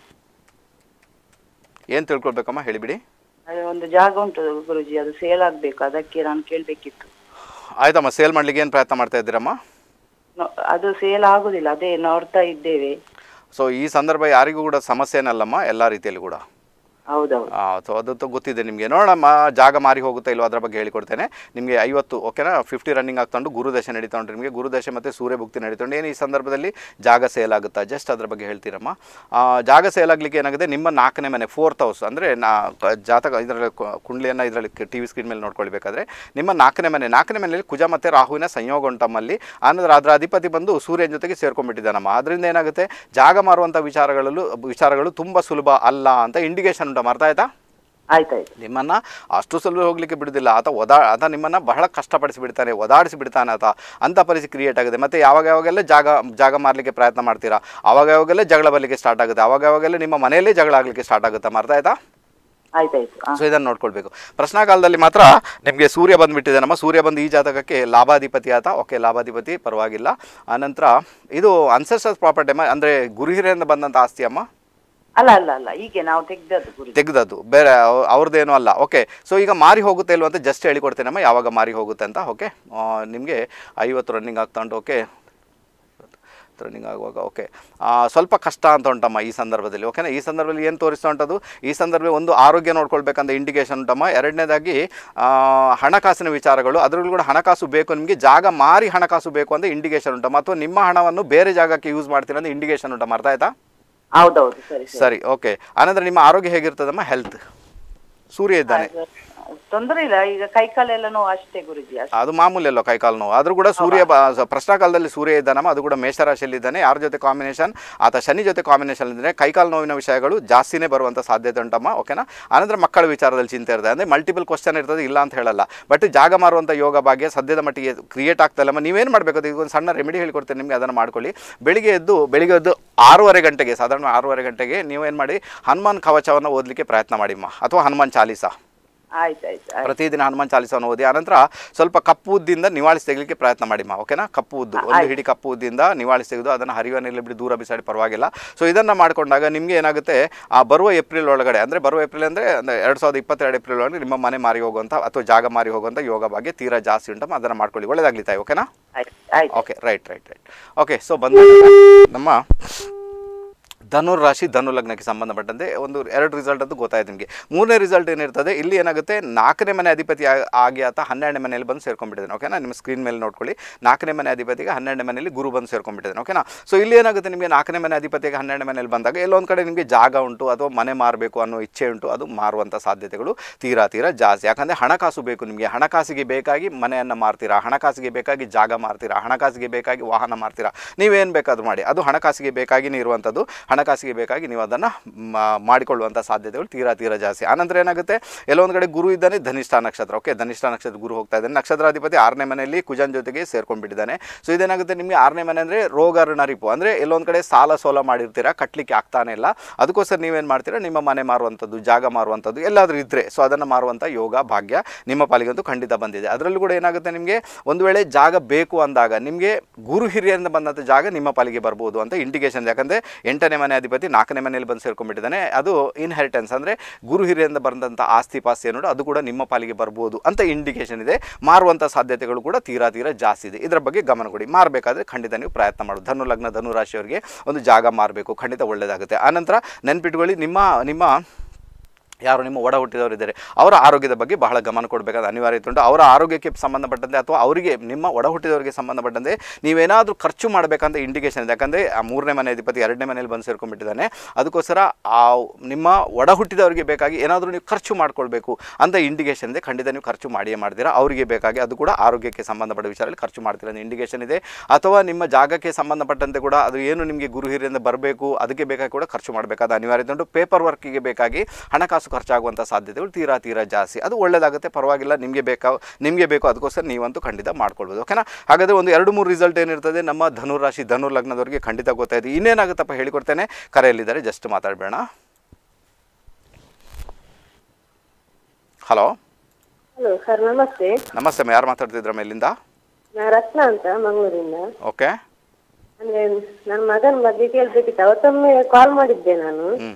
Speaker 1: ಏನು ತಿಳ್ಕೊಳ್ಬೇಕಮ್ಮ ಹೇಳಿಬಿಡಿ
Speaker 6: ಅದೇ ಒಂದು ಜಾಗ ಉಂಟು ಗುರುಜಿ ಅದು ಸೇಲ್ ಆಗ್ಬೇಕು ಅದಕ್ಕೆ ನಾನು ಕೇಳ್ಬೇಕಿತ್ತು
Speaker 1: ಆಯ್ತಮ್ಮ ಸೇಲ್ ಮಾಡ್ಲಿಕ್ಕೆ ಏನು ಪ್ರಯತ್ನ ಮಾಡ್ತಾ ಇದ್ದೀರಮ್ಮ
Speaker 6: ನೊ- ಅದು ಸೇಲ್ ಆಗುದಿಲ್ಲ ಅದೇ ನೋಡ್ತಾ ಇದ್ದೇವೆ
Speaker 1: ಸೊ ಈ ಸಂದರ್ಭ ಯಾರಿಗೂ ಕೂಡ ಸಮಸ್ಯೆ ಏನಲ್ಲಮ್ಮ ಎಲ್ಲ ರೀತಿಯಲ್ಲಿ ಕೂಡ
Speaker 6: ಹೌದೌದು
Speaker 1: ಸೊ ಅದು ತ- ಗೊತ್ತಿದೆ ನಿಮಗೆ ನೋಡಮ್ಮ ಜಾಗ ಮಾರಿ ಹೋಗುತ್ತಾ ಇಲ್ವೋ ಅದರ ಬಗ್ಗೆ ಹೇಳಿಕೊಡ್ತೇನೆ ನಿಮಗೆ ಐವತ್ತು ಓಕೆನಾ ಫಿಫ್ಟಿ ರನ್ನಿಂಗ್ ಆಗ್ತೊಂಡು ಗುರುದಶ ನಡೀತಾ ಉಂಟು ನಿಮಗೆ ಗುರುದಶ ಮತ್ತು ಸೂರ್ಯಭುಕ್ತಿ ನಡೀತಾ ಉಂಟು ಏನು ಈ ಸಂದರ್ಭದಲ್ಲಿ ಜಾಗ ಸೇಲ್ ಆಗುತ್ತಾ ಜಸ್ಟ್ ಅದ್ರ ಬಗ್ಗೆ ಹೇಳ್ತೀರಮ್ಮ ಆ, ಜಾಗ ಸೇಲ್ ಆಗಲಿಕ್ಕೆ ಏನಾಗಿದೆ ನಿಮ್ಮ ನಾಲ್ಕನೇ ಮನೆ ಫೋರ್ತ್ ಹೌಸ್ ಅಂದರೆ ನಾ ಕ- ಜಾತಕ ಇದರಲ್ಲಿ ಕುಂಡ್ಲಿಯನ್ನು ಇದರಲ್ಲಿ ಟಿ ವಿ ಸ್ಕ್ರೀನ್ ಮೇಲೆ ನೋಡ್ಕೊಳ್ಬೇಕಾದ್ರೆ ನಿಮ್ಮ ನಾಲ್ಕನೇ ಮನೆ ನಾಲ್ಕನೇ ಮನೆಯಲ್ಲಿ ಕುಜ ಮತ್ತು ರಾಹುವಿನ ಸಂಯೋಗ ಉಂಟಮ್ಮಲ್ಲಿ ಆನಂತರ ಅದರ ಅಧಿಪತಿ ಬಂದು ಸೂರ್ಯನ ಜೊತೆಗೆ ಸೇರ್ಕೊಂಡ್ಬಿಟ್ಟಿದ್ದಾನಮ್ಮ ಅದರಿಂದ ಏನಾಗುತ್ತೆ ಜಾಗ ಮಾರುವಂಥ ವಿಚಾರಗಳಲ್ಲೂ ವಿಚಾರಗಳು ತುಂಬ ಸುಲಭ ಅಲ್ಲ ಅಂತ ಇಂಡಿಕೇಶನ್ ಉಂಟಮ್ಮ ಅರ್ಥ ಆಯ್ತಾ
Speaker 6: ಆಯ್ತಾಯ್ತು
Speaker 1: ನಿಮ್ಮನ್ನು ಅಷ್ಟು ಸುಲಭ ಹೋಗಲಿಕ್ಕೆ ಬಿಡುವುದಿಲ್ಲ ಆತ ಒದಾ ಆತ ನಿಮ್ಮನ್ನು ಬಹಳ ಕಷ್ಟಪಡಿಸಿ ಬಿಡ್ತಾನೆ ಒದಾಡಿಸಿ ಬಿಡ್ತಾನೆ ಆತ ಅಂಥ ಪರಿಸ್ಥಿತಿ ಕ್ರಿಯೇಟ್ ಆಗುತ್ತೆ ಮತ್ತು ಯಾವಾಗ ಯಾವಾಗೆಲ್ಲ ಜಾಗ ಜಾಗ ಮಾರಲಿಕ್ಕೆ ಪ್ರಯತ್ನ ಮಾಡ್ತೀರಾ ಆವಾಗ ಯಾವಾಗೆಲ್ಲ ಜಗಳ ಬರಲಿಕ್ಕೆ ಸ್ಟಾರ್ಟ್ ಆಗುತ್ತೆ ಆವಾಗ ಯಾವಾಗೆಲ್ಲ ನಿಮ್ಮ ಮನೆಯಲ್ಲೇ ಜಗಳ ಆಗಲಿಕ್ಕೆ ಸ್ಟಾರ್ಟ್ ಆಗುತ್ತೆ ಅರ್ಥ ಆಯ್ತಾ
Speaker 6: ಆಯ್ತಾಯ್ತು ಆ,
Speaker 1: ಸೊ ಇದನ್ನು ನೋಡ್ಕೊಳ್ಬೇಕು ಪ್ರಶ್ನಾಕಾಲದಲ್ಲಿ ಮಾತ್ರ ನಿಮಗೆ ಸೂರ್ಯ ಬಂದುಬಿಟ್ಟಿದೆ ನಮ್ಮ ಸೂರ್ಯ ಬಂದು ಈ ಜಾತಕಕ್ಕೆ ಲಾಭಾಧಿಪತಿ ಆತ ಓಕೆ ಲಾಭಾಧಿಪತಿ ಪರವಾಗಿಲ್ಲ ಆನಂತರ ಇದು ಅನ್ಸೆಸ್ಟರ್ ಪ್ರಾಪರ್ಟಿ ಅಮ್ಮ ಅಂದರೆ ಗುರು ಹಿರಿಯಿಂದ ಬಂದಂಥ ಆಸ್ತಿ ಅಮ್ಮ
Speaker 6: ಅಲ್ಲ ಅಲ್ಲ ಅಲ್ಲ ಹೀಗೆ ನಾವು ತೆಗ್ದದ್ದು ಗುರಿ
Speaker 1: ತೆಗೆದದ್ದು ಬೇರೆ ಅವ್- ಅವ್ರದ್ದೇನೂ ಅಲ್ಲ ಓಕೆ ಸೊ ಈಗ ಮಾರಿ ಹೋಗುತ್ತೆ ಇಲ್ವ ಅಂತ ಜಸ್ಟ್ ಹೇಳಿಕೊಡ್ತೇನಮ್ಮ ಯಾವಾಗ ಮಾರಿ ಹೋಗುತ್ತೆ ಅಂತ ಓಕೆ ನಿಮಗೆ ಐವತ್ತು ರನ್ನಿಂಗ್ ಆಗ್ತಾ ಉಂಟು ಓಕೆ ರನ್ನಿಂಗ್ ಆಗುವಾಗ ಓಕೆ ಸ್ವಲ್ಪ ಕಷ್ಟ ಅಂತ ಉಂಟಮ್ಮ ಈ ಸಂದರ್ಭದಲ್ಲಿ ಓಕೆನಾ ಈ ಸಂದರ್ಭದಲ್ಲಿ ಏನು ತೋರಿಸ್ತಾ ಉಂಟದು ಈ ಸಂದರ್ಭದಲ್ಲಿ ಒಂದು ಆರೋಗ್ಯ ನೋಡ್ಕೊಳ್ಬೇಕಂತ ಇಂಡಿಕೇಶನ್ ಉಂಟಮ್ಮ ಎರಡನೇದಾಗಿ ಆ, ಹಣಕಾಸಿನ ವಿಚಾರಗಳು ಅದರಲ್ಲೂ ಕೂಡ ಹಣಕಾಸು ಬೇಕು ನಿಮಗೆ ಜಾಗ ಮಾರಿ ಹಣಕಾಸು ಬೇಕು ಅಂತ ಇಂಡಿಕೇಶನ್ ಉಂಟಮ್ಮ ಅಥವಾ ನಿಮ್ಮ ಹಣವನ್ನು ಬೇರೆ ಜಾಗಕ್ಕೆ ಯೂಸ್ ಮಾಡ್ತೀರಾ ಅಂತ ಇಂಡಿಕೇಶನ್ ಉಂಟಮ್ಮ ಅರ್ಥ ಆಯ್ತಾ
Speaker 6: ಹೌದೌದು ಸರಿ ಸರಿ
Speaker 1: ಸರಿ ಓಕೆ ಆನಂತರ ನಿಮ್ಮ ಆರೋಗ್ಯ ಹೇಗಿರ್ತದಮ್ಮ ಹೆಲ್ತ್ ಸೂರ್ಯ ಇದ್ದಾನೆ
Speaker 6: ತೊಂದರೆ ಇಲ್ಲ ಈಗ ಕೈ ಕಾಲೆಲ್ಲ ನೋವು ಅಷ್ಟೇ ಗುರುಜಿ ಅಷ್ಟೇ
Speaker 1: ಅದು ಮಾಮೂಲಿ ಅಲ್ಲೋ ಕೈಕಾಲು ನೋವು ಆದ್ರೂ ಕೂಡ ಸೂರ್ಯ ಬ- ಸ- ಪ್ರಶ್ನಾಕಾಲದಲ್ಲಿ ಸೂರ್ಯ ಇದ್ದಾನಮ್ಮ ಅದು ಕೂಡ ಮೇಷರಾಶಿಯಲ್ಲಿ ಇದ್ದಾನೆ ಯಾರ ಜೊತೆ ಕಾಂಬಿನೇಷನ್ ಆತ ಶನಿ ಜೊತೆ ಕಾಂಬಿನೇಷನ್ ಇದ್ದಾನೆ ಕೈಕಾಲು ನೋವಿನ ವಿಷಯಗಳು ಜಾಸ್ತಿನೇ ಬರುವಂಥ ಸಾಧ್ಯತೆ ಉಂಟಮ್ಮ ಓಕೆನಾ ಆನಂತರ ಮಕ್ಕಳ ವಿಚಾರದಲ್ಲಿ ಚಿಂತೆ ಇರ್ತದೆ ಅಂದರೆ ಮಲ್ಟಿಪಲ್ ಕ್ವಶನ್ ಇರ್ತದೆ ಇಲ್ಲ ಅಂತ ಹೇಳಲ್ಲ ಬಟ್ ಜಾಗ ಮಾರುವಂಥ ಯೋಗ ಭಾಗ್ಯ ಸದ್ಯದ ಮಟ್ಟಿಗೆ ಕ್ರಿಯೇಟ್ ಆಗ್ತಾ ಇಲ್ಲಮ್ಮ ನೀವೇನು ಮಾಡಬೇಕು ಅದು ಈಗ ಒಂದು ಸಣ್ಣ ರೆಮಿಡಿ ಹೇಳ್ಕೊಡ್ತೇನೆ ನಿಮಗೆ ಅದನ್ನು ಮಾಡ್ಕೊಳ್ಳಿ ಬೆಳಿಗ್ಗೆ ಎದ್ದು ಬೆಳಿಗ್ಗೆ ಎದ್ದು ಆರೂವರೆ ಗಂಟೆಗೆ ಸಾಧಾರಣ ಆರೂವರೆ ಗಂಟೆಗೆ ನೀವೇನು ಮಾಡಿ ಹನುಮಾನ್ ಕವಚವನ್ನು ಓದಲಿಕ್ಕೆ ಪ್ರಯತ್ನ ಮಾಡಿಮ್ಮ ಅಥವಾ ಹನುಮಾನ್ ಚಾಲೀಸ
Speaker 6: ಆಯ್ತಾಯ್ತು ಆಯ್ತು
Speaker 1: ಪ್ರತಿದಿನ ಹನುಮಾನ್ ಚಾಲಿಸವನ್ನು ಓದಿ ಆನಂತರ ಸ್ವಲ್ಪ ಕಪ್ಪು ಉದ್ದಿಂದ ನಿವಾಳಿಸಿ ತೆಗಲಿಕ್ಕೆ ಪ್ರಯತ್ನ ಮಾಡಿಮ್ಮ ಓಕೆನಾ ಕಪ್ಪು ಉದ್ದು ಒಂದು ಹಿಡಿ ಕಪ್ಪು ಉದ್ದಿಂದ ನಿವಾಳಿಸಿ ತೆಗೆದು ಅದನ್ನು ಹರಿಯುವ ನೀರಲ್ಲಿ ಬಿಡಿ ದೂರ ಬಿಸಾಡಿ ಪರವಾಗಿಲ್ಲ ಸೊ ಇದನ್ನು ಮಾಡಿಕೊಂಡಾಗ ನಿಮಗೆ ಏನಾಗುತ್ತೆ ಆ ಬರುವ ಏಪ್ರಿಲ್ ಒಳಗಡೆ ಅಂದರೆ ಬರುವ ಏಪ್ರಿಲ್ ಅಂದರೆ ಎರಡು ಸಾವಿರದ ಇಪ್ಪತ್ತೆರಡು ಏಪ್ರಿಲ್ ಒಳಗೆ ನಿಮ್ಮ ಮನೆ ಮಾರಿ ಹೋಗುವಂಥ ಅಥವಾ ಜಾಗ ಮಾರಿ ಹೋಗುವಂಥ ಯೋಗ ಬಗ್ಗೆ ತೀರಾ ಜಾಸ್ತಿ ಉಂಟಮ್ಮ ಅದನ್ನು ಮಾಡ್ಕೊಳ್ಳಿ ಒಳ್ಳೆದಾಗ್ಲಿ ತಾಯಿ ಓಕೆನಾ
Speaker 6: ಆಯ್ತು ಆಯ್ತು
Speaker 1: okay right right right okay so ಬಂದು ನಮ್ಮ ಧನುರ್ ರಾಶಿ ಧನು ಲಗ್ನಕ್ಕೆ ಸಂಬಂಧಪಟ್ಟಂತೆ ಒಂದು ಎರಡು ರಿಸಲ್ಟ್ ಅಂತೂ ಗೊತ್ತಾಯ್ತು ನಿಮಗೆ ಮೂರನೇ ರಿಸಲ್ಟ್ ಏನಿರ್ತದೆ ಇಲ್ಲಿ ಏನಾಗುತ್ತೆ ನಾಲ್ಕನೇ ಮನೆ ಅಧಿಪತಿ ಆ- ಆಗಿ ಆತ ಹನ್ನೆರಡನೇ ಮನೆಯಲ್ಲಿ ಬಂದು ಸೇರ್ಕೊಂಡ್ಬಿಟ್ಟಿದ್ದಾನೆ ಓಕೆನಾ ನಿಮ್ಮ ಸ್ಕ್ರೀನ್ ಮೇಲೆ ನೋಡ್ಕೊಳ್ಳಿ ನಾಲ್ಕನೇ ಮನೆ ಅಧಿಪತಿಗೆ ಹನ್ನೆರಡನೇ ಮನೆಯಲ್ಲಿ ಗುರು ಬಂದು ಸೇರ್ಕೊಂಡ್ಬಿಟ್ಟಿದ್ದಾನೆ ಓಕೆನಾ ಸೊ ಇಲ್ಲಿ ಏನಾಗುತ್ತೆ ನಿಮಗೆ ನಾಲ್ಕನೇ ಮನೆ ಅಧಿಪತಿಗೆ ಹನ್ನೆರಡನೇ ಮನೆಯಲ್ಲಿ ಬಂದಾಗ ಎಲ್ಲೊಂದು ಕಡೆ ನಿಮಗೆ ಜಾಗ ಉಂಟು ಅಥವಾ ಮನೆ ಮಾರಬೇಕು ಅನ್ನೋ ಇಚ್ಛೆ ಉಂಟು ಅದು ಮಾರುವಂಥ ಸಾಧ್ಯತೆಗಳು ತೀರಾ ತೀರಾ ಜಾಸ್ತಿ ಯಾಕಂದರೆ ಹಣಕಾಸು ಬೇಕು ನಿಮಗೆ ಹಣಕಾಸಿಗೆ ಬೇಕಾಗಿ ಮನೆಯನ್ನು ಮಾರ್ತೀರಾ ಹಣಕಾಸಿಗೆ ಬೇಕಾಗಿ ಜಾಗ ಮಾರ್ತೀರಾ ಹಣಕಾಸಿಗೆ ಬೇಕಾಗಿ ವಾಹನ ಮಾರ್ತೀರಾ ನೀವೇನು ಬೇಕಾದ್ರೂ ಮಾಡಿ ಅದು ಹಣಕಾಸಿಗೆ ಬೇಕಾಗಿನೇ ಇರುವಂಥದ್ದು ಹಣಕಾಸಿಗೆ ಬೇಕಾಗಿ ನೀವು ಅದನ್ನು ಮಾಡಿಕೊಳ್ಳುವಂಥ ಸಾಧ್ಯತೆಗಳು ತೀರಾ ತೀರಾ ಜಾಸ್ತಿ ಆನಂತರ ಏನಾಗುತ್ತೆ ಎಲ್ಲೊಂದು ಕಡೆ ಗುರು ಇದ್ದಾನೆ ಧನಿಷ್ಠ ನಕ್ಷತ್ರ ಓಕೆ ಧನಿಷ್ಠ ನಕ್ಷತ್ರ ಗುರು ಹೋಗ್ತಾ ಇದ್ದಾನೆ ನಕ್ಷತ್ರಾಧಿಪತಿ ಆರನೇ ಮನೆಯಲ್ಲಿ ಕುಜನ್ ಜೊತೆಗೆ ಸೇರ್ಕೊಂಡ್ಬಿಟ್ಟಿದ್ದಾನೆ ಸೊ ಇದೇನಾಗುತ್ತೆ ನಿಮಗೆ ಆರನೇ ಮನೆ ಅಂದರೆ ರೋಗ ಋಣರಿಪು ಅಂದರೆ ಎಲ್ಲೊಂದು ಕಡೆ ಸಾಲ ಸೋಲ ಮಾಡಿರ್ತೀರಾ ಕಟ್ಟಲಿಕ್ಕೆ ಆಗ್ತಾನೆ ಇಲ್ಲ ಅದಕ್ಕೋಸ್ಕರ ನೀವೇನು ಮಾಡ್ತೀರಾ ನಿಮ್ಮ ಮನೆ ಮಾರುವಂಥದ್ದು ಜಾಗ ಮಾರುವಂಥದ್ದು ಎಲ್ಲಾದರೂ ಇದ್ದರೆ ಸೊ ಅದನ್ನು ಮಾರುವಂಥ ಯೋಗ ಭಾಗ್ಯ ನಿಮ್ಮ ಪಾಲಿಗಂತೂ ಖಂಡಿತ ಬಂದಿದೆ ಅದರಲ್ಲೂ ಕೂಡ ಏನಾಗುತ್ತೆ ನಿಮಗೆ ಒಂದು ವೇಳೆ ಜಾಗ ಬೇಕು ಅಂದಾಗ ನಿಮಗೆ ಗುರು ಹಿರಿಯರಿಂದ ಬಂದಂಥ ಜಾಗ ನಿಮ್ಮ ಪಾಲಿಗೆ ಬರ್ಬೋದು ಅಂತ ಇಂಡಿಕೇಶನ್ ಯಾಕಂದರೆ ಎಂಟನೇ ಮನೆ ಅಧಿಪತಿ ನಾಲ್ಕನೇ ಮನೆಯಲ್ಲಿ ಬಂದು ಸೇರ್ಕೊಂಡ್ಬಿಟ್ಟಿದ್ದಾನೆ ಅದು ಇನ್ಹೆರಿಟೆನ್ಸ್ ಅಂದರೆ ಗುರು ಹಿರಿಯರಿಂದ ಬಂದಂಥ ಆಸ್ತಿ ಪಾಸ್ತಿ ಅನ್ನೋದು ಅದು ಕೂಡ ನಿಮ್ಮ ಪಾಲಿಗೆ ಬರ್ಬೋದು ಅಂತ ಇಂಡಿಕೇಶನ್ ಇದೆ ಮಾರುವಂಥ ಸಾಧ್ಯತೆಗಳು ಕೂಡ ತೀರಾ ತೀರಾ ಜಾಸ್ತಿ ಇದೆ ಇದರ ಬಗ್ಗೆ ಗಮನ ಕೊಡಿ ಮಾರಬೇಕಾದ್ರೆ ಖಂಡಿತ ನೀವು ಪ್ರಯತ್ನ ಮಾಡೋದು ಧನು ಲಗ್ನ ಧನು ರಾಶಿಯವರಿಗೆ ಒಂದು ಜಾಗ ಮಾರಬೇಕು ಖಂಡಿತ ಒಳ್ಳೆಯದಾಗುತ್ತೆ ಆನಂತರ ನೆನ್ಪಿಟ್ಕೊಳ್ಳಿ ನಿಮ್ಮ ನಿಮ್ಮ ಯಾರು ನಿಮ್ಮ ಒಡ ಹುಟ್ಟಿದವರು ಇದ್ದಾರೆ ಅವರ ಆರೋಗ್ಯದ ಬಗ್ಗೆ ಬಹಳ ಗಮನ ಕೊಡಬೇಕಾದ ಅನಿವಾರ್ಯತೆ ಉಂಟು ಅವರ ಆರೋಗ್ಯಕ್ಕೆ ಸಂಬಂಧಪಟ್ಟಂತೆ ಅಥವಾ ಅವರಿಗೆ ನಿಮ್ಮ ಒಡ ಹುಟ್ಟಿದವರಿಗೆ ಸಂಬಂಧಪಟ್ಟಂತೆ ನೀವೇನಾದರೂ ಖರ್ಚು ಮಾಡಬೇಕಂತ ಇಂಡಿಕೇಶನ್ ಇದೆ ಯಾಕಂದರೆ ಆ ಮೂರನೇ ಮನೆ ಅಧಿಪತಿ ಎರಡನೇ ಮನೆಯಲ್ಲಿ ಬಂದು ಸೇರ್ಕೊಂಡ್ಬಿಟ್ಟಿದ್ದಾನೆ ಅದಕ್ಕೋಸ್ಕರ ಆ ನಿಮ್ಮ ಒಡ ಹುಟ್ಟಿದವರಿಗೆ ಬೇಕಾಗಿ ಏನಾದರೂ ನೀವು ಖರ್ಚು ಮಾಡ್ಕೊಳ್ಬೇಕು ಅಂತ ಇಂಡಿಕೇಶನ್ ಇದೆ ಖಂಡಿತ ನೀವು ಖರ್ಚು ಮಾಡಿಯೇ ಮಾಡ್ತೀರಾ ಅವರಿಗೆ ಬೇಕಾಗಿ ಅದು ಕೂಡ ಆರೋಗ್ಯಕ್ಕೆ ಸಂಬಂಧಪಟ್ಟ ವಿಚಾರದಲ್ಲಿ ಖರ್ಚು ಮಾಡ್ತೀರಾ ಅಂತ ಇಂಡಿಕೇಶನ್ ಇದೆ ಅಥವಾ ನಿಮ್ಮ ಜಾಗಕ್ಕೆ ಸಂಬಂಧಪಟ್ಟಂತೆ ಕೂಡ ಅದು ಏನು ನಿಮಗೆ ಗುರು ಹಿರಿಯಿಂದ ಬರಬೇಕು ಅದಕ್ಕೆ ಬೇಕಾಗಿ ಕೂಡ ಖರ್ಚು ಮಾಡಬೇಕಾದ ಅನಿವಾರ್ಯತೆ ಉಂಟು ಪೇಪರ್ ವರ್ಕಿಗೆ ಬೇಕಾಗಿ ಹಣಕಾಸು ಖರ್ಚಾಗುವಂಥ ಸಾಧ್ಯತೆಗಳು ತೀರಾ ತೀರಾ ಜಾಸ್ತಿ ಅದು ಒಳ್ಳೆಯದಾಗುತ್ತೆ ಪರವಾಗಿಲ್ಲ ನಿಮಗೆ ಬೇಕಾ ನಿಮಗೆ ಬೇಕು ಅದಕ್ಕೋಸ್ಕರ ನೀವಂತೂ ಖಂಡಿತ ಮಾಡ್ಕೊಳ್ಬೋದು ಓಕೆನಾ ಹಾಗಾದರೆ ಒಂದು ಎರಡು ಮೂರು ರಿಸಲ್ಟ್ ಏನಿರ್ತದೆ ನಮ್ಮ ಧನುರಾಶಿ ಧನು ಲಗ್ನದವರಿಗೆ ಖಂಡಿತ ಗೊತ್ತಾಯಿತು ಇನ್ನೇನಾಗುತ್ತಪ್ಪ ಹೇಳಿಕೊಡ್ತೇನೆ ಕರೆಯಲ್ಲಿದ್ದಾರೆ ಜಸ್ಟ್ ಮಾತಾಡಬೇಡ ಹಲೋ
Speaker 4: ಹಲೋ ಸರ್ ನಮಸ್ತೆ
Speaker 1: ನಮಸ್ತೆ ಅಮ್ಮ ಯಾರು ಮಾತಾಡ್ತಿದ್ರಮ್ಮ ಇಲ್ಲಿಂದ
Speaker 4: ನಾ ರತ್ನ ಅಂತ ಮಂಗಳೂರಿಂದ
Speaker 1: ಓಕೆ
Speaker 4: ಅಂದ್ರೆ ನನ್ನ ಮಗನ ಬಗ್ಗೆ ಕೇಳ್ಬೇಕಿತ್ತು ಅವತ್ತೊಮ್ಮೆ ಕಾಲ್ ಮಾಡಿದ್ದೆ ನಾನು
Speaker 1: ಹ್ಞೂ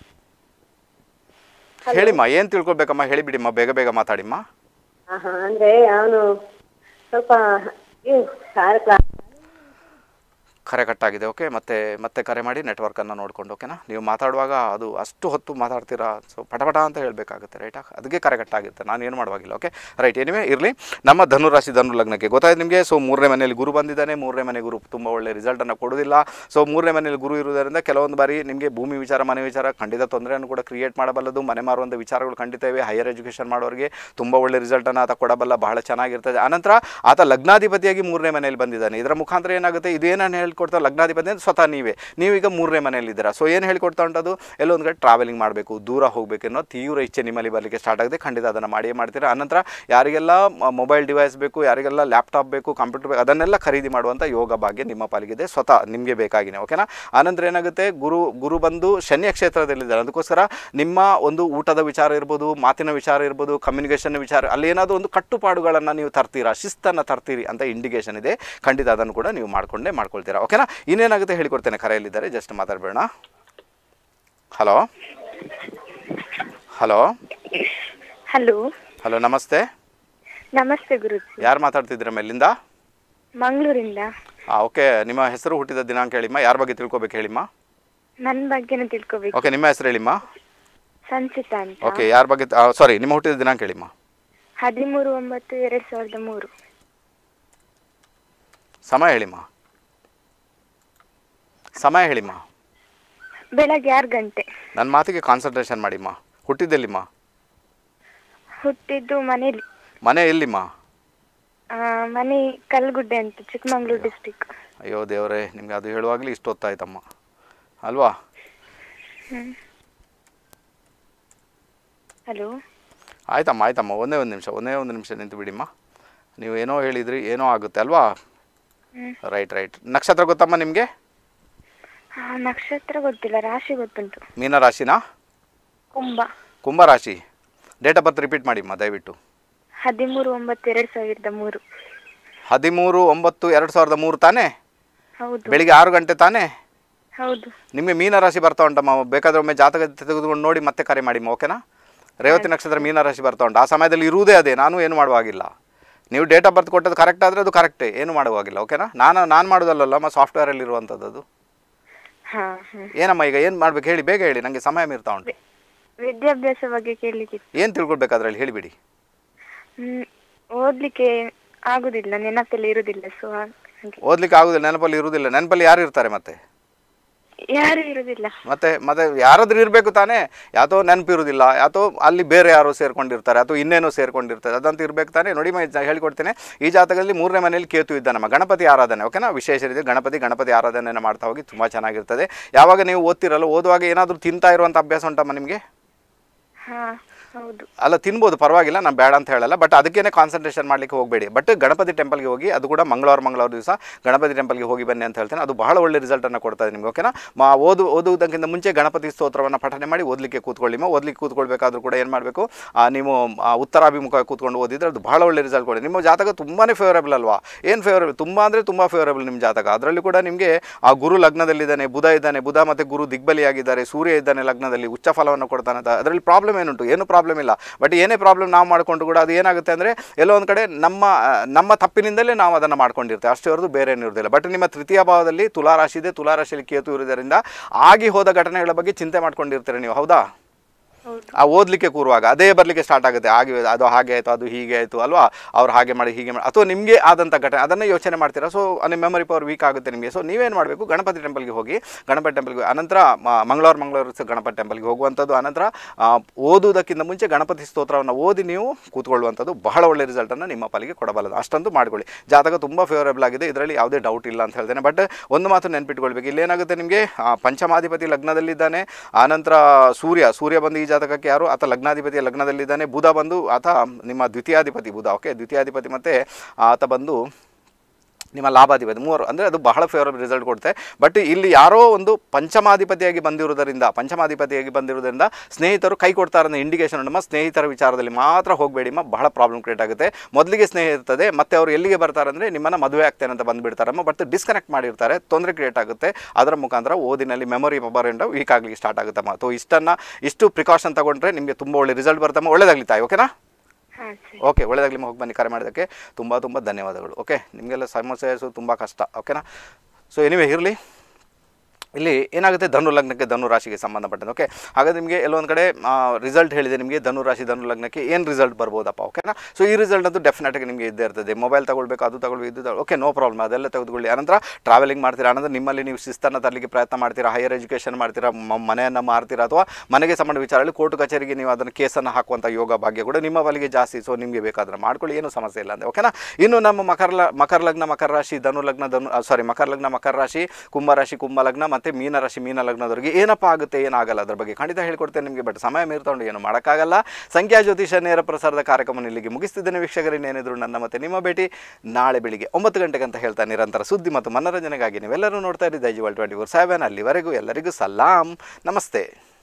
Speaker 1: ಹೇಳಿಮ್ಮ ಏನು ತಿಳ್ಕೊಳ್ಬೇಕಮ್ಮ ಹೇಳಿಬಿಡಿಮ್ಮ ಬೇಗ ಬೇಗ ಮಾತಾಡಿಮ್ಮ
Speaker 4: ಆಹಾ ಅಂದ್ರೆ ಅವನು ಸ್ವಲ್ಪ ಇದು ಸಾರ್ ಕ್ಲಾಸ್
Speaker 1: ಕರೆ ಕಟ್ಟಾಗಿದೆ ಓಕೆ ಮತ್ತೆ ಮತ್ತೆ ಕರೆ ಮಾಡಿ ನೆಟ್ವರ್ಕನ್ನು ನೋಡ್ಕೊಂಡು ಓಕೆನಾ ನೀವು ಮಾತಾಡುವಾಗ ಅದು ಅಷ್ಟು ಹೊತ್ತು ಮಾತಾಡ್ತೀರಾ ಸೊ ಪಟಪಟ ಅಂತ ಹೇಳಬೇಕಾಗುತ್ತೆ ರೈಟಾ ಅದಕ್ಕೆ ಕರೆ ಕಟ್ಟಾಗುತ್ತೆ ನಾನು ಏನು ಮಾಡುವಾಗಿಲ್ಲ ಓಕೆ ರೈಟ್ ಏನಿವೆ ಇರಲಿ ನಮ್ಮ ಧನುರಾಶಿ ಧನು ಲಗ್ನಕ್ಕೆ ಗೊತ್ತಾಯ್ತು ನಿಮಗೆ ಸೊ ಮೂರನೇ ಮನೆಯಲ್ಲಿ ಗುರು ಬಂದಿದ್ದಾನೆ ಮೂರನೇ ಮನೆ ಗುರು ತುಂಬ ಒಳ್ಳೆ ರಿಸಲ್ಟನ್ನು ಕೊಡೋದಿಲ್ಲ ಸೊ ಮೂರನೇ ಮನೆಯಲ್ಲಿ ಗುರು ಇರುವುದರಿಂದ ಕೆಲವೊಂದು ಬಾರಿ ನಿಮಗೆ ಭೂಮಿ ವಿಚಾರ ಮನೆ ವಿಚಾರ ಖಂಡಿತ ತೊಂದರೆಯನ್ನು ಕೂಡ ಕ್ರಿಯೇಟ್ ಮಾಡಬಲ್ಲದು ಮನೆ ಮಾರುವಂಥ ವಿಚಾರಗಳು ಖಂಡಿತ ಇವೆ ಹೈಯರ್ ಎಜುಕೇಷನ್ ಮಾಡೋರಿಗೆ ತುಂಬ ಒಳ್ಳೆ ರಿಸಲ್ಟನ್ನು ಆತ ಕೊಡಬಲ್ಲ ಬಹಳ ಚೆನ್ನಾಗಿರ್ತದೆ ಆನಂತರ ಆತ ಲಗ್ನಾಧಿಪತಿಯಾಗಿ ಮೂರನೇ ಮನೆಯಲ್ಲಿ ಬಂದಿದ್ದಾನೆ ಇದರ ಮುಖಾಂತರ ಏನಾಗುತ್ತೆ ಇದೇನನ್ನು ಹೇಳಿ ಹೇಳ್ಕೊಡ್ತಾ ಲಗ್ನಾಧಿಪತಿ ಅಂದ್ರೆ ಸ್ವತಃ ನೀವೇ ನೀವೀಗ ಮೂರನೇ ಮನೆಯಲ್ಲಿದ್ದೀರಾ ಸೊ ಏನು ಹೇಳ್ಕೊಡ್ತಾ ಉಂಟದು ಎಲ್ಲೊಂದು ಕಡೆ ಟ್ರಾವೆಲಿಂಗ್ ಮಾಡಬೇಕು ದೂರ ಹೋಗಬೇಕು ಅನ್ನೋ ತೀವ್ರ ಇಚ್ಛೆ ನಿಮ್ಮಲ್ಲಿ ಬರಲಿಕ್ಕೆ ಸ್ಟಾರ್ಟ್ ಆಗಿದೆ ಖಂಡಿತ ಅದನ್ನು ಮಾಡಿಯೇ ಮಾಡ್ತೀರಾ ಅನಂತರ ಯಾರಿಗೆಲ್ಲ ಮೊಬೈಲ್ ಡಿವೈಸ್ ಬೇಕು ಯಾರಿಗೆಲ್ಲ ಲ್ಯಾಪ್ಟಾಪ್ ಬೇಕು ಕಂಪ್ಯೂಟರ್ ಬೇಕು ಅದನ್ನೆಲ್ಲ ಖರೀದಿ ಮಾಡುವಂಥ ಯೋಗ ಭಾಗ್ಯ ನಿಮ್ಮ ಪಾಲಿಗಿದೆ ಸ್ವತಃ ನಿಮಗೆ ಬೇಕಾಗಿನೇ ಓಕೆನಾ ಆನಂತರ ಏನಾಗುತ್ತೆ ಗುರು ಗುರು ಬಂದು ಶನಿಯ ಕ್ಷೇತ್ರದಲ್ಲಿದ್ದಾರೆ ಅದಕ್ಕೋಸ್ಕರ ನಿಮ್ಮ ಒಂದು ಊಟದ ವಿಚಾರ ಇರ್ಬೋದು ಮಾತಿನ ವಿಚಾರ ಇರ್ಬೋದು ಕಮ್ಯುನಿಕೇಷನ್ ವಿಚಾರ ಅಲ್ಲಿ ಏನಾದರೂ ಒಂದು ಕಟ್ಟುಪಾಡುಗಳನ್ನು ನೀವು ತರ್ತೀರಾ ಶಿಸ್ತನ್ನು ತರ್ತೀರಿ ಅಂತ ಇಂಡಿಕೇಶನ್ ಇದೆ ಖಂಡಿತ ಅದನ್ನು ಕೂಡ ನೀವು ಮಾಡ್ಕೊಂಡೇ ಮಾಡ್ಕೊಳ್ತೀರಾ ಓಕೆನಾ ಇನ್ನೇನಾಗುತ್ತೆ ಹೇಳಿಕೊಡ್ತೇನೆ ಕರೆಯಲ್ಲಿದ್ದಾರೆ ಜಸ್ಟ್ ಮಾತಾಡಬೇಡ ಹಲೋ ಹಲೋ
Speaker 7: ಹಲೋ
Speaker 1: ಹಲೋ ನಮಸ್ತೆ
Speaker 7: ನಮಸ್ತೆ ಗುರುಜಿ
Speaker 1: ಯಾರು ಮಾತಾಡ್ತಿದ್ದೀರಾ ಮೇಲಿಂದ
Speaker 7: ಮಂಗಳೂರಿಂದ
Speaker 1: ಹಾಂ ಓಕೆ ನಿಮ್ಮ ಹೆಸರು ಹುಟ್ಟಿದ ದಿನಾಂಕ ಹೇಳಿಮ್ಮ ಯಾರ ಬಗ್ಗೆ ತಿಳ್ಕೊಬೇಕು ಹೇಳಿಮ್ಮ
Speaker 7: ನನ್ನ ಬಗ್ಗೆನೇ ತಿಳ್ಕೊಬೇಕು
Speaker 1: ಓಕೆ ನಿಮ್ಮ ಹೆಸರು ಹೇಳಿಮ್ಮ
Speaker 7: ಸಂಚಿತಾ ಅಂತ
Speaker 1: ಓಕೆ ಯಾರ ಬಗ್ಗೆ ಸಾರಿ ನಿಮ್ಮ ಹುಟ್ಟಿದ ದಿನಾಂಕ ಹೇಳಿಮ್ಮ
Speaker 7: ಹದಿಮೂರು ಒಂಬತ್ತು ಎರಡ್ ಸಾವಿರದ ಮೂರು
Speaker 1: ಸಮಯ ಹೇಳಿಮ್ಮ ಸಮಯ ಹೇಳಿಮ್ಮ
Speaker 7: ಬೆಳಗ್ಗೆ ಆರು ಗಂಟೆ
Speaker 1: ನನ್ನ ಮಾತಿಗೆ ಕಾನ್ಸಂಟ್ರೇಷನ್ ಮಾಡಿಮ್ಮ ಹುಟ್ಟಿದ್ದೆಲ್ಲಿಮ್ಮ
Speaker 7: ಹುಟ್ಟಿದ್ದು ಮನೇಲಿ
Speaker 1: ಮನೆ ಎಲ್ಲಿಮ್ಮ
Speaker 7: ಆ, ಮನೆ ಕಲ್ಗುಡ್ಡೆ ಅಂತ ಚಿಕ್ಕಮಂಗ್ಳೂರು ಡಿಸ್ಟಿಕ್
Speaker 1: ಅಯ್ಯೋ ದೇವರೇ ನಿಮಗೆ ಅದು ಹೇಳುವಾಗಲೇ ಇಷ್ಟು ಹೊತ್ತಾಯ್ತಮ್ಮ ಅಲ್ವಾ
Speaker 7: ಹಲೋ
Speaker 1: ಆಯ್ತಮ್ಮ ಆಯ್ತಮ್ಮ ಒಂದೇ ಒಂದು ನಿಮಿಷ ಒಂದೇ ಒಂದು ನಿಮಿಷ ನಿಂತು ಬಿಡಿಮ್ಮ ನೀವು ಏನೋ ಹೇಳಿದ್ರಿ ಏನೋ ಆಗುತ್ತೆ ಅಲ್ವಾ ರೈಟ್ ರೈಟ್ ನಕ್ಷತ್ರ ಗೊತ್ತಮ್ಮ ನಿಮಗೆ
Speaker 7: ನಕ್ಷತ್ರ ಗೊತ್ತಿಲ್ಲ ರಾಶಿ ಗೊತ್ತುಂಟು
Speaker 1: ಮೀನರಾಶಿನಾ
Speaker 7: ಕುಂಭ
Speaker 1: ಕುಂಭರಾಶಿ ಡೇಟ್ ಆಫ್ ಬರ್ತ್ ರಿಪೀಟ್ ಮಾಡಿಮ್ಮ ದಯವಿಟ್ಟು
Speaker 7: ಹದಿಮೂರು ಒಂಬತ್ತು ಎರಡ್ ಸಾವಿರದ ಮೂರು
Speaker 1: ಹದಿಮೂರು ಒಂಬತ್ತು ಎರಡು ಸಾವಿರದ ಮೂರು ತಾನೇ
Speaker 7: ಹೌದು
Speaker 1: ಬೆಳಿಗ್ಗೆ ಆರು ಗಂಟೆ ತಾನೇ
Speaker 7: ಹೌದು
Speaker 1: ನಿಮಗೆ ಮೀನರಾಶಿ ಬರ್ತಾ ಉಂಟಮ್ಮ ಬೇಕಾದ್ರೆ ಒಮ್ಮೆ ಜಾತಕ ತೆಗೆದುಕೊಂಡು ನೋಡಿ ಮತ್ತೆ ಕರೆ ಮಾಡಿಮ್ಮ ಓಕೆನಾ ರೇವತಿ ನಕ್ಷತ್ರ ಮೀನರಾಶಿ ಬರ್ತಾ ಉಂಟು ಆ ಸಮಯದಲ್ಲಿ ಇರುವುದೇ ಅದೇ ನಾನು ಏನು ಮಾಡುವಾಗಿಲ್ಲ ನೀವು ಡೇಟ್ ಆಫ್ ಬರ್ತ್ ಕೊಟ್ಟದ್ದು ಕರೆಕ್ಟ್ ಆದರೆ ಅದು ಕರೆಕ್ಟೇ ಏನು ಮಾಡುವಾಗಿಲ್ಲ ಓಕೆನಾ ನಾನು ನಾನು ಮಾಡೋದಲ್ಲಮ್ಮ ಸಾಫ್ಟ್ವೇರಲ್ಲಿ ಇರುವಂಥದ್ದು ಅದು
Speaker 7: ಹಾ ಹ್ಮ್
Speaker 1: ಏನಮ್ಮ ಈಗ ಏನು ಮಾಡ್ಬೇಕು ಹೇಳಿ ಬೇಗ ಹೇಳಿ ನನಗೆ ಸಮಯ ಮೀರ್ತಾ ಉಂಟು
Speaker 7: ವಿದ್ಯಾಭ್ಯಾಸ ಬಗ್ಗೆ ಕೇಳಲಿಕ್ಕಿತ್ತು
Speaker 1: ಏನು ತಿಳ್ಕೊಳ್ಬೇಕು ಅದರಲ್ಲಿ ಹೇಳಿಬಿಡಿ
Speaker 7: ಹ್ಮ್ ಓದ್ಲಿಕ್ಕೆ ಆಗುದಿಲ್ಲ ನೆನಪೆಲ್ಲ ಇರುದಿಲ್ಲ ಸೊ ಹಾಗೆ
Speaker 1: ಓದ್ಲಿಕ್ಕೆ ಆಗುದಿಲ್ಲ ನೆನಪಲ್ಲಿ ಇರುವುದಿಲ್ಲ ನೆನಪಲ್ಲಿ ಯಾರು ಇರ್ತಾರೆ ಮತ್ತೆ
Speaker 7: ಯಾರು ಇರುದಿಲ್ಲ
Speaker 1: ಮತ್ತೆ ಮತ್ತೆ ಯಾರಾದ್ರೂ ಇರಬೇಕು ತಾನೇ ಯಾತೋ ನೆನಪಿರುವುದಿಲ್ಲ ಯಾತೋ ಅಲ್ಲಿ ಬೇರೆ ಯಾರೋ ಸೇರ್ಕೊಂಡಿರ್ತಾರೆ ಅಥವಾ ಇನ್ನೇನೋ ಸೇರ್ಕೊಂಡಿರ್ತಾರೆ ಅದಂತೂ ಇರಬೇಕು ತಾನೇ ನೋಡಿ ಮ ಜ- ಹೇಳ್ಕೊಡ್ತೇನೆ ಈ ಜಾತಕದಲ್ಲಿ ಮೂರನೇ ಮನೆಯಲ್ಲಿ ಕೇತು ಇದ್ದ ನಮ್ಮ ಗಣಪತಿ ಆರಾಧನೆ ಓಕೆನಾ ವಿಶೇಷ ರೀತಿ ಗಣಪತಿ ಗಣಪತಿ ಆರಾಧನೆಯನ್ನು ಮಾಡ್ತಾ ಹೋಗಿ ತುಂಬ ಚೆನ್ನಾಗಿರ್ತದೆ ಯಾವಾಗ ನೀವು ಓದ್ತಿರಲ್ಲ ಓದುವಾಗ ಏನಾದರೂ ತಿಂತಾ ಇರುವಂಥ ಅಭ್ಯಾಸ ಉಂಟಮ್ಮ ನಿಮಗೆ
Speaker 7: ಹಾ ಹೌದು
Speaker 1: ಅಲ್ಲ ತಿನ್ಬೋದು ಪರವಾಗಿಲ್ಲ ನಾನು ಬೇಡ ಅಂತ ಹೇಳಲ್ಲ ಬಟ್ ಅದಕ್ಕೇನೆ ಕಾನ್ಸಂಟ್ರೇಷನ್ ಮಾಡಲಿಕ್ಕೆ ಹೋಗಬೇಡಿ ಬಟ್ ಗಣಪತಿ ಟೆಂಪಲ್ಗೆ ಹೋಗಿ ಅದು ಕೂಡ ಮಂಗಳವಾರ ಮಂಗಳವಾರ ದಿವಸ ಗಣಪತಿ ಟೆಂಪಲ್ಗೆ ಹೋಗಿ ಬನ್ನಿ ಅಂತ ಹೇಳ್ತೇನೆ ಅದು ಬಹಳ ಒಳ್ಳೆ ರಿಸಲ್ಟನ್ನು ಕೊಡ್ತದೆ ನಿಮಗೆ ಓಕೆನಾ ಮಾ ಓದು ಓದುವುದಕ್ಕಿಂತ ಮುಂಚೆ ಗಣಪತಿ ಸ್ತೋತ್ರವನ್ನು ಪಠನೆ ಮಾಡಿ ಓದಲಿಕ್ಕೆ ಕೂತ್ಕೊಳ್ಳಿ ಮಾ ಓದಲಿಕ್ಕೆ ಕೂತ್ಕೊಳ್ಬೇಕಾದ್ರೂ ಕೂಡ ಏನು ಮಾಡಬೇಕು ನೀವು ಆ, ಉತ್ತರಾಭಿಮುಖ ಕೂತ್ಕೊಂಡು ಓದಿದ್ರೆ ಅದು ಬಹಳ ಒಳ್ಳೆ ರಿಸಲ್ಟ್ ಕೊಡಿ ನಿಮ್ಮ ಜಾತಕ ತುಂಬಾ ಫೇವರೇಬಲ್ ಅಲ್ವಾ ಏನು ಫೇವರೇಬಲ್ ತುಂಬ ಅಂದರೆ ತುಂಬ ಫೇವರೇಬಲ್ ನಿಮ್ಮ ಜಾತಕ ಅದರಲ್ಲಿ ಕೂಡ ನಿಮಗೆ ಆ ಗುರು ಲಗ್ನದಲ್ಲಿದ್ದಾನೆ ಬುಧ ಇದ್ದಾನೆ ಬುಧ ಮತ್ತು ಗುರು ದಿಗ್ಬಲಿಯಾಗಿದ್ದಾರೆ ಸೂರ್ಯ ಇದ್ದಾನೆ ಲಗ್ನದಲ್ಲಿ ಉಚ್ಚ ಫಲವನ್ನು ಕೊಡ್ತಾನೆ ಅಂತ ಅದರಲ್ಲಿ ಪ್ರಾಬ್ಲಮ್ ಏನುಂಟು ಏನು ಪ್ರಾಬ್ಲಮ್ ಇಲ್ಲ ಬಟ್ ಏನೇ ಪ್ರಾಬ್ಲಮ್ ನಾವು ಮಾಡಿಕೊಂಡು ಕೂಡ ಅದು ಏನಾಗುತ್ತೆ ಅಂದರೆ ಎಲ್ಲೋ ಒಂದು ಕಡೆ ನಮ್ಮ ಆ, ನಮ್ಮ ತಪ್ಪಿನಿಂದಲೇ ನಾವು ಅದನ್ನು ಮಾಡ್ಕೊಂಡಿರ್ತೇವೆ ಅಷ್ಟೇ ಹೊರತು ಬೇರೆ ಏನು ಇರೋದಿಲ್ಲ ಬಟ್ ನಿಮ್ಮ ತೃತೀಯ ಭಾವದಲ್ಲಿ ತುಲಾರಾಶಿ ಇದೆ ತುಲಾರಾಶಿಯಲ್ಲಿ ಕೇತು ಇರುವುದರಿಂದ ಆಗಿ ಹೋದ ಘಟನೆಗಳ ಬಗ್ಗೆ ಚಿಂತೆ ಮಾಡ್ಕೊಂಡಿರ್ತೀರ ನೀವು ಹೌದಾ ಆ ಓದಲಿಕ್ಕೆ ಕೂರುವಾಗ ಅದೇ ಬರಲಿಕ್ಕೆ ಸ್ಟಾರ್ಟ್ ಆಗುತ್ತೆ ಹಾಗೆ ಅದು ಹಾಗೆ ಆಯಿತು ಅದು ಹೀಗೆ ಆಯಿತು ಅಲ್ವಾ ಅವ್ರು ಹಾಗೆ ಮಾಡಿ ಹೀಗೆ ಮಾಡಿ ಅಥವಾ ನಿಮಗೆ ಆದಂಥ ಘಟನೆ ಅದನ್ನೇ ಯೋಚನೆ ಮಾಡ್ತೀರಾ ಸೊ ನಿಮ್ಮ ಮೆಮೊರಿ ಪವರ್ ವೀಕ್ ಆಗುತ್ತೆ ನಿಮಗೆ ಸೊ ನೀವೇನು ಮಾಡಬೇಕು ಗಣಪತಿ ಟೆಂಪಲ್ಗೆ ಹೋಗಿ ಗಣಪತಿ ಟೆಂಪಲ್ಗೆ ಅನಂತರ ಮ- ಮಂಗಳವಾರ ಮಂಗಳವಾರ ಸಹ ಗಣಪತಿ ಟೆಂಪಲ್ಗೆ ಹೋಗುವಂಥದ್ದು ಅನಂತರ ಆ, ಓದುವುದಕ್ಕಿಂತ ಮುಂಚೆ ಗಣಪತಿ ಸ್ತೋತ್ರವನ್ನು ಓದಿ ನೀವು ಕೂತ್ಕೊಳ್ಳುವಂಥದ್ದು ಬಹಳ ಒಳ್ಳೆ ರಿಸಲ್ಟನ್ನು ನಿಮ್ಮ ಪಾಲಿಗೆ ಕೊಡಬಲ್ಲದು ಅಷ್ಟಂತೂ ಮಾಡಿಕೊಳ್ಳಿ ಜಾತಕ ತುಂಬ ಫೇವರೇಬಲ್ ಆಗಿದೆ ಇದರಲ್ಲಿ ಯಾವುದೇ ಡೌಟ್ ಇಲ್ಲ ಅಂತ ಹೇಳ್ತೇನೆ ಬಟ್ ಒಂದು ಮಾತು ನೆನ್ಪಿಟ್ಕೊಳ್ಬೇಕು ಇಲ್ಲೇನಾಗುತ್ತೆ ನಿಮಗೆ ಪಂಚಮಾಧಿಪತಿ ಲಗ್ನದಲ್ಲಿದ್ದಾನೆ ಆನಂತರ ಸೂರ್ಯ ಸೂರ್ಯ ಬಂದು ಈ ಜಾತಕಕ್ಕೆ ಯಾರು ಆತ ಲಗ್ನಾಧಿಪತಿಯ ಲಗ್ನದಲ್ಲಿದ್ದಾನೆ ಬುಧ ಬಂದು ಆತ ನಿಮ್ಮ ದ್ವಿತೀಯಾಧಿಪತಿ ಬುಧ ಓಕೆ ದ್ವಿತೀಯಾಧಿಪತಿ ಮತ್ತು ಆತ ಬಂದು ನಿಮ್ಮ ಲಾಭಾಧಿಪತಿ ಮೂವರು ಅಂದರೆ ಅದು ಬಹಳ ಫೇವರಬಲ್ ರಿಸಲ್ಟ್ ಕೊಡುತ್ತೆ ಬಟ್ ಇಲ್ಲಿ ಯಾರೋ ಒಂದು ಪಂಚಮಾಧಿಪತಿಯಾಗಿ ಬಂದಿರುವುದರಿಂದ ಪಂಚಮಾಧಿಪತಿಯಾಗಿ ಬಂದಿರುವುದರಿಂದ ಸ್ನೇಹಿತರು ಕೈ ಕೊಡ್ತಾರೆ ಅನ್ನೋ ಇಂಡಿಕೇಶನ್ ಉಂಟಮ್ಮ ಸ್ನೇಹಿತರ ವಿಚಾರದಲ್ಲಿ ಮಾತ್ರ ಹೋಗಬೇಡಿಮ್ಮ ಬಹಳ ಪ್ರಾಬ್ಲಮ್ ಕ್ರಿಯೇಟ್ ಆಗುತ್ತೆ ಮೊದಲಿಗೆ ಸ್ನೇಹ ಇರ್ತದೆ ಮತ್ತೆ ಅವರು ಎಲ್ಲಿಗೆ ಬರ್ತಾರೆ ಅಂದರೆ ನಿಮ್ಮನ್ನು ಮದುವೆ ಆಗ್ತೇನೆ ಅಂತ ಬಂದುಬಿಡ್ತಾರಮ್ಮ ಬಟ್ ಡಿಸ್ಕನೆಕ್ಟ್ ಮಾಡಿರ್ತಾರೆ ತೊಂದರೆ ಕ್ರಿಯೇಟ್ ಆಗುತ್ತೆ ಅದರ ಮುಖಾಂತರ ಓದಿನಲ್ಲಿ ಮೆಮೊರಿ ಪವರ್ ಇಂದ ವೀಕ್ ಆಗಲಿಕ್ಕೆ ಸ್ಟಾರ್ಟ್ ಆಗುತ್ತಮ್ಮ ಸೊ ಇಷ್ಟನ್ನು ಇಷ್ಟು ಪ್ರಿಕಾಷನ್ ತಗೊಂಡ್ರೆ ನಿಮಗೆ ತುಂಬ ಒಳ್ಳೆ ರಿಸಲ್ಟ್ ಬರ್ತಮ್ಮ ಒಳ್ಳೇದಾಗ್ಲಿ ತಾಯಿ ಓಕೆನಾ
Speaker 7: ಹಾ ಸರಿ
Speaker 1: ಓಕೆ ಒಳ್ಳೆದಾಗಲಿ ಹೋಗಿ ಬನ್ನಿ ಕರೆ ಮಾಡೋದಕ್ಕೆ ತುಂಬ ತುಂಬ ಧನ್ಯವಾದಗಳು ಓಕೆ ನಿಮಗೆಲ್ಲ ಸಮಸ್ಯೆ ತುಂಬ ಕಷ್ಟ ಓಕೆನಾ ಸೊ ಎನಿವೆ ಇರಲಿ ಇಲ್ಲಿ ಏನಾಗುತ್ತೆ ಧನು ಲಗ್ನಕ್ಕೆ ಧನು ರಾಶಿಗೆ ಸಂಬಂಧಪಟ್ಟಂತೆ ಓಕೆ ಹಾಗಾದ್ರೆ ನಿಮಗೆ ಎಲ್ಲೊಂದು ಕಡೆ ರಿಸಲ್ಟ್ ಹೇಳಿದೆ ನಿಮಗೆ ಧನು ರಾಶಿ ಧನು ಲಗ್ನಕ್ಕೆ ಏನು ರಿಸಲ್ಟ್ ಬರ್ಬೋದಪ್ಪ ಓಕೆನಾ ಸೊ ಈ ರಿಸಲ್ಟ್ ಅಂತೂ ಡೆಫಿನೆಟಾಗಿ ನಿಮಗೆ ಇದ್ದೇ ಇರ್ತದೆ ಮೊಬೈಲ್ ತಗೊಳ್ಬೇಕು ಅದು ತಗೊಳ್ಬೇಕು ಇದು ತಗೊಳ್ಬೇಕು ಓಕೆ ನೋ ಪ್ರಾಬ್ಲಮ್ ಅದೆಲ್ಲ ತೆಗೆದುಕೊಳ್ಳಿ ಆನಂತರ ಟ್ರಾವೆಲಿಂಗ್ ಮಾಡ್ತೀರಾ ಆನಂತರ ನಿಮ್ಮಲ್ಲಿ ನೀವು ಶಿಸ್ತನ್ನು ತರಲಿಕ್ಕೆ ಪ್ರಯತ್ನ ಮಾಡ್ತೀರಾ ಹೈಯರ್ ಎಜುಕೇಷನ್ ಮಾಡ್ತೀರಾ ಮ- ಮನೆಯನ್ನು ಮಾರ್ತೀರಾ ಅಥವಾ ಮನೆಗೆ ಸಂಬಂಧ ವಿಚಾರದಲ್ಲಿ ಕೋರ್ಟ್ ಕಚೇರಿಗೆ ನೀವು ಅದನ್ನು ಕೇಸನ್ನು ಹಾಕುವಂಥ ಯೋಗ ಭಾಗ್ಯ ಕೂಡ ನಿಮ್ಮ ಬಲಿಗೆ ಜಾಸ್ತಿ ಸೊ ನಿಮಗೆ ಬೇಕಾದ್ರೆ ಮಾಡ್ಕೊಳ್ಳಿ ಏನೂ ಸಮಸ್ಯೆ ಇಲ್ಲ ಅಂದರೆ ಓಕೆನಾ ಇನ್ನು ನಮ್ಮ ಮಕರ ಲ ಮಕರ ಲಗ್ನ ಮಕರ ರಾಶಿ ಧನು ಲಗ್ನ ಧನು ಸಾರಿ ಮಕರ ಲಗ್ನ ಮಕರ ರಾಶಿ ಕುಂಭ ರಾಶಿ ಕುಂಭ ಲಗ್ನ ಮತ್ತು ಮೀನ ರಾಶಿ ಮೀನ ಲಗ್ನದವರಿಗೆ ಏನಪ್ಪ ಆಗುತ್ತೆ ಏನಾಗಲ್ಲ ಅದ್ರ ಬಗ್ಗೆ ಖಂಡಿತ ಹೇಳ್ಕೊಡ್ತೇನೆ ನಿಮಗೆ ಬಟ್ ಸಮಯ ಮೀರ್ಕೊಂಡು ಏನು ಮಾಡೋಕ್ಕಾಗಲ್ಲ ಸಂಖ್ಯಾ ಜ್ಯೋತಿಷ ನೇರ ಪ್ರಸಾರದ ಕಾರ್ಯಕ್ರಮ ಇಲ್ಲಿಗೆ ಮುಗಿಸ್ತಿದ್ದೇನೆ ವೀಕ್ಷಕರು ಇನ್ನೇನಿದ್ರು ನನ್ನ ಮತ್ತೆ ನಿಮ್ಮ ಭೇಟಿ ನಾಳೆ ಬೆಳಿಗ್ಗೆ ಒಂಬತ್ತು ಗಂಟೆಗೆ ಅಂತ ಹೇಳ್ತಾ ನಿರಂತರ ಸುದ್ದಿ ಮತ್ತು ಮನೋರಂಜನೆಗಾಗಿ ನೀವೆಲ್ಲರೂ ನೋಡ್ತಾ ಇದ್ದೀವಿ ದೈಜಿವಲ್ ಟ್ವೆಂಟಿ ಫೋರ್ ಸೆವೆನ್ ಅಲ್ಲಿವರೆಗೂ ಎಲ್ಲರಿಗೂ ಸಲಾಂ ನಮಸ್ತೆ